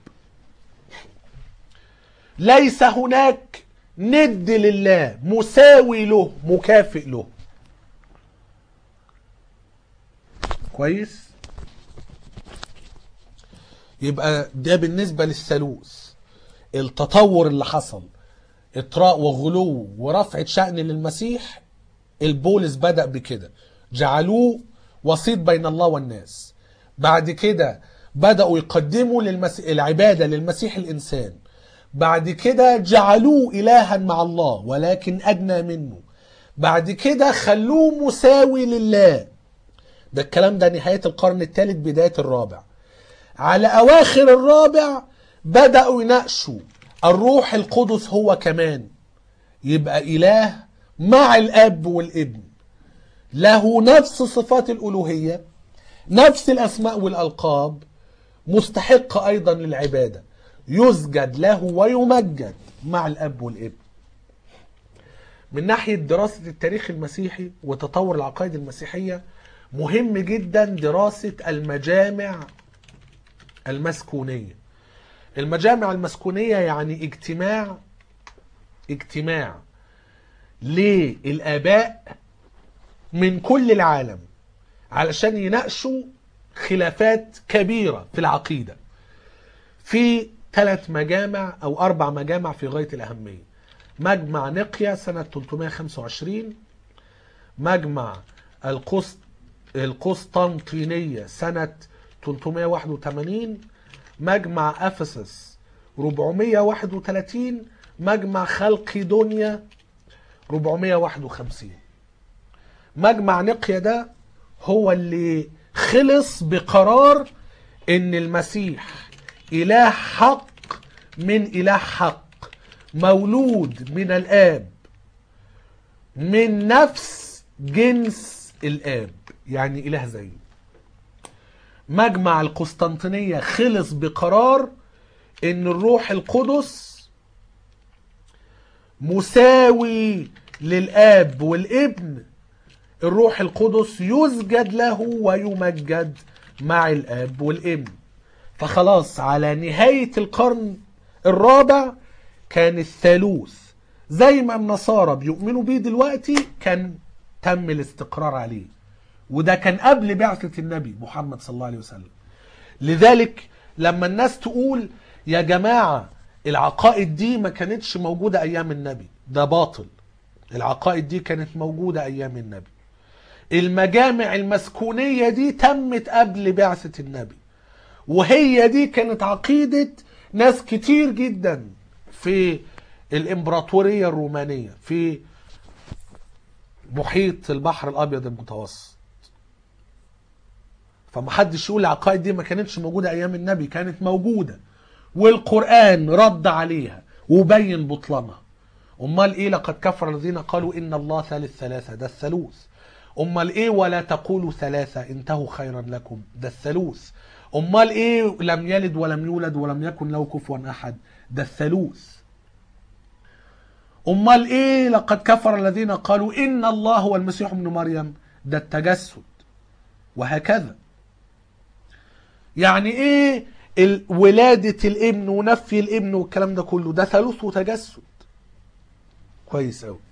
ليس هناك ند لله مساوي له مكافئ له كويس يبقى ده بالنسبة للثالوث التطور اللي حصل اطراء وغلو ورفعة شأن للمسيح البولس بدأ بكده جعلوه وسيط بين الله والناس بعد كده بدأوا يقدموا للمس... العبادة للمسيح الإنسان بعد كده جعلوه إلها مع الله ولكن أدنى منه بعد كده خلوه مساوي لله ده الكلام ده نهاية القرن الثالث بداية الرابع على أواخر الرابع بدأوا يناقشوا الروح القدس هو كمان يبقى إله مع الأب والابن له نفس صفات الألوهية نفس الأسماء والألقاب مستحق أيضا للعبادة يسجد له ويمجد مع الأب والابن من ناحية دراسة التاريخ المسيحي وتطور العقائد المسيحية مهم جدا دراسة المجامع المسكونية المجامع المسكونية يعني اجتماع اجتماع للآباء من كل العالم علشان يناقشوا خلافات كبيرة في العقيدة في ثلاث مجامع أو أربع مجامع في غاية الأهمية مجمع نقيا سنة 325 مجمع القسط القسطنطينية سنة 381 مجمع أفسس 431 مجمع خلقيدونيا 451 مجمع نقيا ده هو اللي خلص بقرار ان المسيح اله حق من اله حق مولود من الاب من نفس جنس الاب يعني اله زيه مجمع القسطنطينية خلص بقرار ان الروح القدس مساوي للاب والابن الروح القدس يسجد له ويمجد مع الاب والابن فخلاص على نهاية القرن الرابع كان الثالوث زي ما النصارى بيؤمنوا بيه دلوقتي كان تم الاستقرار عليه وده كان قبل بعثة النبي محمد صلى الله عليه وسلم لذلك لما الناس تقول يا جماعة العقائد دي ما كانتش موجودة أيام النبي ده باطل العقائد دي كانت موجودة أيام النبي المجامع المسكونية دي تمت قبل بعثة النبي وهي دي كانت عقيدة ناس كتير جدا في الإمبراطورية الرومانية في محيط البحر الأبيض المتوسط فمحدش يقول العقائد دي ما كانتش موجودة أيام النبي كانت موجودة والقرآن رد عليها وبين بطلانها أمال إيه لقد كفر الذين قالوا إن الله ثالث ثلاثة ده الثالوث أمال إيه ولا تقولوا ثلاثة انتهوا خيرا لكم ده الثالوث أمال إيه لم يلد ولم يولد ولم يكن له كفوا أحد ده الثالوث امال ايه لقد كفر الذين قالوا ان الله هو المسيح ابن مريم ده التجسد وهكذا يعني ايه ال- ولادة الابن ونفي الابن والكلام ده كله ده ثالوث وتجسد كويس قوي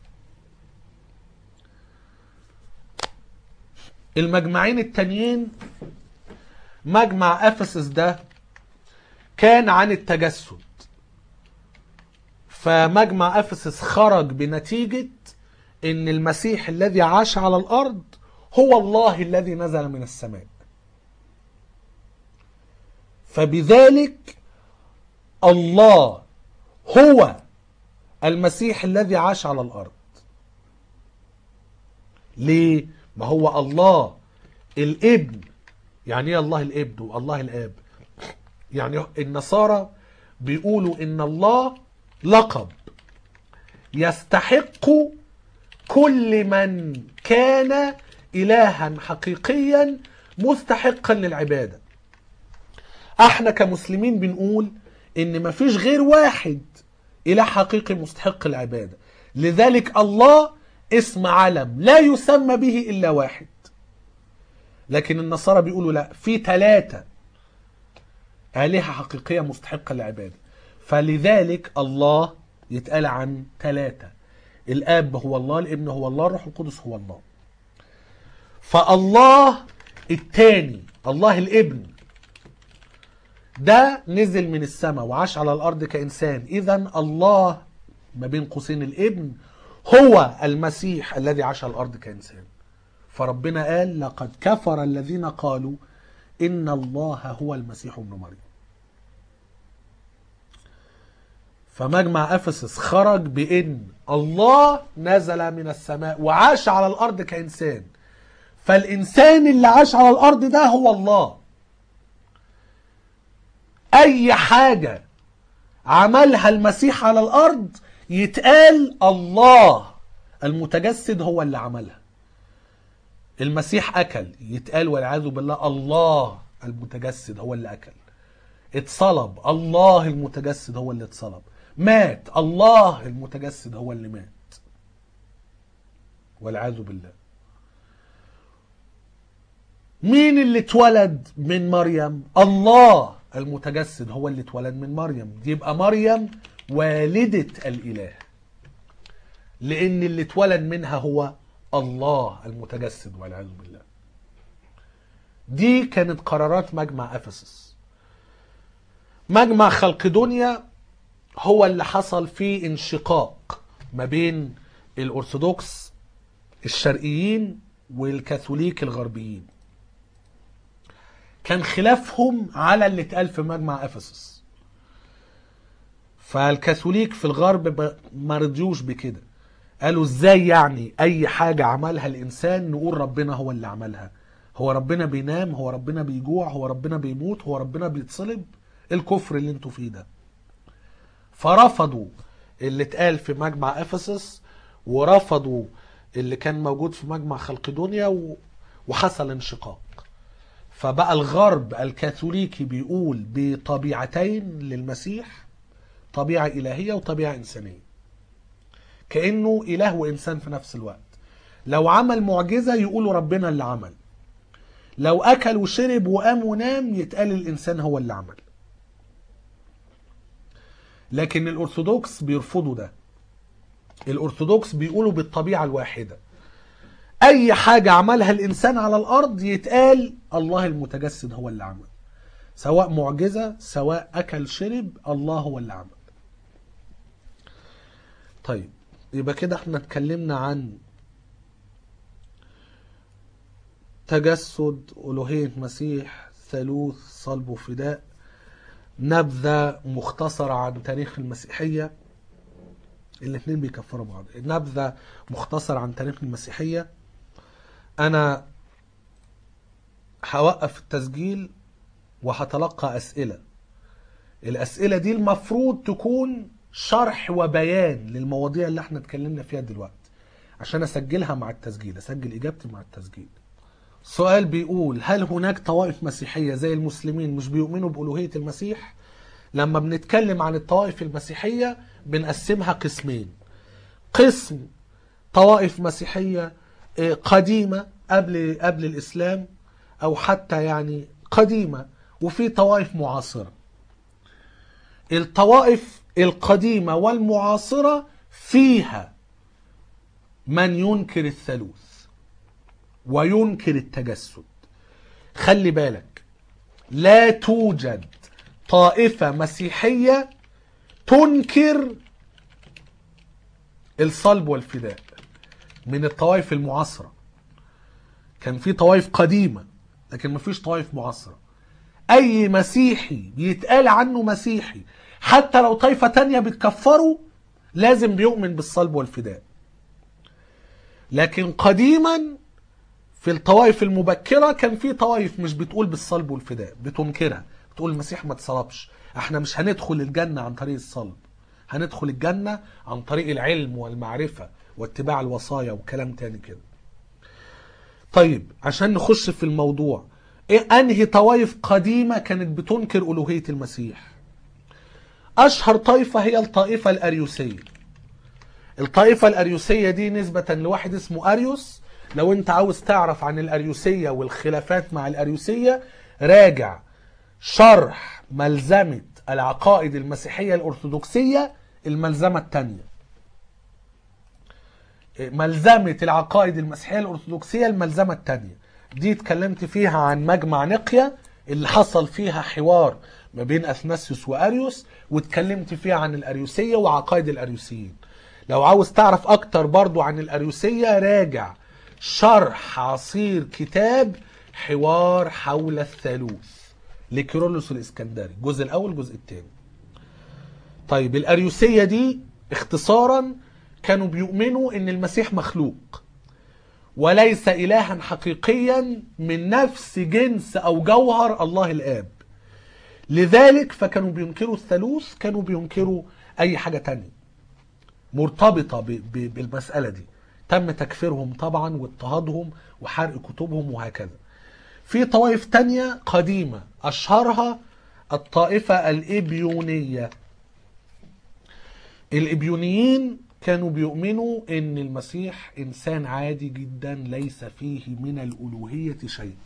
المجمعين التانيين مجمع افسس ده كان عن التجسد فمجمع افسس خرج بنتيجة ان المسيح الذي عاش على الارض هو الله الذي نزل من السماء فبذلك الله هو المسيح الذي عاش على الارض ليه ما هو الله الابن يعني ايه الله الابن والله الاب يعني النصارى بيقولوا ان الله لقب يستحق كل من كان الها حقيقيا مستحقا للعباده احنا كمسلمين بنقول ان مفيش غير واحد اله حقيقي مستحق العباده لذلك الله اسم علم لا يسمى به الا واحد لكن النصارى بيقولوا لا في ثلاثه آلهة حقيقية مستحقة للعبادة فلذلك الله يتقال عن ثلاثة الآب هو الله الابن هو الله الروح القدس هو الله فالله الثاني الله الابن ده نزل من السماء وعاش على الأرض كإنسان إذا الله ما بين قوسين الابن هو المسيح الذي عاش على الأرض كإنسان فربنا قال لقد كفر الذين قالوا إن الله هو المسيح ابن مريم فمجمع افسس خرج بان الله نزل من السماء وعاش على الارض كانسان فالانسان اللي عاش على الارض ده هو الله اي حاجه عملها المسيح على الارض يتقال الله المتجسد هو اللي عملها المسيح اكل يتقال والعياذ بالله الله المتجسد هو اللي اكل اتصلب الله المتجسد هو اللي اتصلب مات الله المتجسد هو اللي مات والعياذ بالله مين اللي اتولد من مريم الله المتجسد هو اللي اتولد من مريم يبقى مريم والدة الإله لأن اللي اتولد منها هو الله المتجسد والعياذ بالله دي كانت قرارات مجمع أفسس مجمع خلقدونيا هو اللي حصل فيه انشقاق ما بين الأرثوذكس الشرقيين والكاثوليك الغربيين كان خلافهم على اللي اتقال في مجمع افسس فالكاثوليك في الغرب ب- ما رضيوش بكده قالوا ازاي يعني اي حاجة عملها الانسان نقول ربنا هو اللي عملها هو ربنا بينام هو ربنا بيجوع هو ربنا بيموت هو ربنا بيتصلب إيه الكفر اللي انتوا فيه ده فرفضوا اللي اتقال في مجمع افسس ورفضوا اللي كان موجود في مجمع خلقدونيا و... وحصل انشقاق فبقى الغرب الكاثوليكي بيقول بطبيعتين للمسيح طبيعة إلهية وطبيعة إنسانية كأنه إله وإنسان في نفس الوقت لو عمل معجزة يقولوا ربنا اللي عمل لو أكل وشرب وقام ونام يتقال الإنسان هو اللي عمل لكن الأرثوذكس بيرفضوا ده الأرثوذكس بيقولوا بالطبيعة الواحدة اي حاجة عملها الانسان على الارض يتقال الله المتجسد هو اللي عمل سواء معجزة سواء اكل شرب الله هو اللي عمل طيب يبقى كده احنا اتكلمنا عن تجسد ألوهية مسيح ثالوث صلب وفداء نبذة مختصرة عن تاريخ المسيحية الاثنين بيكفروا بعض نبذة مختصرة عن تاريخ المسيحية انا هوقف التسجيل وهتلقى اسئله الاسئله دي المفروض تكون شرح وبيان للمواضيع اللي احنا اتكلمنا فيها دلوقتي عشان اسجلها مع التسجيل اسجل اجابتي مع التسجيل سؤال بيقول هل هناك طوائف مسيحيه زي المسلمين مش بيؤمنوا بالوهيه المسيح لما بنتكلم عن الطوائف المسيحيه بنقسمها قسمين قسم طوائف مسيحية آه، قديمة قبل قبل الإسلام أو حتى يعني قديمة وفي طوائف معاصرة الطوائف القديمة والمعاصرة فيها من ينكر الثالوث وينكر التجسد خلي بالك لا توجد طائفة مسيحية تنكر الصلب والفداء من الطوائف المعاصرة كان في طوائف قديمة لكن مفيش طوائف معاصرة أي مسيحي بيتقال عنه مسيحي حتى لو طائفة تانية بتكفره لازم بيؤمن بالصلب والفداء لكن قديما في الطوائف المبكرة كان في طوائف مش بتقول بالصلب والفداء بتنكرها بتقول المسيح ما اتصلبش احنا مش هندخل الجنة عن طريق الصلب هندخل الجنة عن طريق العلم والمعرفة واتباع الوصايا وكلام تاني كده طيب عشان نخش في الموضوع ايه انهي طوائف قديمة كانت بتنكر الوهية المسيح اشهر طائفة هي الطائفة الاريوسية الطائفة الاريوسية دي نسبة لواحد اسمه اريوس لو انت عاوز تعرف عن الاريوسية والخلافات مع الاريوسية راجع شرح ملزمة العقائد المسيحية الارثوذكسية الملزمة الثانية ملزمة العقائد المسيحية الأرثوذكسية الملزمة الثانية دي اتكلمت فيها عن مجمع نقيا اللي حصل فيها حوار ما بين أثناسيوس وأريوس واتكلمت فيها عن الأريوسية وعقائد الأريوسيين لو عاوز تعرف أكتر برضو عن الأريوسية راجع شرح عصير كتاب حوار حول الثالوث لكيرلس الإسكندري الجزء الأول الجزء الثاني طيب الأريوسية دي اختصارا كانوا بيؤمنوا ان المسيح مخلوق وليس الها حقيقيا من نفس جنس او جوهر الله الاب لذلك فكانوا بينكروا الثالوث كانوا بينكروا اي حاجة تانية مرتبطة ب- ب- بالمسألة دي تم تكفيرهم طبعا واضطهادهم وحرق كتبهم وهكذا في طوائف تانية قديمة أشهرها الطائفة الإبيونية الإبيونيين كانوا بيؤمنوا ان المسيح انسان عادي جدا ليس فيه من الالوهيه شيء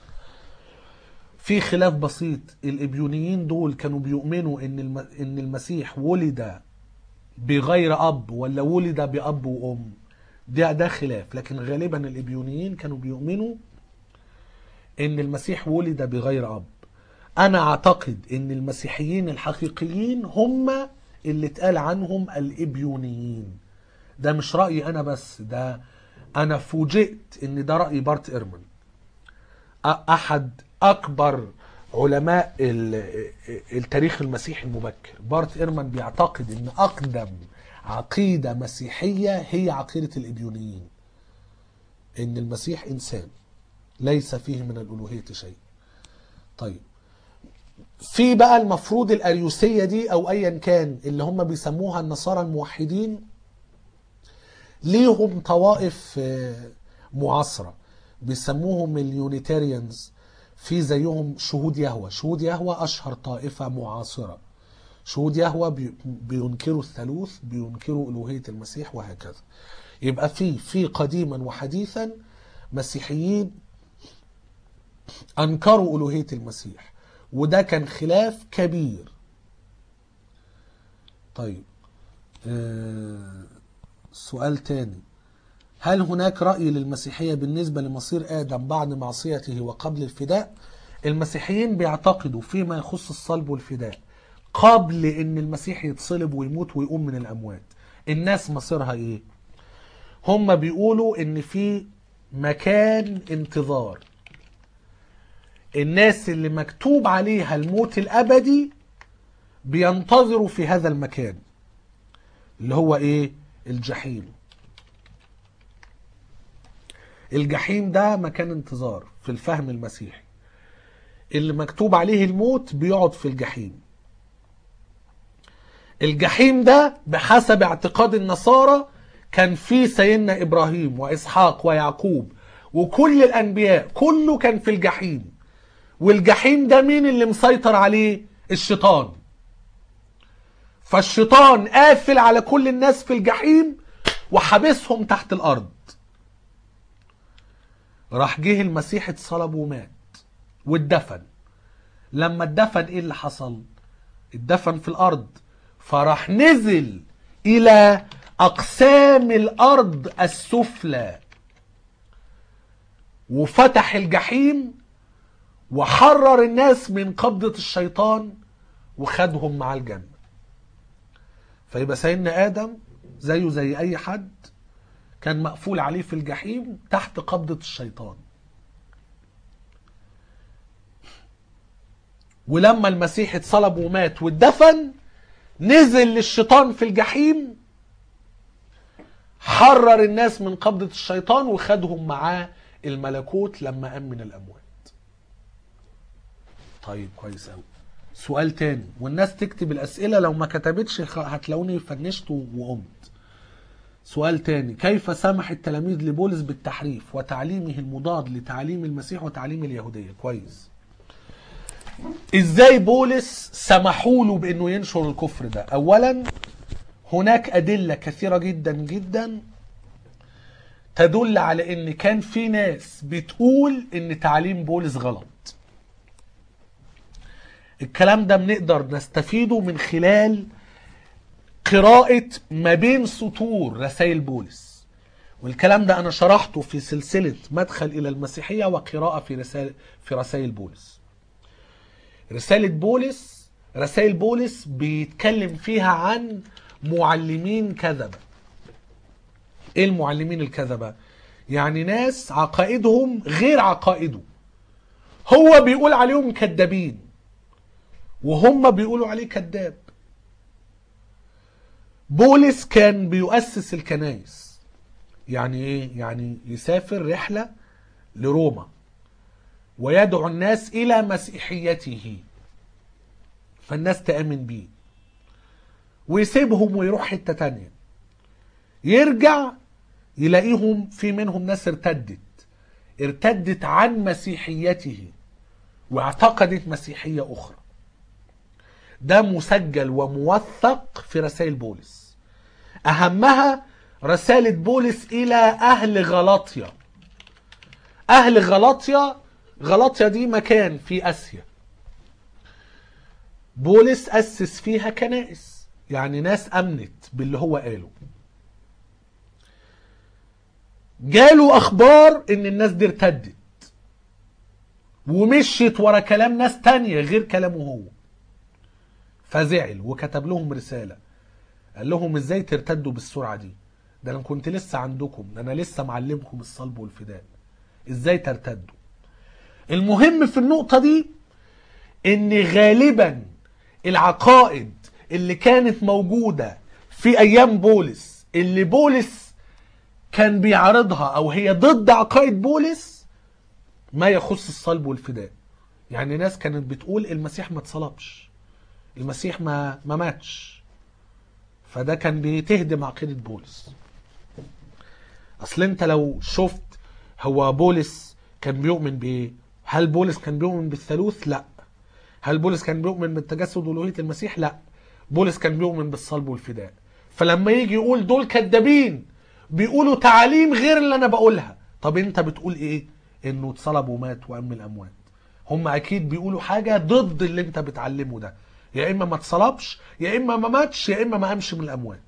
في خلاف بسيط الابيونيين دول كانوا بيؤمنوا ان الم... ان المسيح ولد بغير اب ولا ولد باب وام ده ده خلاف لكن غالبا الابيونيين كانوا بيؤمنوا ان المسيح ولد بغير اب انا اعتقد ان المسيحيين الحقيقيين هم اللي اتقال عنهم الابيونيين ده مش رايي انا بس ده انا فوجئت ان ده راي بارت ايرمان أ- احد اكبر علماء ال- التاريخ المسيحي المبكر بارت ايرمان بيعتقد ان اقدم عقيده مسيحيه هي عقيده الابيونيين ان المسيح انسان ليس فيه من الالوهيه شيء طيب في بقى المفروض الاريوسيه دي او ايا كان اللي هم بيسموها النصارى الموحدين ليهم طوائف آه، معاصره بيسموهم اليونيتاريانز في زيهم شهود يهوى شهود يهوى اشهر طائفه معاصره شهود يهوى بي- بينكروا الثالوث بينكروا الوهيه المسيح وهكذا يبقى في في قديما وحديثا مسيحيين انكروا الوهيه المسيح وده كان خلاف كبير طيب آه، سؤال تاني هل هناك رأي للمسيحية بالنسبة لمصير آدم بعد معصيته وقبل الفداء المسيحيين بيعتقدوا فيما يخص الصلب والفداء قبل ان المسيح يتصلب ويموت ويقوم من الاموات الناس مصيرها ايه هم بيقولوا ان في مكان انتظار الناس اللي مكتوب عليها الموت الابدي بينتظروا في هذا المكان اللي هو ايه الجحيم الجحيم ده مكان انتظار في الفهم المسيحي اللي مكتوب عليه الموت بيقعد في الجحيم الجحيم ده بحسب اعتقاد النصارى كان فيه سيدنا ابراهيم واسحاق ويعقوب وكل الانبياء كله كان في الجحيم والجحيم ده مين اللي مسيطر عليه الشيطان فالشيطان قافل على كل الناس في الجحيم وحابسهم تحت الارض راح جه المسيح اتصلب ومات واتدفن لما اتدفن ايه اللي حصل اتدفن في الارض فراح نزل الى اقسام الارض السفلى وفتح الجحيم وحرر الناس من قبضة الشيطان وخدهم مع الجنة فيبقى سيدنا آدم زيه زي أي حد كان مقفول عليه في الجحيم تحت قبضة الشيطان ولما المسيح اتصلب ومات واتدفن نزل للشيطان في الجحيم حرر الناس من قبضة الشيطان وخدهم معاه الملكوت لما قام من الأموات طيب كويس قوي سؤال تاني والناس تكتب الأسئلة لو ما كتبتش خ- هتلاقوني فنشت وقمت سؤال تاني كيف سمح التلاميذ لبولس بالتحريف وتعليمه المضاد لتعليم المسيح وتعليم اليهودية كويس ازاي بولس سمحوا له بانه ينشر الكفر ده اولا هناك ادله كثيره جدا جدا تدل على ان كان في ناس بتقول ان تعليم بولس غلط الكلام ده بنقدر نستفيده من خلال قراءة ما بين سطور رسائل بولس والكلام ده أنا شرحته في سلسلة مدخل إلى المسيحية وقراءة في رسائل في رسائل بولس رسالة بولس رسائل بولس بيتكلم فيها عن معلمين كذبة ايه المعلمين الكذبة يعني ناس عقائدهم غير عقائده هو بيقول عليهم كذابين وهم بيقولوا عليه كذاب بولس كان بيؤسس الكنائس يعني ايه يعني يسافر رحلة لروما ويدعو الناس الى مسيحيته فالناس تأمن بيه ويسيبهم ويروح حتة تانية يرجع يلاقيهم في منهم ناس ارتدت ارتدت عن مسيحيته واعتقدت مسيحية أخرى ده مسجل وموثق في رسائل بولس أهمها رسالة بولس إلى أهل غلاطيا أهل غلاطيا غلاطيا دي مكان في آسيا بولس أسس فيها كنائس يعني ناس أمنت باللي هو قاله جاله أخبار إن الناس دي ارتدت ومشيت ورا كلام ناس تانية غير كلامه هو فزعل وكتب لهم رسالة قال لهم ازاي ترتدوا بالسرعة دي ده انا كنت لسه عندكم ده انا لسه معلمكم الصلب والفداء ازاي ترتدوا المهم في النقطة دي ان غالبا العقائد اللي كانت موجودة في ايام بولس اللي بولس كان بيعرضها او هي ضد عقائد بولس ما يخص الصلب والفداء يعني ناس كانت بتقول المسيح ما اتصلبش المسيح ما ما ماتش فده كان بتهدم عقيدة بولس اصل انت لو شفت هو بولس كان بيؤمن بايه هل بولس كان بيؤمن بالثالوث لا هل بولس كان بيؤمن بالتجسد والوهية المسيح لا بولس كان بيؤمن بالصلب والفداء فلما يجي يقول دول كذابين بيقولوا تعاليم غير اللي انا بقولها طب انت بتقول ايه انه اتصلب ومات وام الاموات هم اكيد بيقولوا حاجه ضد اللي انت بتعلمه ده يا اما ما اتصلبش يا اما ما ماتش يا اما ما قامش من الاموات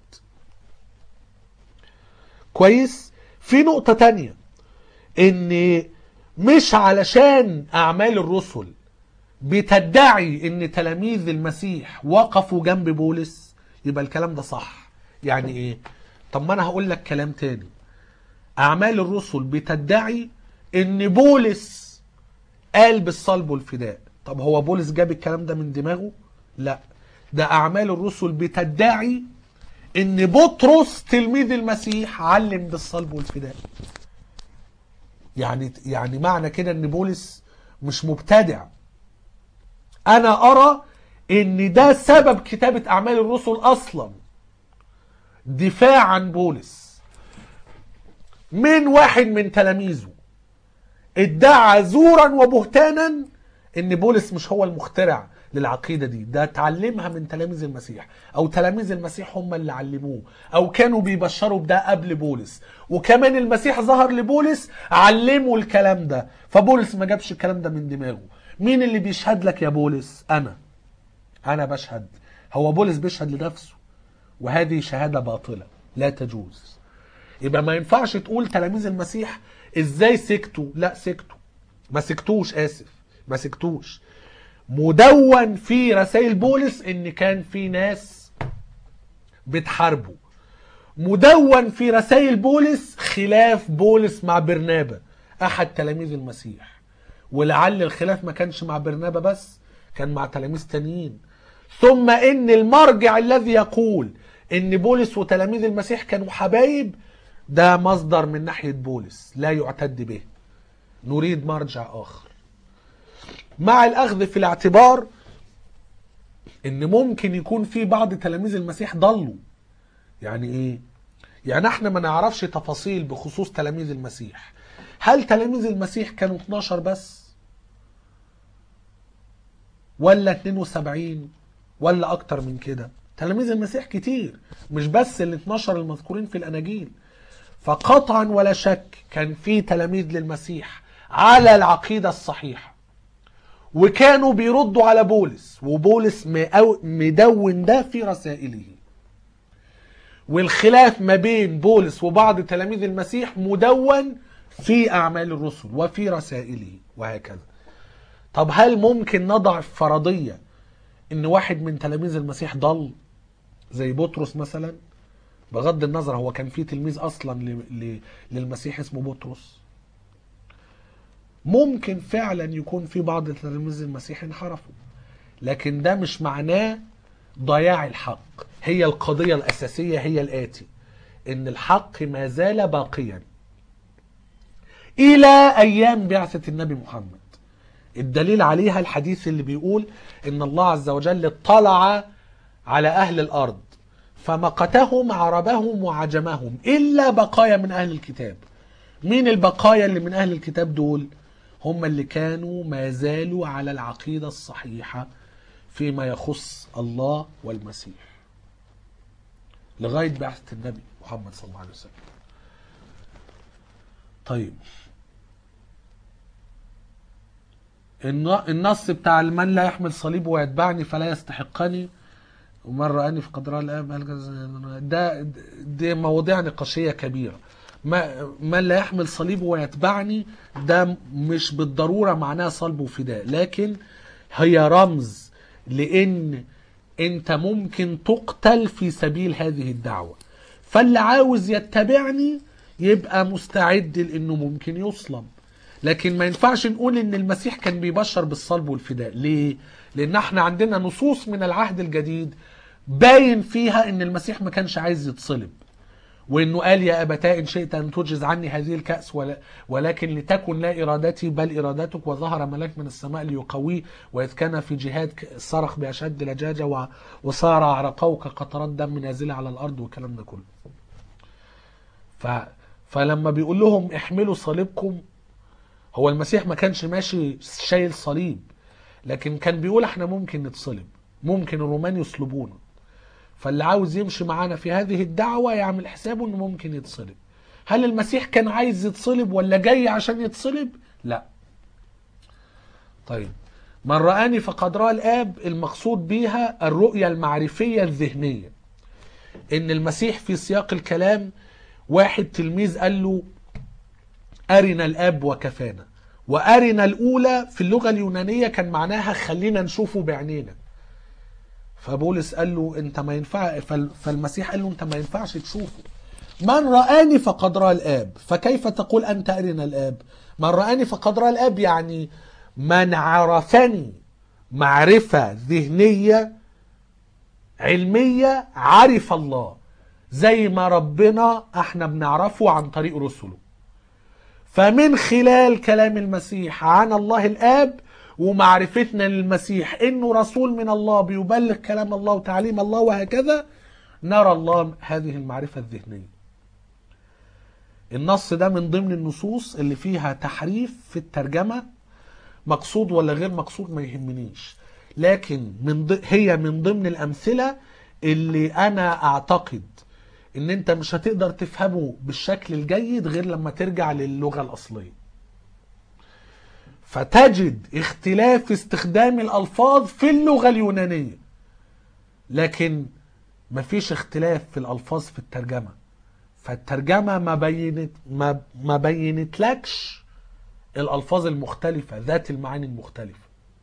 كويس في نقطه تانية ان مش علشان اعمال الرسل بتدعي ان تلاميذ المسيح وقفوا جنب بولس يبقى الكلام ده صح يعني ايه طب ما انا هقول لك كلام تاني اعمال الرسل بتدعي ان بولس قال بالصلب والفداء طب هو بولس جاب الكلام ده من دماغه لا ده اعمال الرسل بتدعي ان بطرس تلميذ المسيح علم بالصلب والفداء يعني يعني معنى كده ان بولس مش مبتدع انا ارى ان ده سبب كتابة اعمال الرسل اصلا دفاع عن بولس من واحد من تلاميذه ادعى زورا وبهتانا ان بولس مش هو المخترع للعقيده دي ده اتعلمها من تلاميذ المسيح او تلاميذ المسيح هم اللي علموه او كانوا بيبشروا بده قبل بولس وكمان المسيح ظهر لبولس علمه الكلام ده فبولس ما جابش الكلام ده من دماغه مين اللي بيشهد لك يا بولس انا انا بشهد هو بولس بيشهد لنفسه وهذه شهاده باطله لا تجوز يبقى ما ينفعش تقول تلاميذ المسيح ازاي سكتوا لا سكتوا ما سكتوش اسف ما سكتوش مدون في رسائل بولس ان كان في ناس بتحاربه مدون في رسائل بولس خلاف بولس مع برنابا احد تلاميذ المسيح ولعل الخلاف ما كانش مع برنابا بس كان مع تلاميذ تانيين ثم ان المرجع الذي يقول ان بولس وتلاميذ المسيح كانوا حبايب ده مصدر من ناحية بولس لا يعتد به نريد مرجع آخر مع الأخذ في الاعتبار إن ممكن يكون في بعض تلاميذ المسيح ضلوا يعني إيه؟ يعني احنا ما نعرفش تفاصيل بخصوص تلاميذ المسيح هل تلاميذ المسيح كانوا 12 بس ولا 72 ولا اكتر من كده تلاميذ المسيح كتير مش بس ال 12 المذكورين في الاناجيل فقطعا ولا شك كان في تلاميذ للمسيح على العقيدة الصحيحة وكانوا بيردوا على بولس وبولس مقو- مدون ده في رسائله والخلاف ما بين بولس وبعض تلاميذ المسيح مدون في أعمال الرسل وفي رسائله وهكذا طب هل ممكن نضع فرضية ان واحد من تلاميذ المسيح ضل زي بطرس مثلا بغض النظر هو كان في تلميذ اصلا ل... ل... للمسيح اسمه بطرس ممكن فعلا يكون في بعض تلاميذ المسيح انحرفوا لكن ده مش معناه ضياع الحق هي القضية الأساسية هي الآتي إن الحق ما زال باقيا إلى أيام بعثة النبي محمد الدليل عليها الحديث اللي بيقول إن الله عز وجل اطلع على أهل الأرض فمقتهم عربهم وعجمهم إلا بقايا من أهل الكتاب مين البقايا اللي من أهل الكتاب دول هم اللي كانوا ما زالوا على العقيدة الصحيحة فيما يخص الله والمسيح لغاية بعثة النبي محمد صلى الله عليه وسلم طيب الن- النص بتاع من لا يحمل صليبه ويتبعني فلا يستحقني ومن رآني في قدر الآب هل كذا- ده دي مواضيع نقاشية كبيرة ما من لا يحمل صليبه ويتبعني ده مش بالضرورة معناه صلب وفداء لكن هي رمز لأن أنت ممكن تقتل في سبيل هذه الدعوة فاللي عاوز يتبعني يبقى مستعد لأنه ممكن يصلب لكن ما ينفعش نقول ان المسيح كان بيبشر بالصلب والفداء ليه لان احنا عندنا نصوص من العهد الجديد باين فيها ان المسيح ما كانش عايز يتصلب وانه قال يا ابتاه ان شئت ان تجز عني هذه الكاس ولا ولكن لتكن لا ارادتي بل ارادتك وظهر ملاك من السماء ليقويه واذ كان في جهاد ك- صرخ باشد لجاجه و- وصار عرقه كقطرات دم نازله على الارض والكلام ده كله ف فلما بيقول لهم احملوا صليبكم هو المسيح ما كانش ماشي شايل صليب لكن كان بيقول احنا ممكن نتصلب ممكن الرومان يصلبونا فاللي عاوز يمشي معانا في هذه الدعوة يعمل حسابه انه ممكن يتصلب هل المسيح كان عايز يتصلب ولا جاي عشان يتصلب لا طيب من رآني فقد رأى الآب المقصود بيها الرؤية المعرفية الذهنية ان المسيح في سياق الكلام واحد تلميذ قال له أرنا الآب وكفانا وأرنا الأولى في اللغة اليونانية كان معناها خلينا نشوفه بعينينا فبولس قال له انت ما ينفع فال- فالمسيح قال له انت ما ينفعش تشوفه من رآني فقد رأى الآب فكيف تقول أنت أرنا الآب من رآني فقد رأى الآب يعني من عرفني معرفة ذهنية علمية عرف الله زي ما ربنا احنا بنعرفه عن طريق رسله فمن خلال كلام المسيح عن الله الآب ومعرفتنا للمسيح انه رسول من الله بيبلغ كلام الله وتعليم الله وهكذا نرى الله هذه المعرفة الذهنية النص ده من ضمن النصوص اللي فيها تحريف في الترجمة مقصود ولا غير مقصود ما يهمنيش لكن من ض... هي من ضمن الامثله اللي انا اعتقد ان انت مش هتقدر تفهمه بالشكل الجيد غير لما ترجع للغه الاصليه فتجد اختلاف استخدام الالفاظ في اللغه اليونانيه لكن مفيش اختلاف في الالفاظ في الترجمه فالترجمه ما بينت ما ما بينتلكش الالفاظ المختلفه ذات المعاني المختلفه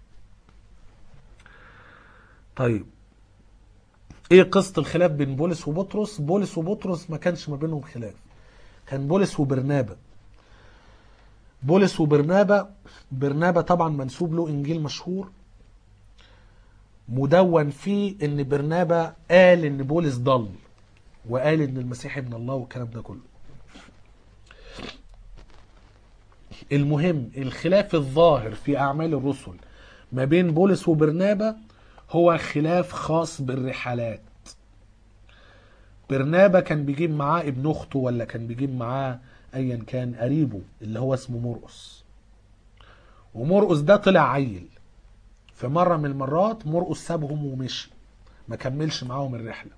طيب ايه قصه الخلاف بين بولس وبطرس بولس وبطرس ما كانش ما بينهم خلاف كان بولس وبرنابا بولس وبرنابا برنابا طبعا منسوب له انجيل مشهور مدون فيه ان برنابا قال ان بولس ضل وقال ان المسيح ابن الله والكلام ده كله المهم الخلاف الظاهر في اعمال الرسل ما بين بولس وبرنابا هو خلاف خاص بالرحلات برنابا كان بيجيب معاه ابن اخته ولا كان بيجيب معاه ايا كان قريبه اللي هو اسمه مرقس ومرقس ده طلع عيل في مرة من المرات مرقس سابهم ومشي ما كملش معاهم الرحلة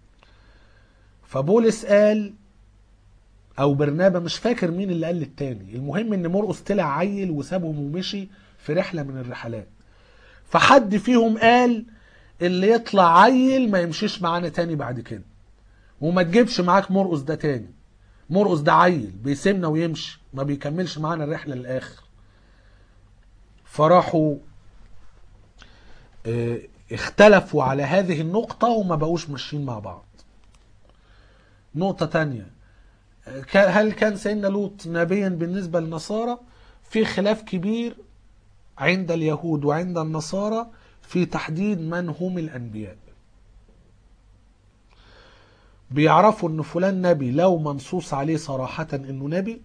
فبولس قال او برنابا مش فاكر مين اللي قال للتاني المهم ان مرقس طلع عيل وسابهم ومشي في رحلة من الرحلات فحد فيهم قال اللي يطلع عيل ما يمشيش معانا تاني بعد كده وما تجيبش معاك مرقس ده تاني مرقس ده عيل بيسيبنا ويمشي ما بيكملش معانا الرحلة للآخر فراحوا اه اختلفوا على هذه النقطة وما بقوش ماشيين مع بعض نقطة تانية هل كان سيدنا لوط نبيا بالنسبة للنصارى في خلاف كبير عند اليهود وعند النصارى في تحديد من هم الأنبياء بيعرفوا ان فلان نبي لو منصوص عليه صراحة انه نبي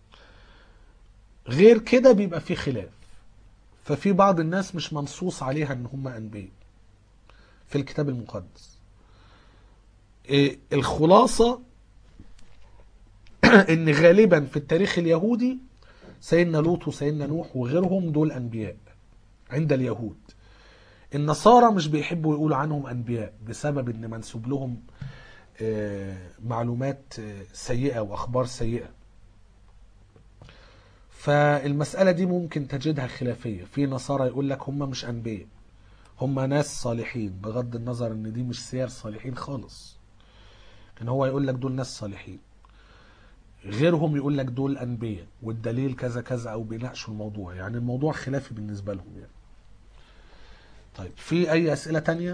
غير كده بيبقى في خلاف ففي بعض الناس مش منصوص عليها ان هم انبياء في الكتاب المقدس إيه الخلاصة ان غالبا في التاريخ اليهودي سيدنا لوط وسيدنا نوح وغيرهم دول انبياء عند اليهود النصارى مش بيحبوا يقولوا عنهم انبياء بسبب ان منسوب لهم معلومات سيئة وأخبار سيئة فالمسألة دي ممكن تجدها خلافية في نصارى يقول لك هم مش أنبياء هم ناس صالحين بغض النظر ان دي مش سير صالحين خالص ان هو يقول لك دول ناس صالحين غيرهم يقول لك دول أنبياء والدليل كذا كذا أو بيناقشوا الموضوع يعني الموضوع خلافي بالنسبة لهم يعني طيب في أي أسئلة تانية؟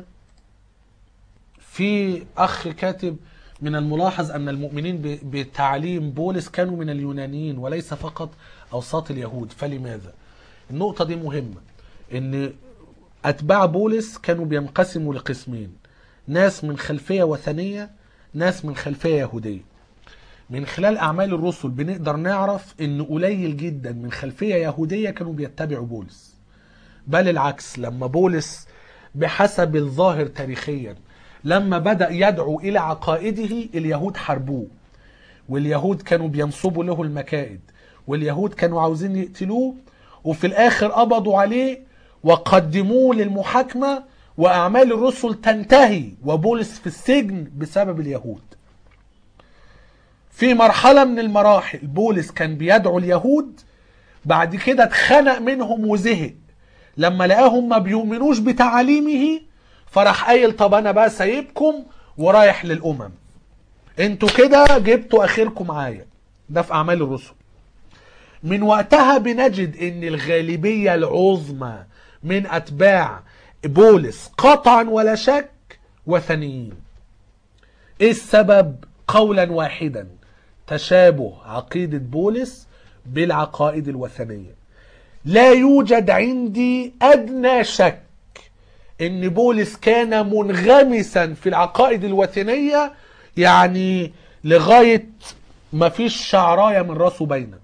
في اخ كاتب من الملاحظ ان المؤمنين بتعليم بولس كانوا من اليونانيين وليس فقط اوساط اليهود فلماذا النقطه دي مهمه ان اتباع بولس كانوا بينقسموا لقسمين ناس من خلفيه وثنيه ناس من خلفيه يهوديه من خلال اعمال الرسل بنقدر نعرف ان قليل جدا من خلفيه يهوديه كانوا بيتبعوا بولس بل العكس لما بولس بحسب الظاهر تاريخيا لما بدأ يدعو إلى عقائده اليهود حاربوه واليهود كانوا بينصبوا له المكائد واليهود كانوا عاوزين يقتلوه وفي الآخر قبضوا عليه وقدموه للمحاكمة وأعمال الرسل تنتهي وبولس في السجن بسبب اليهود في مرحلة من المراحل بولس كان بيدعو اليهود بعد كده اتخنق منهم وزهق لما لقاهم ما بيؤمنوش بتعاليمه فراح قايل طب انا بقى سايبكم ورايح للامم انتوا كده جبتوا اخركم معايا ده في اعمال الرسل من وقتها بنجد ان الغالبيه العظمى من اتباع بولس قطعا ولا شك وثنيين ايه السبب قولا واحدا تشابه عقيده بولس بالعقائد الوثنيه لا يوجد عندي ادنى شك ان بولس كان منغمسا في العقائد الوثنية يعني لغاية ما فيش شعراية من راسه باينة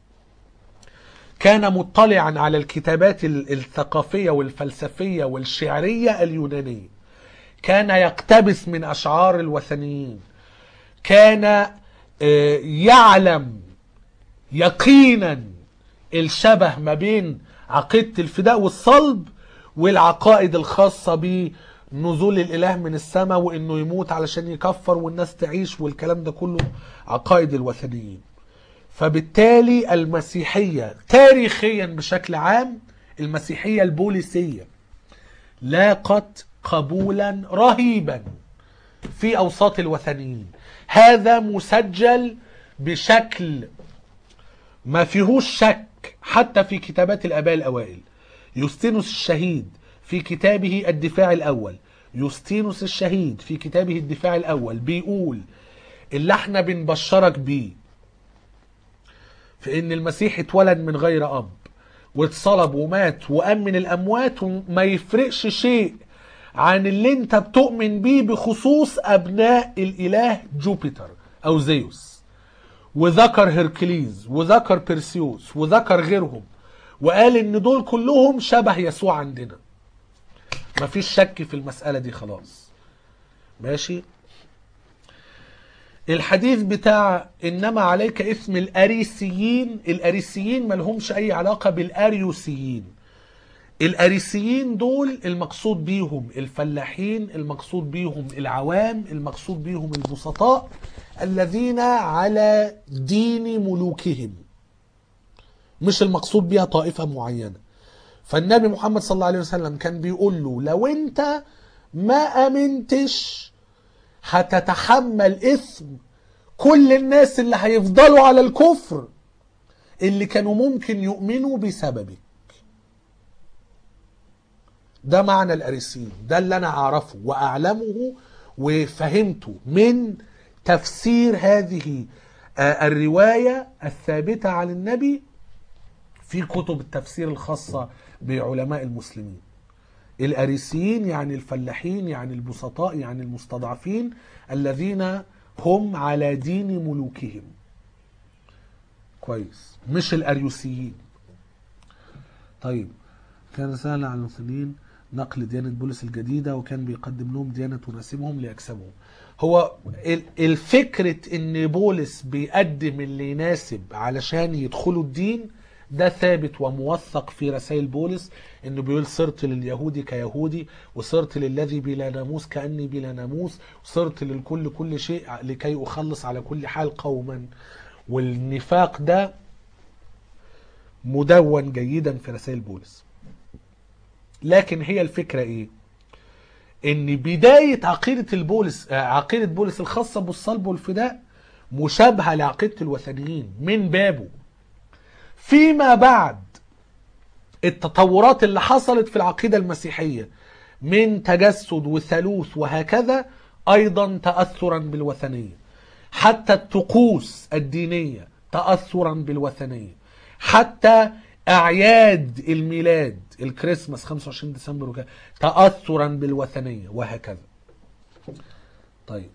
كان مطلعا على الكتابات الثقافية والفلسفية والشعرية اليونانية كان يقتبس من أشعار الوثنيين كان يعلم يقينا الشبه ما بين عقيدة الفداء والصلب والعقائد الخاصة بنزول الإله من السماء وإنه يموت علشان يكفر والناس تعيش والكلام ده كله عقائد الوثنيين فبالتالي المسيحية تاريخيا بشكل عام المسيحية البوليسية لاقت قبولا رهيبا في اوساط الوثنيين هذا مسجل بشكل ما فيهوش شك حتى في كتابات الاباء الاوائل يوستينوس الشهيد في كتابه الدفاع الاول يوستينوس الشهيد في كتابه الدفاع الاول بيقول اللي احنا بنبشرك بيه في ان المسيح اتولد من غير اب واتصلب ومات وقام من الاموات وما يفرقش شيء عن اللي انت بتؤمن بيه بخصوص ابناء الاله جوبيتر او زيوس وذكر هركليز وذكر بيرسيوس وذكر غيرهم وقال ان دول كلهم شبه يسوع عندنا مفيش شك في المسألة دي خلاص ماشي الحديث بتاع انما عليك اسم الاريسيين الاريسيين ملهمش اي علاقة بالاريوسيين الاريسيين دول المقصود بيهم الفلاحين المقصود بيهم العوام المقصود بيهم البسطاء الذين على دين ملوكهم مش المقصود بيها طائفة معينة فالنبي محمد صلى الله عليه وسلم كان بيقول له لو انت ما امنتش هتتحمل اسم كل الناس اللي هيفضلوا على الكفر اللي كانوا ممكن يؤمنوا بسببك ده معنى الاريسيين ده اللي انا اعرفه واعلمه وفهمته من تفسير هذه آه، الروايه الثابته عن النبي في كتب التفسير الخاصه بعلماء المسلمين الاريسيين يعني الفلاحين يعني البسطاء يعني المستضعفين الذين هم على دين ملوكهم كويس مش الاريوسيين طيب كان سهل على المسلمين نقل ديانة بولس الجديدة وكان بيقدم لهم ديانة تناسبهم ليكسبهم هو ال- الفكرة ان بولس بيقدم اللي يناسب علشان يدخلوا الدين ده ثابت وموثق في رسائل بولس انه بيقول صرت لليهودي كيهودي وصرت للذي بلا ناموس كاني بلا ناموس وصرت للكل كل شيء لكي اخلص على كل حال قوما والنفاق ده مدون جيدا في رسائل بولس لكن هي الفكرة ايه ان بداية عقيدة البولس آه، عقيدة بولس الخاصة بالصلب والفداء مشابهة لعقيدة الوثنيين من بابه فيما بعد التطورات اللي حصلت في العقيدة المسيحية من تجسد وثالوث وهكذا ايضا تأثرا بالوثنية حتى الطقوس الدينية تأثرا بالوثنية حتى أعياد الميلاد الكريسماس 25 ديسمبر وكذا تأثرا بالوثنية وهكذا طيب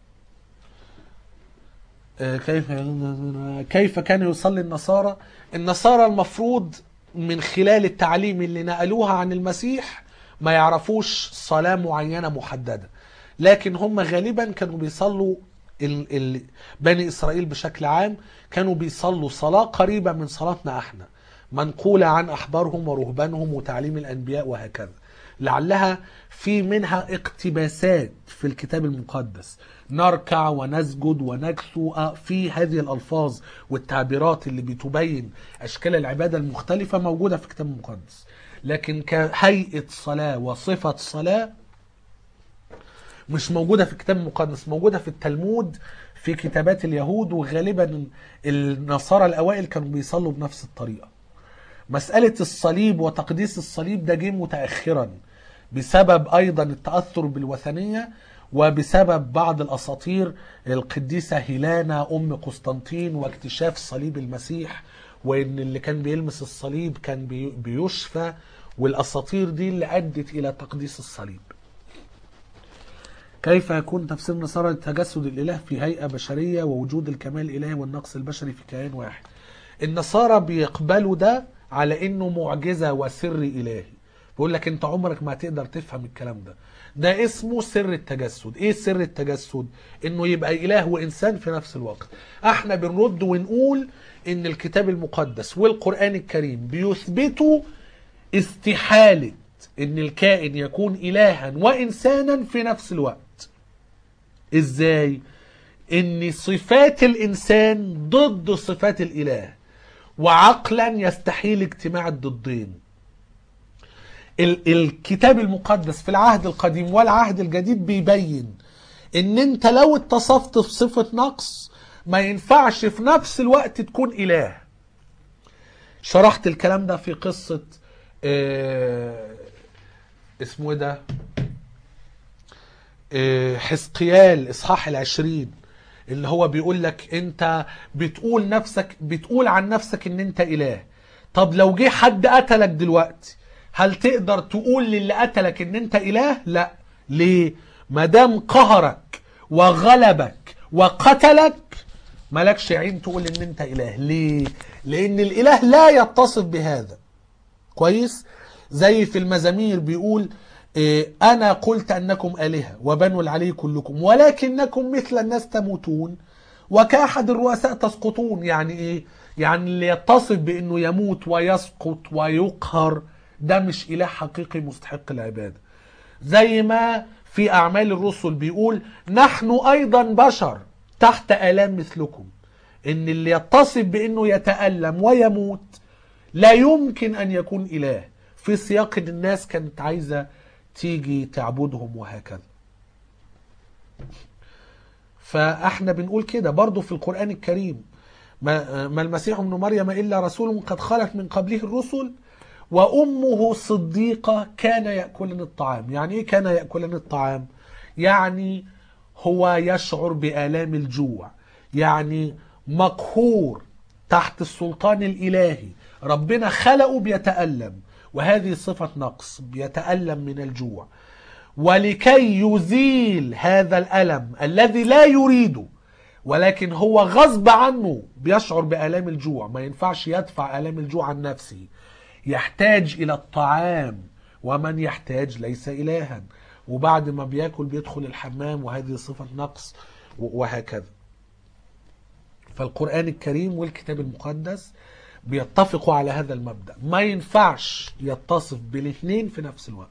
آه، كيف كيف كان يصلي النصارى النصارى المفروض من خلال التعليم اللي نقلوها عن المسيح ما يعرفوش صلاة معينة محددة لكن هم غالبا كانوا بيصلوا ال ال بني إسرائيل بشكل عام كانوا بيصلوا صلاة قريبة من صلاتنا احنا منقولة عن أحبارهم ورهبانهم وتعليم الأنبياء وهكذا لعلها في منها اقتباسات في الكتاب المقدس نركع ونسجد ونكسو في هذه الألفاظ والتعبيرات اللي بتبين أشكال العبادة المختلفة موجودة في الكتاب المقدس لكن كهيئة صلاة وصفة صلاة مش موجودة في الكتاب المقدس موجودة في التلمود في كتابات اليهود وغالبا النصارى الأوائل كانوا بيصلوا بنفس الطريقة مسألة الصليب وتقديس الصليب ده جه متأخرا بسبب أيضا التأثر بالوثنية وبسبب بعض الأساطير القديسة هيلانا أم قسطنطين واكتشاف صليب المسيح وإن اللي كان بيلمس الصليب كان بي- بيشفى والأساطير دي اللي أدت إلى تقديس الصليب كيف يكون تفسير نصارى تجسد الإله في هيئة بشرية ووجود الكمال الإلهي والنقص البشري في كيان واحد النصارى بيقبلوا ده على انه معجزة وسر الهي بيقول لك انت عمرك ما هتقدر تفهم الكلام ده ده اسمه سر التجسد ايه سر التجسد انه يبقى اله وانسان في نفس الوقت احنا بنرد ونقول ان الكتاب المقدس والقرآن الكريم بيثبتوا استحالة ان الكائن يكون الها وانسانا في نفس الوقت ازاي ان صفات الانسان ضد صفات الاله وعقلا يستحيل اجتماع الضدين ال- الكتاب المقدس في العهد القديم والعهد الجديد بيبين ان انت لو اتصفت في صفة نقص ما ينفعش في نفس الوقت تكون اله شرحت الكلام ده في قصة آه، اسمه ايه ده آه، حزقيال اصحاح العشرين اللي هو بيقول لك انت بتقول نفسك بتقول عن نفسك ان انت اله طب لو جه حد قتلك دلوقتي هل تقدر تقول للي قتلك ان انت اله لا ليه ما دام قهرك وغلبك وقتلك مالكش عين تقول ان انت اله ليه لان الاله لا يتصف بهذا كويس زي في المزامير بيقول إيه، أنا قلت أنكم آلهة وبنو العلي كلكم ولكنكم مثل الناس تموتون وكأحد الرؤساء تسقطون يعني إيه؟ يعني اللي يتصف بأنه يموت ويسقط ويقهر ده مش إله حقيقي مستحق العبادة زي ما في أعمال الرسل بيقول نحن أيضا بشر تحت آلام مثلكم إن اللي يتصف بأنه يتألم ويموت لا يمكن أن يكون إله في سياق إن الناس كانت عايزة تيجي تعبدهم وهكذا فاحنا بنقول كده برضو في القرآن الكريم ما, ما المسيح ابن مريم إلا رسول قد خلت من قبله الرسل وأمه صديقة كان يأكلن الطعام يعني إيه كان يأكلن الطعام يعني هو يشعر بآلام الجوع يعني مقهور تحت السلطان الإلهي ربنا خلقه بيتألم وهذه صفة نقص بيتألم من الجوع ولكي يزيل هذا الألم الذي لا يريده ولكن هو غصب عنه بيشعر بآلام الجوع ما ينفعش يدفع آلام الجوع عن نفسه يحتاج إلى الطعام ومن يحتاج ليس إلها وبعد ما بياكل بيدخل الحمام وهذه صفة نقص وهكذا فالقرآن الكريم والكتاب المقدس بيتفقوا على هذا المبدأ ما ينفعش يتصف بالاثنين في نفس الوقت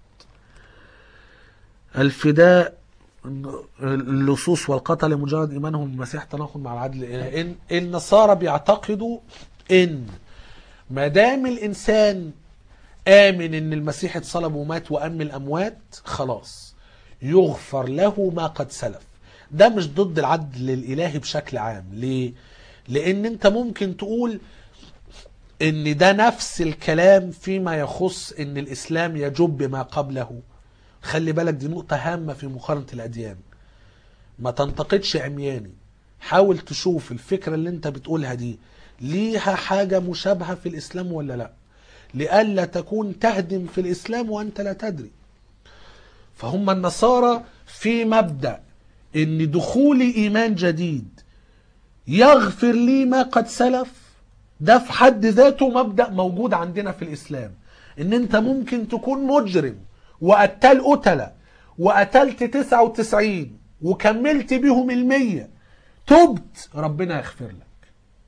الفداء اللصوص والقتل لمجرد ايمانهم بالمسيح تناقض مع العدل إن النصارى بيعتقدوا ان ما دام الانسان امن ان المسيح اتصلب ومات وام الاموات خلاص يغفر له ما قد سلف ده مش ضد العدل الالهي بشكل عام ليه لان انت ممكن تقول ان ده نفس الكلام فيما يخص ان الاسلام يجب ما قبله خلي بالك دي نقطة هامة في مقارنة الأديان ما تنتقدش عمياني حاول تشوف الفكرة اللي انت بتقولها دي ليها حاجة مشابهة في الإسلام ولا لا لئلا تكون تهدم في الإسلام وأنت لا تدري فهم النصارى في مبدأ ان دخولي إيمان جديد يغفر لي ما قد سلف ده في حد ذاته مبدأ موجود عندنا في الإسلام ان انت ممكن تكون مجرم وقتل قتلة وقتلت تسعة وتسعين وكملت بيهم المية تبت ربنا يغفر لك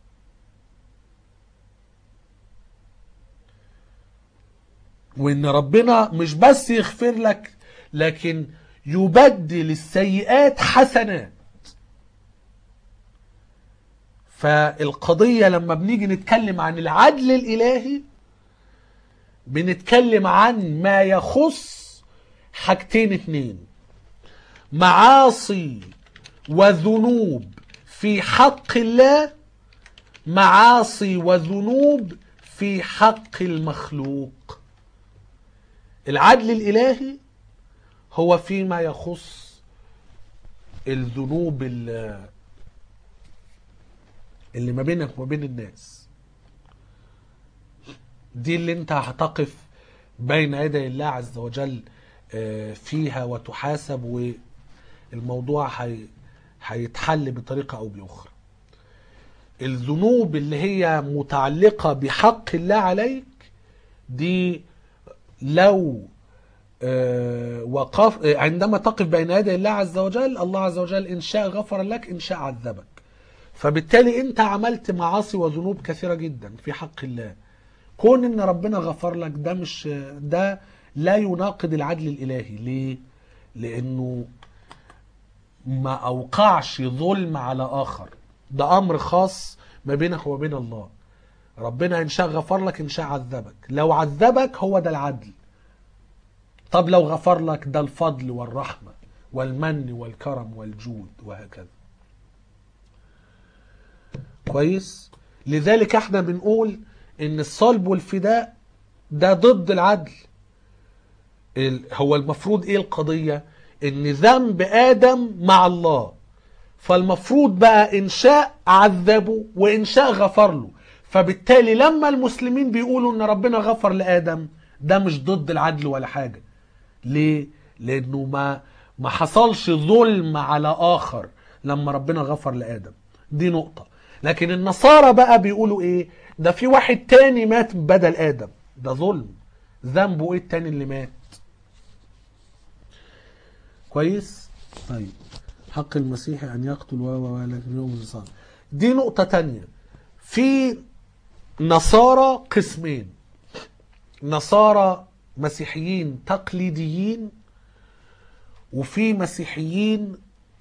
وان ربنا مش بس يغفر لك لكن يبدل السيئات حسنات فالقضية لما بنيجي نتكلم عن العدل الإلهي بنتكلم عن ما يخص حاجتين اتنين معاصي وذنوب في حق الله معاصي وذنوب في حق المخلوق العدل الإلهي هو فيما يخص الذنوب اللي اللي ما بينك وما بين الناس دي اللي انت هتقف بين يدي الله عز وجل فيها وتحاسب والموضوع هي هيتحل بطريقة أو بأخرى الذنوب اللي هي متعلقة بحق الله عليك دي لو وقف عندما تقف بين يدي الله عز وجل الله عز وجل إن شاء غفر لك إن شاء عذبك فبالتالي انت عملت معاصي وذنوب كثيرة جدا في حق الله كون ان ربنا غفر لك ده مش ده لا يناقض العدل الالهي ليه لانه ما اوقعش ظلم على اخر ده امر خاص ما بينك وما بين الله ربنا ان شاء غفر لك ان شاء عذبك لو عذبك هو ده العدل طب لو غفر لك ده الفضل والرحمه والمن والكرم والجود وهكذا كويس لذلك احنا بنقول ان الصلب والفداء ده ضد العدل ال- هو المفروض ايه القضية ان ذنب ادم مع الله فالمفروض بقى ان شاء عذبه وان شاء غفر له فبالتالي لما المسلمين بيقولوا ان ربنا غفر لادم ده مش ضد العدل ولا حاجة ليه لانه ما ما حصلش ظلم على اخر لما ربنا غفر لادم دي نقطة لكن النصارى بقى بيقولوا ايه ده في واحد تاني مات بدل ادم ده ظلم ذنبه ايه التاني اللي مات كويس طيب حق المسيح ان يقتل و و و لكن يوم الانسان دي نقطة تانية في نصارى قسمين نصارى مسيحيين تقليديين وفي مسيحيين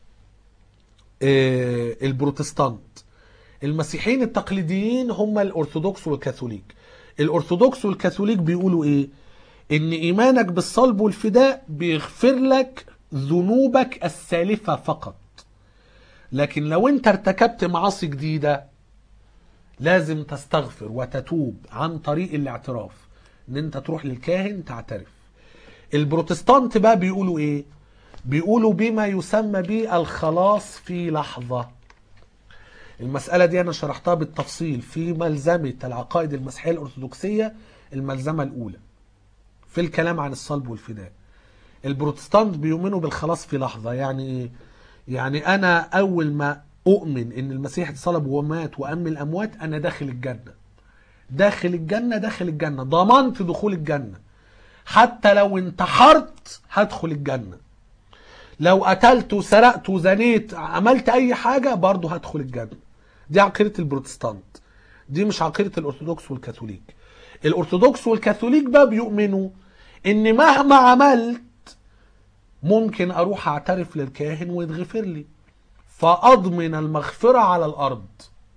آه، البروتستانت المسيحيين التقليديين هم الارثوذكس والكاثوليك الارثوذكس والكاثوليك بيقولوا ايه ان ايمانك بالصلب والفداء بيغفر لك ذنوبك السالفة فقط لكن لو انت ارتكبت معاصي جديدة لازم تستغفر وتتوب عن طريق الاعتراف ان انت تروح للكاهن تعترف البروتستانت بقى بيقولوا ايه بيقولوا بما يسمى به الخلاص في لحظة المسألة دي أنا شرحتها بالتفصيل في ملزمة العقائد المسيحية الأرثوذكسية الملزمة الأولى في الكلام عن الصلب والفداء البروتستانت بيؤمنوا بالخلاص في لحظة يعني إيه؟ يعني أنا أول ما أؤمن إن المسيح اتصلب ومات وأم الأموات أنا داخل الجنة داخل الجنة داخل الجنة ضمنت دخول الجنة حتى لو انتحرت هدخل الجنة لو قتلت وسرقت وزنيت عملت اي حاجه برضه هدخل الجنه دي عقيده البروتستانت دي مش عقيده الارثوذكس والكاثوليك الارثوذكس والكاثوليك بقى بيؤمنوا ان مهما عملت ممكن اروح اعترف للكاهن ويتغفر لي فاضمن المغفره على الارض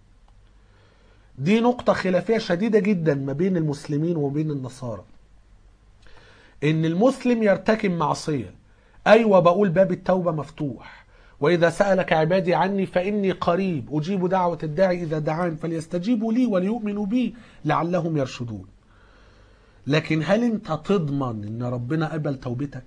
دي نقطه خلافيه شديده جدا ما بين المسلمين وما بين النصارى ان المسلم يرتكب معصيه ايوه بقول باب التوبه مفتوح واذا سالك عبادي عني فاني قريب اجيب دعوه الداعي اذا دعان فليستجيبوا لي وليؤمنوا بي لعلهم يرشدون لكن هل انت تضمن ان ربنا قبل توبتك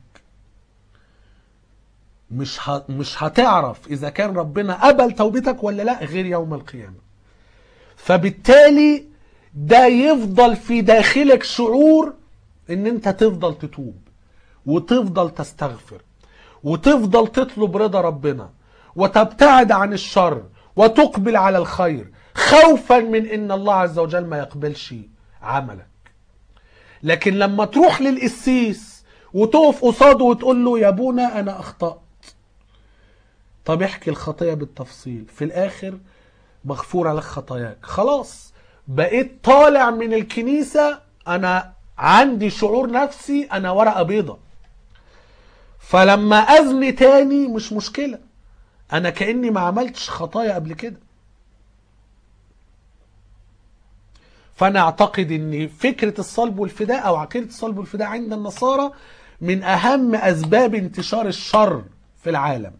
مش ه... مش هتعرف اذا كان ربنا قبل توبتك ولا لا غير يوم القيامه فبالتالي ده يفضل في داخلك شعور ان انت تفضل تتوب وتفضل تستغفر وتفضل تطلب رضا ربنا وتبتعد عن الشر وتقبل على الخير خوفا من ان الله عز وجل ما يقبلش عملك لكن لما تروح للقسيس وتقف قصاده وتقول له يا ابونا انا اخطأت طب احكي الخطية بالتفصيل في الاخر مغفور لك خطاياك خلاص بقيت طالع من الكنيسة انا عندي شعور نفسي انا ورقة بيضة فلما اذني تاني مش مشكلة انا كأني ما عملتش خطايا قبل كده فانا اعتقد ان فكرة الصلب والفداء او عقيدة الصلب والفداء عند النصارى من اهم اسباب انتشار الشر في العالم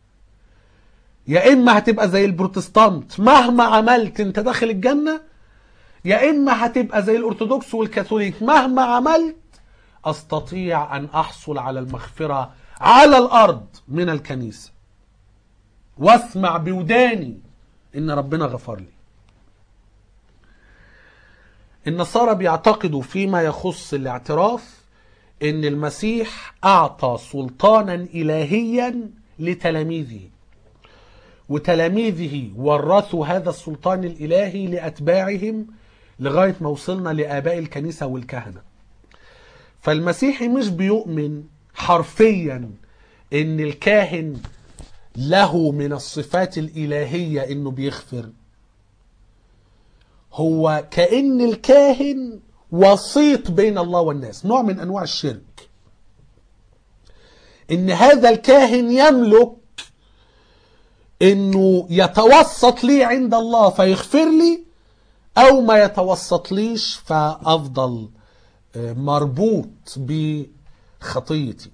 يا اما هتبقى زي البروتستانت مهما عملت انت داخل الجنة يا اما هتبقى زي الارثوذكس والكاثوليك مهما عملت استطيع ان احصل على المغفرة على الارض من الكنيسة واسمع بوداني ان ربنا غفر لي النصارى بيعتقدوا فيما يخص الاعتراف ان المسيح اعطى سلطانا الهيا لتلاميذه وتلاميذه ورثوا هذا السلطان الالهي لاتباعهم لغايه ما وصلنا لاباء الكنيسه والكهنه فالمسيحي مش بيؤمن حرفيا ان الكاهن له من الصفات الالهيه انه بيغفر هو كأن الكاهن وسيط بين الله والناس نوع من انواع الشرك ان هذا الكاهن يملك انه يتوسط لي عند الله فيغفر لي او ما يتوسط ليش فافضل آه، مربوط بخطيتي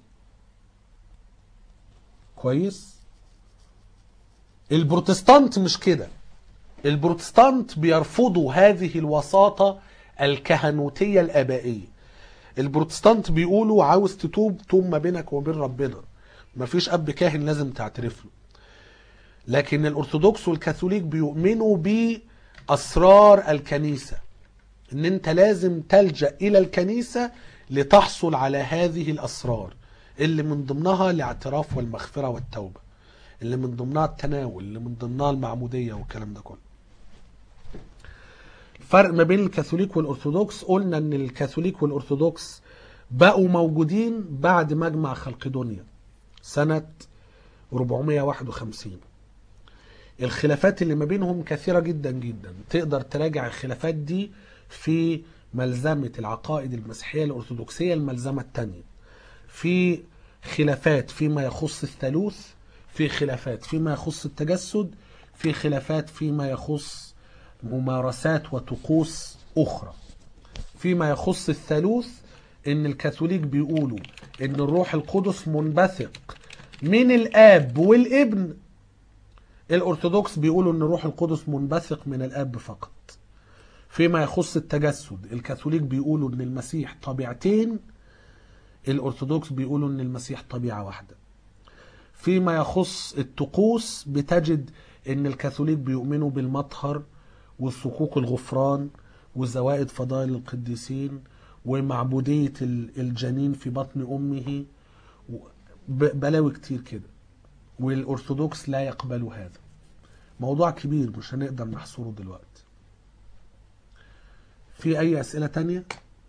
كويس البروتستانت مش كده البروتستانت بيرفضوا هذه الوساطة الكهنوتية الآبائية البروتستانت بيقولوا عاوز تتوب توب ما بينك وبين ربنا مفيش أب كاهن لازم تعترف له لكن الأرثوذكس والكاثوليك بيؤمنوا بأسرار الكنيسة ان انت لازم تلجأ الى الكنيسة لتحصل على هذه الاسرار اللي من ضمنها الاعتراف والمغفرة والتوبة اللي من ضمنها التناول اللي من ضمنها المعمودية والكلام ده كله الفرق ما بين الكاثوليك والارثوذكس قلنا ان الكاثوليك والارثوذكس بقوا موجودين بعد مجمع خلقدونيا سنة 451 الخلافات اللي ما بينهم كثيرة جدا جدا تقدر تراجع الخلافات دي في ملزمة العقائد المسيحية الأرثوذكسية الملزمة الثانية في خلافات فيما يخص الثالوث في خلافات فيما يخص التجسد في خلافات فيما يخص ممارسات وطقوس أخرى فيما يخص الثالوث ان الكاثوليك بيقولوا ان الروح القدس منبثق من الاب والابن الارثوذكس بيقولوا ان الروح القدس منبثق من الاب فقط فيما يخص التجسد الكاثوليك بيقولوا ان المسيح طبيعتين الارثوذكس بيقولوا ان المسيح طبيعه واحده فيما يخص الطقوس بتجد ان الكاثوليك بيؤمنوا بالمطهر والصكوك الغفران وزوائد فضائل القديسين ومعبودية ال- الجنين في بطن أمه و- ب- بلاوي كتير كده والأرثوذكس لا يقبلوا هذا موضوع كبير مش هنقدر نحصره دلوقتي في أي أسئلة تانية؟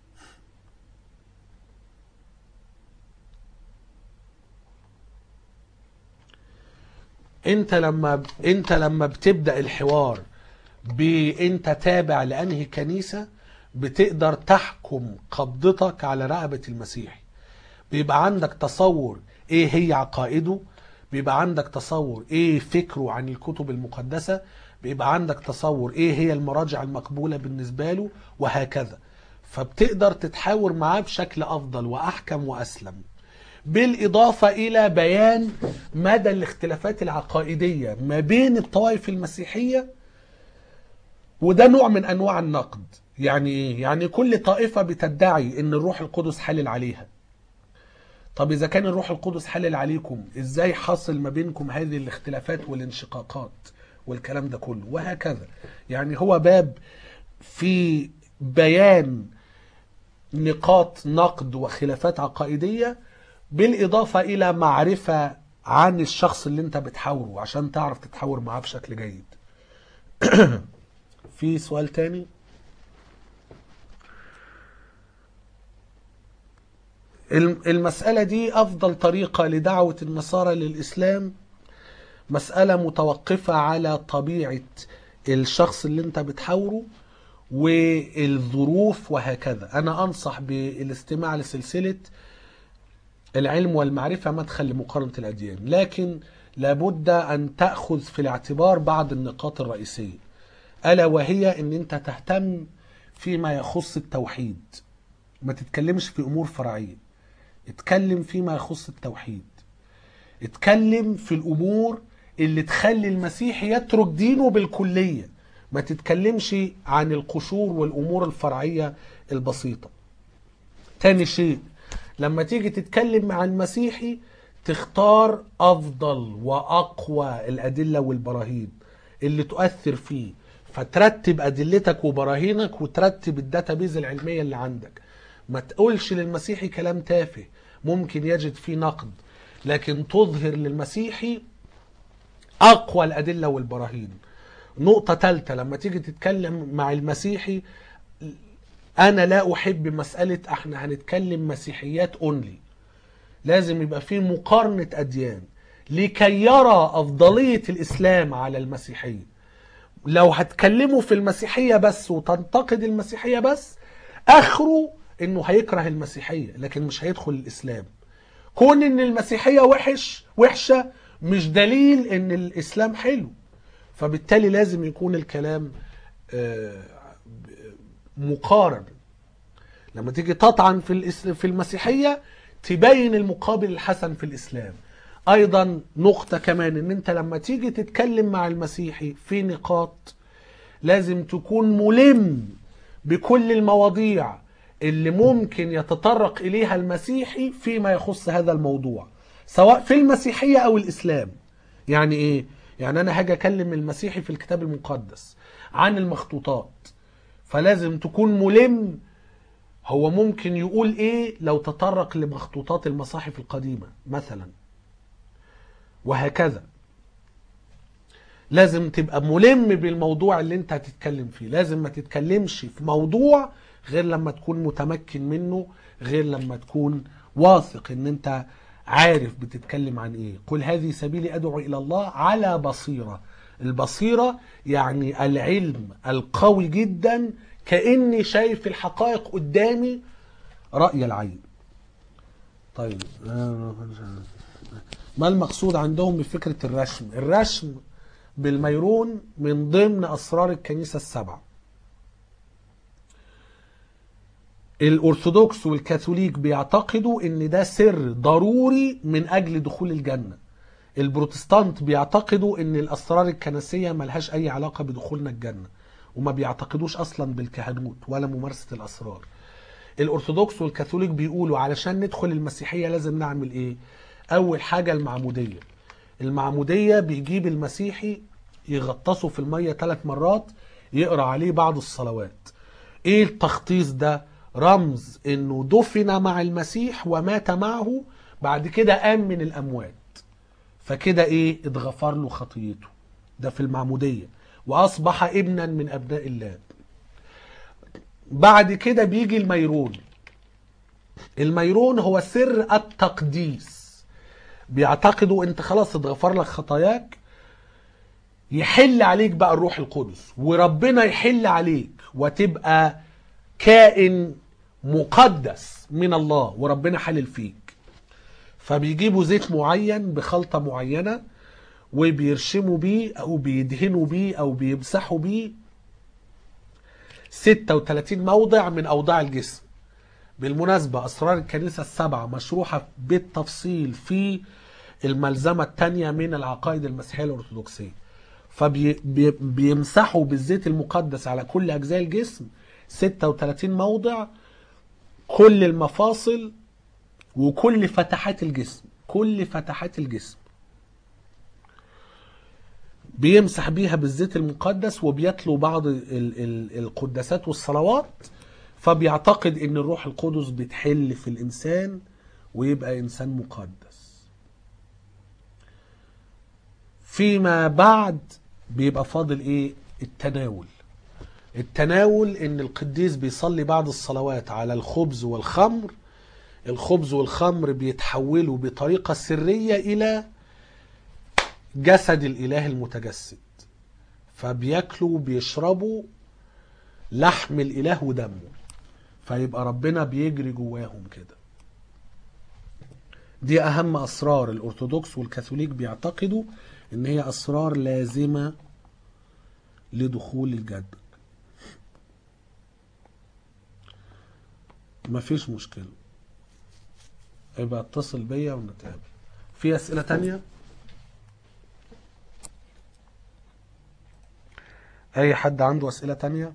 انت لما انت لما بتبدا الحوار بانت تابع لانهي كنيسه بتقدر تحكم قبضتك على رقبه المسيحي بيبقى عندك تصور ايه هي عقائده بيبقى عندك تصور ايه فكره عن الكتب المقدسه بيبقى عندك تصور ايه هي المراجع المقبوله بالنسبه له وهكذا فبتقدر تتحاور معاه بشكل افضل واحكم واسلم بالإضافة إلى بيان مدى الاختلافات العقائدية ما بين الطوائف المسيحية وده نوع من أنواع النقد يعني إيه؟ يعني كل طائفة بتدعي إن الروح القدس حلل عليها طب إذا كان الروح القدس حلل عليكم إزاي حصل ما بينكم هذه الاختلافات والانشقاقات والكلام ده كله وهكذا يعني هو باب في بيان نقاط نقد وخلافات عقائدية بالإضافة إلى معرفة عن الشخص اللي انت بتحاوره عشان تعرف تتحاور معاه بشكل جيد في سؤال تاني الم- المسألة دي أفضل طريقة لدعوة النصارى للإسلام مسألة متوقفة على طبيعة الشخص اللي انت بتحاوره والظروف وهكذا أنا أنصح بالاستماع لسلسلة العلم والمعرفة مدخل لمقارنة الأديان لكن لابد أن تأخذ في الاعتبار بعض النقاط الرئيسية ألا وهي أن أنت تهتم فيما يخص التوحيد ما تتكلمش في أمور فرعية اتكلم فيما يخص التوحيد اتكلم في الأمور اللي تخلي المسيحي يترك دينه بالكلية ما تتكلمش عن القشور والأمور الفرعية البسيطة تاني شيء لما تيجي تتكلم مع المسيحي تختار افضل واقوى الادله والبراهين اللي تؤثر فيه فترتب ادلتك وبراهينك وترتب الداتابيز العلميه اللي عندك ما تقولش للمسيحي كلام تافه ممكن يجد فيه نقد لكن تظهر للمسيحي اقوى الادله والبراهين نقطه ثالثه لما تيجي تتكلم مع المسيحي انا لا احب مساله احنا هنتكلم مسيحيات اونلي لازم يبقى في مقارنه اديان لكي يرى افضليه الاسلام على المسيحيه لو هتكلموا في المسيحيه بس وتنتقد المسيحيه بس اخره انه هيكره المسيحيه لكن مش هيدخل الاسلام كون ان المسيحيه وحش وحشه مش دليل ان الاسلام حلو فبالتالي لازم يكون الكلام آه، مقارن لما تيجي تطعن في الإس- في المسيحيه تبين المقابل الحسن في الاسلام ايضا نقطه كمان ان انت لما تيجي تتكلم مع المسيحي في نقاط لازم تكون ملم بكل المواضيع اللي ممكن يتطرق اليها المسيحي فيما يخص هذا الموضوع سواء في المسيحيه او الاسلام يعني ايه يعني انا هاجي اكلم المسيحي في الكتاب المقدس عن المخطوطات فلازم تكون ملم هو ممكن يقول ايه لو تطرق لمخطوطات المصاحف القديمه مثلا وهكذا لازم تبقى ملم بالموضوع اللي انت هتتكلم فيه لازم ما تتكلمش في موضوع غير لما تكون متمكن منه غير لما تكون واثق ان انت عارف بتتكلم عن ايه قل هذه سبيلي ادعو الى الله على بصيرة البصيرة يعني العلم القوي جدا كأني شايف الحقائق قدامي رأي العين طيب ما المقصود عندهم بفكرة الرشم الرشم بالميرون من ضمن أسرار الكنيسة السبعة الأرثوذكس والكاثوليك بيعتقدوا إن ده سر ضروري من أجل دخول الجنة البروتستانت بيعتقدوا إن الأسرار الكنسية ملهاش أي علاقة بدخولنا الجنة وما بيعتقدوش أصلا بالكهنوت ولا ممارسة الأسرار الأرثوذكس والكاثوليك بيقولوا علشان ندخل المسيحية لازم نعمل إيه أول حاجة المعمودية المعمودية بيجيب المسيحي يغطسه في المية ثلاث مرات يقرأ عليه بعض الصلوات ايه التخطيص ده رمز انه دفن مع المسيح ومات معه بعد كده قام من الاموات فكده ايه اتغفر له خطيته ده في المعمودية واصبح ابنا من ابناء الله بعد كده بيجي الميرون الميرون هو سر التقديس بيعتقدوا انت خلاص اتغفر لك خطاياك يحل عليك بقى الروح القدس وربنا يحل عليك وتبقى كائن مقدس من الله وربنا حلل فيك فبيجيبوا زيت معين بخلطة معينة وبيرشموا بيه او بيدهنوا بيه او بيمسحوا بيه 36 موضع من اوضاع الجسم بالمناسبة أسرار الكنيسة السبعة مشروحة بالتفصيل في الملزمة الثانية من العقائد المسيحية الأرثوذكسية فبيمسحوا بالزيت المقدس على كل أجزاء الجسم 36 موضع كل المفاصل وكل فتحات الجسم كل فتحات الجسم بيمسح بيها بالزيت المقدس وبيتلو بعض ال- ال- القداسات والصلوات فبيعتقد ان الروح القدس بتحل في الانسان ويبقى انسان مقدس فيما بعد بيبقى فاضل ايه التناول التناول ان القديس بيصلي بعد الصلوات على الخبز والخمر الخبز والخمر بيتحولوا بطريقة سرية الى جسد الاله المتجسد فبياكلوا بيشربوا لحم الاله ودمه فيبقى ربنا بيجري جواهم كده دي اهم اسرار الارثوذكس والكاثوليك بيعتقدوا ان هي اسرار لازمه لدخول الجنه مفيش مشكله يبقى اتصل بيا ونتقابل في اسئله تانية اي حد عنده اسئله تانية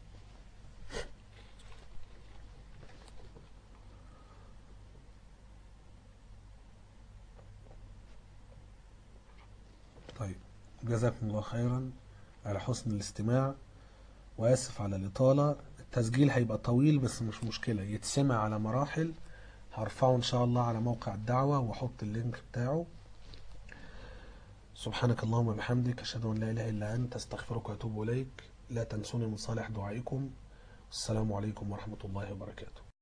طيب جزاكم الله خيرا على حسن الاستماع واسف على الاطاله التسجيل هيبقى طويل بس مش مشكله يتسمع على مراحل هرفعه ان شاء الله على موقع الدعوه واحط اللينك بتاعه سبحانك اللهم وبحمدك اشهد ان لا اله الا انت استغفرك واتوب اليك لا تنسوني من صالح دعائكم السلام عليكم ورحمه الله وبركاته